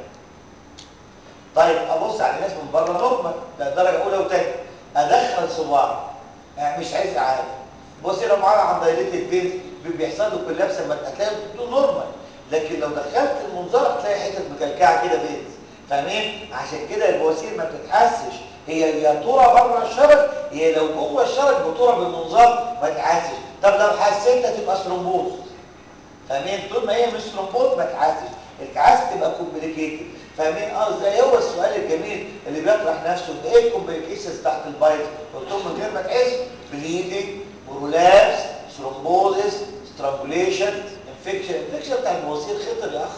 طيب ابص على الناس من بره نورمال ده درجه اولى وثانيه ادخل صباع يعني مش عايز عادي بص لو معانا عن دايليتد فين بيحصل له كولابس لما هتلاقي الدكتور نورمال لكن لو دخلت المنظار هتلاقي حتت مكلكعه كده بيت فاهمين عشان كده البواسير ما بتتحسش هي يا ترى بره الشرج هي لو جوه الشرج بترى بالمنظار ما تتحسش طب لو حسيتها تبقى ثرومبوز فاهمين طول ما هي مش ثرومبوز ما تحسش الكعاس تبقى كومبليكيتد فاهمين اه زي هو السؤال الجميل اللي بيطرح نفسه ايه الكومبليكيشنز تحت البايت قلت لهم من غير ما تحس بليدنج برولابس ثرومبوزس سترانجوليشن انفكشن انفكشن بتاع البواسير خطر يا اخ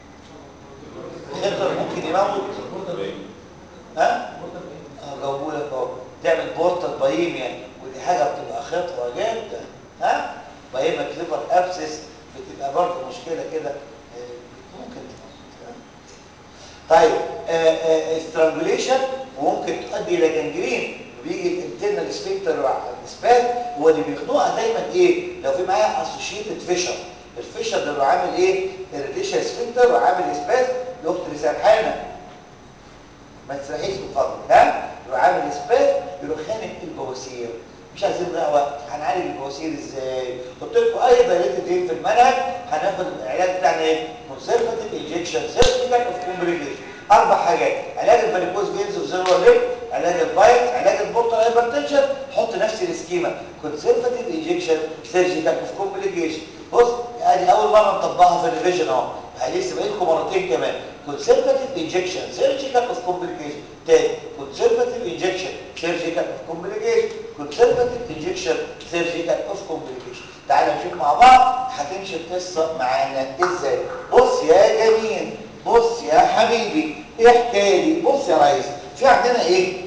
خطر ممكن يموت ها جاوبوا لك اهو تعمل بورتال بايميا ودي حاجه بتبقى خطره جدا ها بايميا ليفر ابسس بتبقى برضه مشكله كده ممكن تموت طيب استرانجوليشن وممكن تؤدي الى جنجرين بيجي الانترنال سبيكتر الاسبات هو اللي بيخنقها دايما ايه لو في معايا اسوشيتد فيشر الفيشر ده بيبقى عامل ايه الريليشن سبيكتر وعامل اسبات الاخت اللي سرحانه ما تسرحيش بفضل ها يبقى عامل اسبات يروح خانق البواسير مش عايزين نضيع وقت هنعالج البواسير ازاي قلت لكم اي دايليتد ايه في المنهج هناخد العلاج بتاعنا ايه كونسرفاتيف انجكشن سيرجيكال اوف كومبليكيشن اربع حاجات علاج الفاريكوز فينز اوف زيرو ليب علاج الفايت علاج البورتال هايبرتنشن حط نفس السكيما كونسرفاتيف انجكشن سيرجيكال اوف كومبليكيشن بص ادي اول مره نطبقها في الريفيجن اهو لسه باقي لكم مرتين كمان conservative injection surgical of complication تاني conservative injection surgical of complication conservative injection surgical of complication تعالى نشوف مع بعض هتمشي القصه معانا ازاي بص يا جميل بص يا حبيبي ايه حكايه بص يا ريس في عندنا ايه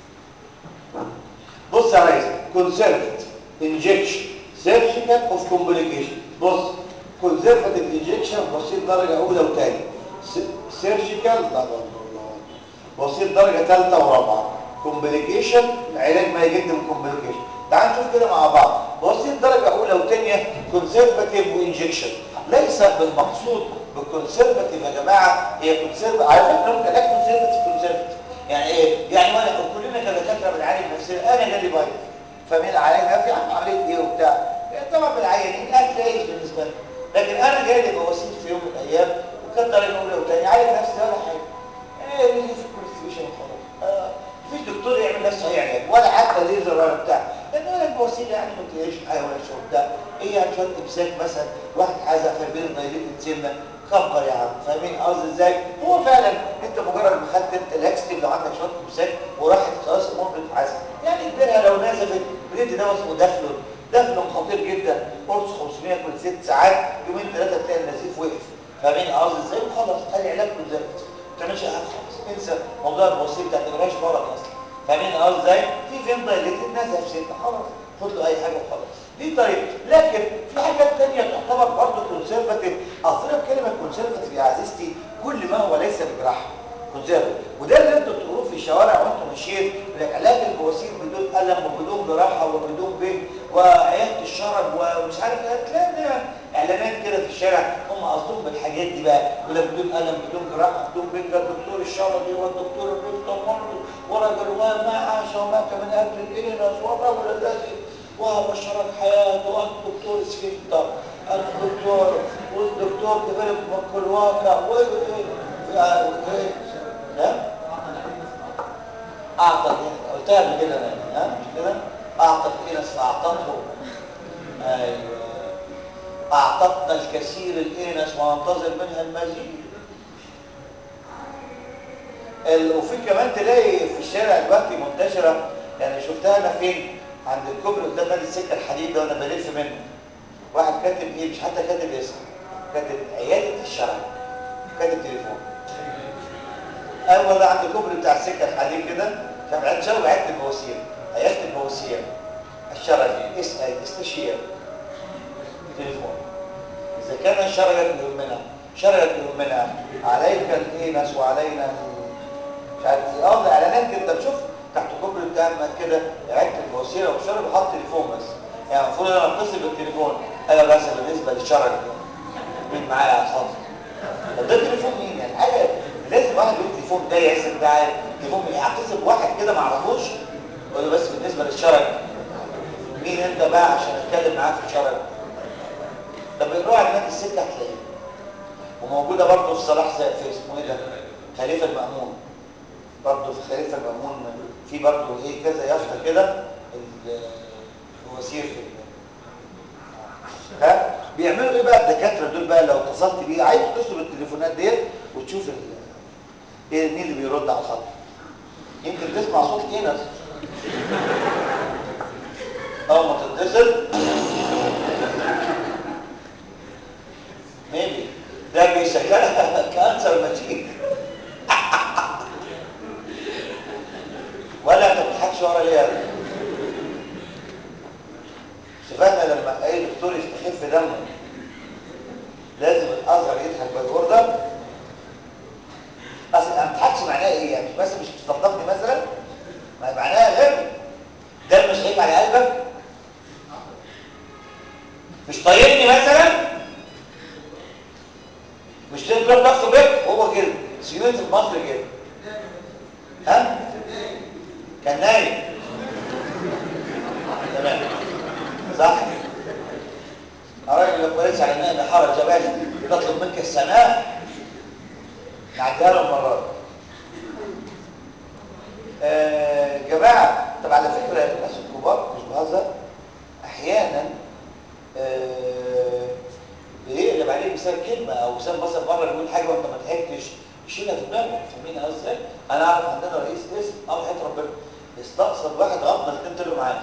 بص يا ريس conservative injection surgical of complication بص conservative injection بسيط درجه اولى وثانيه سيرجيكال لا لا لا بسيط درجه ثالثه ورابعه كومبليكيشن العلاج ما يجد من كومبليكيشن تعال نشوف كده مع بعض بسيط درجه اولى وثانيه كونسرفاتيف وانجكشن ليس بالمقصود بالكونسرفاتيف يا جماعه هي كونسرف على فكره ممكن الاقي كونسرفاتيف كونسرفاتيف يعني ايه يعني وانا كلنا كدكاتره بنعالج نفسنا انا جالي بايظ فمين عالج نفسي عم عمليه ايه وبتاع طبعا بالعيانين اكل عيش بالنسبه لي لكن انا جالي بواسير في يوم من الايام وكانت درجه اولى وثانيه عالج نفسي ولا حاجه ايه اللي في الكونستيبيشن وخلاص آه. مفيش دكتور يعمل نفسه اي علاج ولا حتى ليزر ولا بتاع لان ولا البواسير يعني ما تلاقيش حاجه ولا شيء وبتاع ايه يعني شويه امساك مثلا واحد حازق في البيت دايليتد سنه كبر يا عم فاهمين قصدي ازاي هو فعلا انت مجرد ما خدت انت لاكستيف لو عندك شويه امساك وراحت خلاص الامور بتتحسن يعني كبرها لو نزفت بريد ده اسمه دفلون دفلون خطير جدا قرص 500 كل ست ساعات يومين ثلاثه تلاقي النزيف وقف فاهمين قصدي ازاي وخلاص ادي علاج كونزرفتيف ما تعملش حاجه خالص انسى موضوع البواسير ده ما تبقاش مرض اصلا فاهمين قصدي ازاي في فين دايليتد نزف سنه خلاص خد له اي حاجه وخلاص دي طريقه لكن في حاجات ثانيه تعتبر برضه كونسرفاتيف اصلا كلمه كونسرفاتيف يا عزيزتي كل ما هو ليس بجراحه كونسرفاتيف وده اللي انتوا بتقولوه في الشوارع وانتم ماشيين علاج البواسير بدون الم وبدون جراحه وبدون بين وعياده الشرج ومش عارف ايه تلاقي اعلانات كده في الشارع هم قصدهم بالحاجات دي بقى يقول لك بدون الم بدون جراحه بدون بين ده الدكتور الشرجي والدكتور الريفتومولوجي ورجل وما عاش ومات من اجل الانس والرجل الذي وبشرك حياته الدكتور سفنتر الدكتور والدكتور ديفلوب مكلواكا وايه وايه لا اعطت قلتها قبل كده انا ها مش كده اعطت انس فاعطته ايوه اعطتنا الكثير الانس وننتظر منها المزيد ال... وفي كمان تلاقي في الشارع دلوقتي منتشره يعني شفتها انا فين عند الكوبري قدام نادي السكه الحديد ده وانا بلف منه واحد كاتب ايه مش حتى كاتب اسم كاتب عياده الشرع كاتب تليفون اول ده عند الكوبري بتاع السكه الحديد كده كان عيادة شرع وعياده البواسير عياده البواسير الشرعي اسال استشير تليفون اذا كان الشرع يهمنا شرع يهمنا عليك الانس وعلينا مش عارف اه ده اعلانات كده شوف تحت كوبري بتاع كده عدت الوسيله والشرب حط تليفون بس يعني المفروض انا اتصل بالتليفون ايوه بس بالنسبه للشرج مين معايا يا صاحبي طب ده تليفون مين يعني حاجه لازم واحد يقول تليفون ده يحسب ده تليفون مين اتصل بواحد كده ما اعرفوش اقول له بس بالنسبه للشرج مين انت بقى عشان اتكلم معاك في الشرج طب روح على نادي السكه هتلاقيه وموجوده برضه في صلاح زي في اسمه ايه ده خليفه المامون برضه في خليفه المامون في برضه ايه كذا يافطه كده الوزير في ها بيعملوا ايه بقى الدكاتره دول بقى لو اتصلت بيه عايز تتصل بالتليفونات ديت وتشوف ال... ايه مين اللي بيرد على الخط يمكن تسمع صوت كينس اول ما تتصل ميبي ده بيشكلها كانسر ماشين ولا انت بتضحكش ورا ليه اتفقنا لما اي دكتور يستخف دمه لازم الازهر يضحك بالجرده اصل ما بتضحكش معناها ايه يعني بس مش تصدقني مثلا ما معناها غبي ده مش خايف على قلبك مش طايقني مثلا مش تضرب نفسه بيت هو كده سيوت في مصر كده ها كان نايم تمام صح الراجل اللي كويس على النائب حرج يا باشا نطلب منك السماح نعديها له المرات آه جماعه طب على فكره الناس الكبار مش بهزر احيانا آه بيقلب عليك بسبب كلمه او بسبب مثلا مره بيقول حاجه وانت ما ضحكتش يشيلها في دماغه فاهمين قصدي ازاي؟ انا اعرف عندنا رئيس قسم او حياه ربنا استقصد واحد غضب الاثنين طلعوا معاش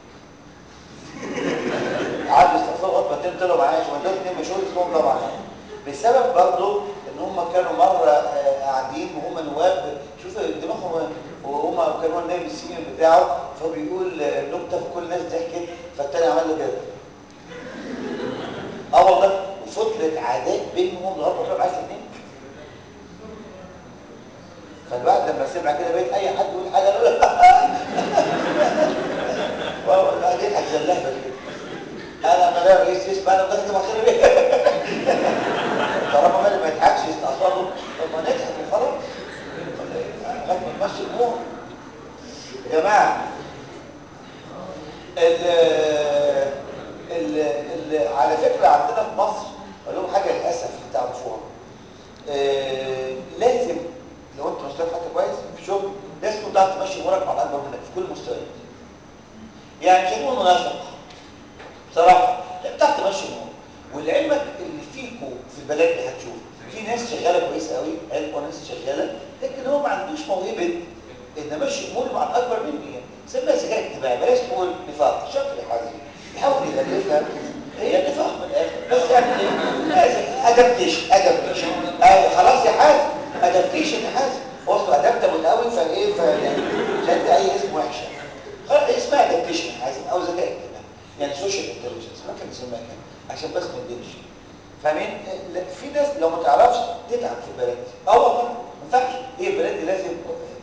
قعد يستقصد غضب الاثنين طلعوا معاش وده اثنين مشهور اسمهم طبعا بسبب برضه ان هم كانوا مره آه قاعدين وهم نواب شوف دماغهم وهم كانوا النائب السينيور بتاعه فبيقول نكته فكل الناس ضحكت فالتاني عمل له كده اه والله وفضلت عادات بينهم لغايه ما طلعوا عايز الاثنين فالواحد لما سمع كده بقيت اي حد يقول حاجه يقول والله يضحك زي اللهبل كده انا لما الاقي رئيس اسم انا دخلت مخير بيه طالما مالي ما يضحكش يستقصده طب ما نضحك وخلاص لغايه ما نمشي الامور يا جماعه ال ال ال على فكره عندنا في مصر اقول لهم حاجه للاسف تعرفوها آه لازم لو انت مستوى حتى كويس في شغل لازم تكون تعرف تمشي امورك مع الاكبر منك في كل المستويات يعني مش هنقول منافق بصراحه لا بتعرف تمشي امورك ولعلمك اللي فيكم في البلد دي هتشوف في ناس شغاله كويس قوي علم وناس شغاله لكن هو ما عندوش موهبه ان امشي اموري مع الاكبر مني يعني سميها سجاير اتباع بلاش تقول نفاق شكل حازم يحاول يغلفها هي نفاق من الاخر بس يعني ايه ادبتيشن ادبتيشن آه خلاص يا حازم ادابتيشن يا حازم وصلوا ادابتابل قوي فايه ف يعني مش اي اسم وحش خلاص اسمها ادابتيشن يا حازم او ذكاء اجتماعي يعني سوشيال انتليجنس ممكن نسميها كده عشان بس ما نضيقش فاهمين في ناس لو ما تعرفش تتعب في البلد دي اه والله ما ينفعش هي البلد دي لازم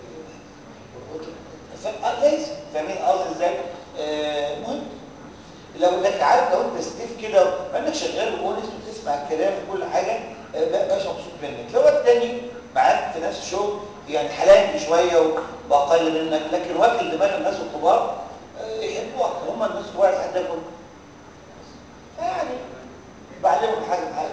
لازم فاهمين قصدي ازاي آه مهم لو انك عارف لو انت ستيف كده وانك شغال وونس وتسمع الكلام وكل حاجه بقاش مبسوط منك لو التاني معاك في نفس الشغل يعني حلاني شويه واقل منك لكن واكل دماغ الناس الكبار يحبوك هم الناس الكبار يتحدثوا فيعني بعلمهم حاجه بحاجه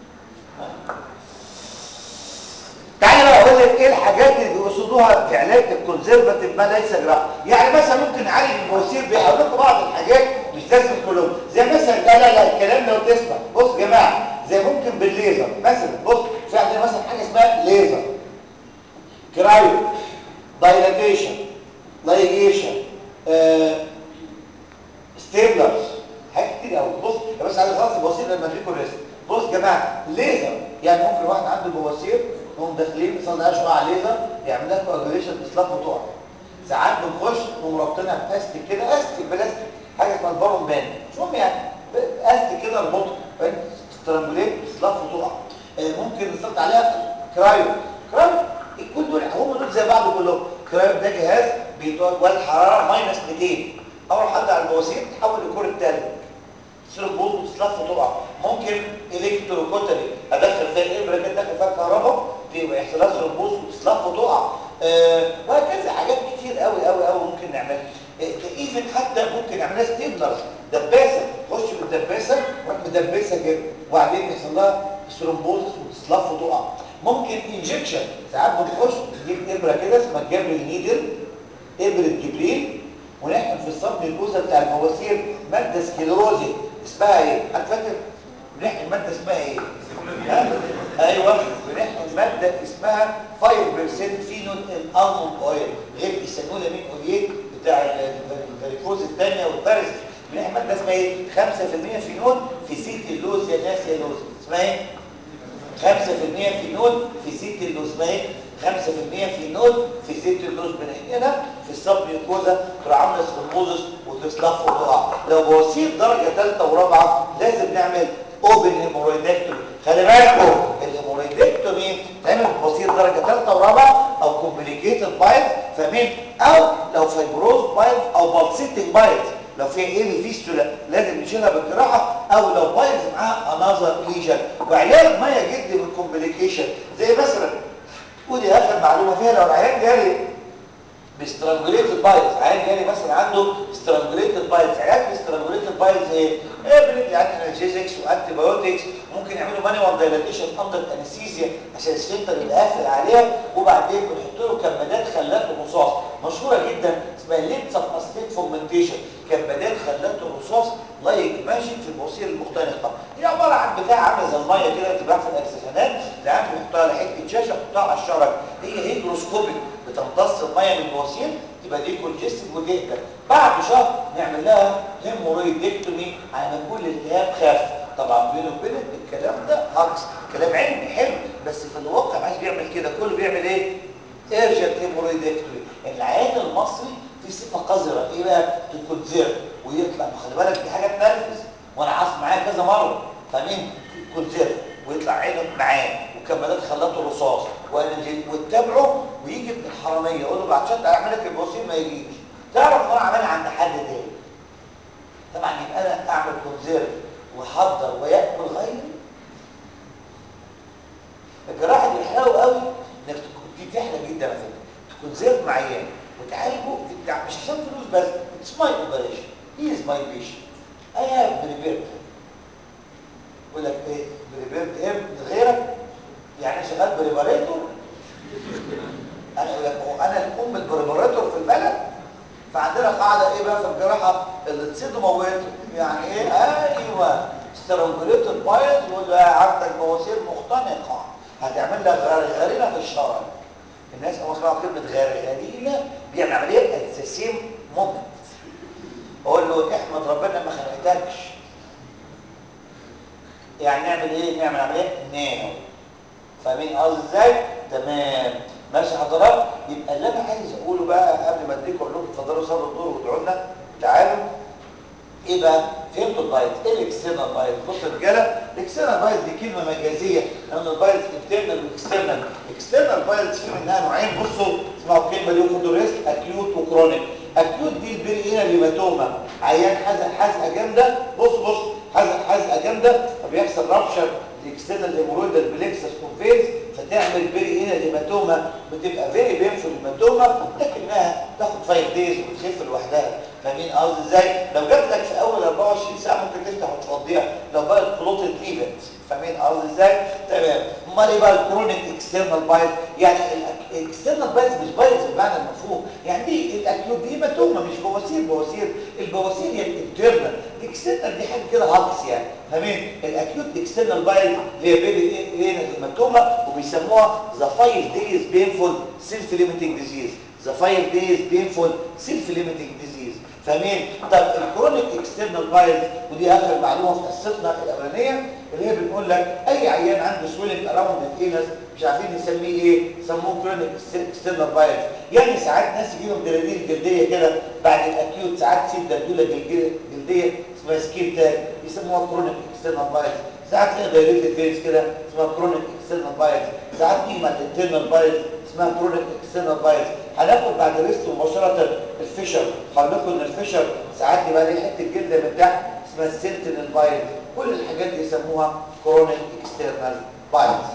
تعالى بقى اقول لك ايه الحاجات اللي بيقصدوها في علاج الكونزرفاتيف ما ليس جراحه يعني مثلا ممكن نعالج البواسير بيقول لكم بعض الحاجات مش لازم كلهم زي مثلا لا لا لا الكلام لو تسمع بص يا جماعه زي ممكن بالليزر مثلا بص في عندنا مثلا حاجه اسمها ليزر كرايو دايلاتيشن لايجيشن آه ستيبلرز حاجات كتير قوي بص بس عايز اخلص البواسير لما اديكم ريست بص يا جماعه ليزر يعني ممكن واحد عنده بواسير نقوم داخلين نصلي شويه على الليزر يعمل لك كواجوليشن تصلب وتقع ساعات بنخش نقوم رابطينها باستيك كده استيك بلاستيك حاجه اسمها البارون بان مش مهم يعني استيك كده اربطه سترانجوليت تصلب وتقع ممكن نحط عليها كرايو كرايو كل دول هم دول زي بعض كلهم كرايو ده جهاز بيولد حراره ماينس 200 اول حد على البواسير تحول لكره تلج تصير تبوظ وتتلف وتقع ممكن الكتروكوتري ادخل فيها الابره كده ادخل فيها كهرباء يحصل لها ثرومبوز وتتلف وتقع أه وهكذا حاجات كتير قوي قوي قوي ممكن نعملها ايفن حتى ممكن نعملها ستيبلرز دباسه تخش بالدباسه وتروح مدبسه كده وبعدين يحصل لها ثرومبوزس وتصلف وتقع ممكن انجكشن ساعات بنخش نجيب ابره كده اسمها جابريل نيدل ابره جبريل ونحقن في الصمت الجوزه بتاع البواسير ماده سكليروزي اسمها ايه؟ حد فاكر؟ بنحقن ماده اسمها ايه؟ ها؟ ايوه بنحقن ماده اسمها 5% فينول الالموند اويل غير السانولامين اوليت بتاع الفاريكوز الثانيه والبارس بنحقن ماده اسمها ايه؟ 5% فينول في زيت اللوز يا ناس يا لوز اسمها ايه؟ 5% فينول في زيت اللوز اسمها ايه؟ 5% فينول في زيت اللوز بنحقنها في السبميوكوزا ترعملس بالموزس وتصلف وتقع لو بواسير درجه ثالثه ورابعه لازم نعمل اوبن هيمورويدكتومي خلي بالكم الهيمورويدكتومي تعمل بواسير درجه ثالثه ورابعه او كومبليكيتد بايلز فاهمين او لو فايبروز بايلز او بالسيتنج بايلز لو فيها ايه فيستولا لازم نشيلها بالجراحه او لو بايلز معاها انذر ليجن وعلاج ما يجد من كومبليكيشن زي مثلا ودي اخر معلومه فيها لو العيان جالي بسترانجوليتد بايلز عيان جالي مثلا عنده سترانجوليتد بايلز علاج السترانجوليتد بايلز ايه ابرد يعني انالجيزكس وانتي بايوتكس ممكن يعملوا مانيوال دايلاتيشن اندر انستيزيا عشان السفنتر يبقى قافل عليها وبعدين بنحط له كمادات خلات الرصاص مشهوره جدا اسمها ليد سبستيت فومنتيشن كمادات خلات الرصاص لايك ماشي في البواسير المختنقه هي عباره عن بتاع عامله زي الميه كده بتتباع في الاكسسوارات العيان بيحطها على حته شاشه يحطها على الشرج هي هيجروسكوبيك بتمتص الميه من البواسير تبقى دي كونجستد وتهدى بعد شهر نعمل لها هيمورويدكتومي على ما كل الالتهاب خف طبعا بينه وبينك الكلام ده هاكس كلام علمي حلو بس في الواقع ما بيعمل كده كله بيعمل ايه ايرجنت هيمورويدكتومي العيان المصري في صفه قذره ايه بقى تكونزيرف ويطلع خلي بالك دي حاجه تنرفز وانا عاص معاه كذا مره فاهمين كونزيرف ويطلع عينك معاه وكمالات خلاته رصاص وتتابعه ويجي ابن الحراميه يقول له بعد شد اعمل لك البواسير ما يجيش تعرف ان هو عملها عند حد تاني طبعا يبقى انا اعمل كونزيرف واحضر وياكل غيري الجراحه دي حلوه قوي انك دي تحلى جدا على فكره تكونزيرف مع عيان وتعالجه مش عشان فلوس بس اتس ماي اوبريشن هي از ماي بيشن اي هاف بريبيرد يقول لك ايه بريبيرد ايه غيرك يعني شغال بريباريتور انا اقول لك هو انا الام البريباريتور في البلد فعندنا قاعده ايه بقى في الجراحه اللي تصيده موته يعني ايه ايوه سترانجوليتور بايلز يقول له عندك بواسير مختنقه هتعمل لك غرغرينه في الشرج الناس اول ما كلمه غرغرينه بيعمل عمليه ات ذا سيم مومنت اقول له احمد ربنا ما خلقتكش يعني نعمل ايه نعمل عمليه نانو فاهمين قصدي ازاي تمام ماشي حضرتك يبقى اللي انا عايز اقوله بقى قبل ما اديكم اقول لكم اتفضلوا صلوا الدور وادعوا لنا تعالوا ايه بقى فهمتوا البايت ايه الاكسترنال بايت بص يا رجاله الاكسترنال بايت دي كلمه مجازيه لان البايت انترنال واكسترنال الاكسترنال بايت في منها نوعين بصوا اسمعوا الكلمه دي خدوا ريست اكيوت وكرونيك اكيوت دي البيري هنا ليماتوما عيان حزق حزقه جامده بص بص حزق حزقه جامده فبيحصل رابشر الاكسترنال هيمورويدال بليكسس كونفينز فتعمل بيري هنا هيماتوما بتبقى فيري بينفول هيماتوما لكنها تاخد 5 دايز وتخف لوحدها فاهمين قصدي ازاي لو جات لك في اول 24 ساعه ممكن تفتح وتفضيها لو بقت كلوتد ايفنت فاهمين قصدي ازاي تمام امال ايه بقى الكرونيك اكسترنال بايت يعني الاكسترنال بايت مش بايت بالمعنى المفهوم يعني دي الاكيوت دي هيماتوما مش بواسير بواسير البواسير هي الانترنال الاكسترنال دي حاجه كده هاكس يعني فاهمين الاكيوت اكسترنال بايت اللي هي بيبي هنا هيماتوما وبيسموها ذا 5 دايز بينفول سيلف ليميتنج ديزيز ذا 5 دايز بينفول سيلف ليميتنج ديزيز فاهمين طب الكرونيك اكسترنال بايلز ودي اخر معلومه في قصتنا الاولانيه اللي هي بنقول لك اي عيان عنده سويلنج اراوند الانس مش عارفين نسميه ايه سموه كرونيك اكسترنال بايلز يعني ساعات ناس يجي لهم دلاديل جلديه كده بعد الاكيوت ساعات تسيب دلدوله جلديه اسمها سكين تاج يسموها كرونيك اكسترنال بايلز ساعات تلاقي دايليتد فينز كده اسمها كرونيك اكسترنال بايلز ساعات تيجي مع الانترنال بايلز اسمها كرونيك اكسترنال بايلز هناخد بعد الريست مباشره الفيشر هقول لكم ان الفيشر ساعات يبقى ليه حته جلده من تحت اسمها السنتينل بايلز كل الحاجات دي يسموها كرونيك اكسترنال بايلز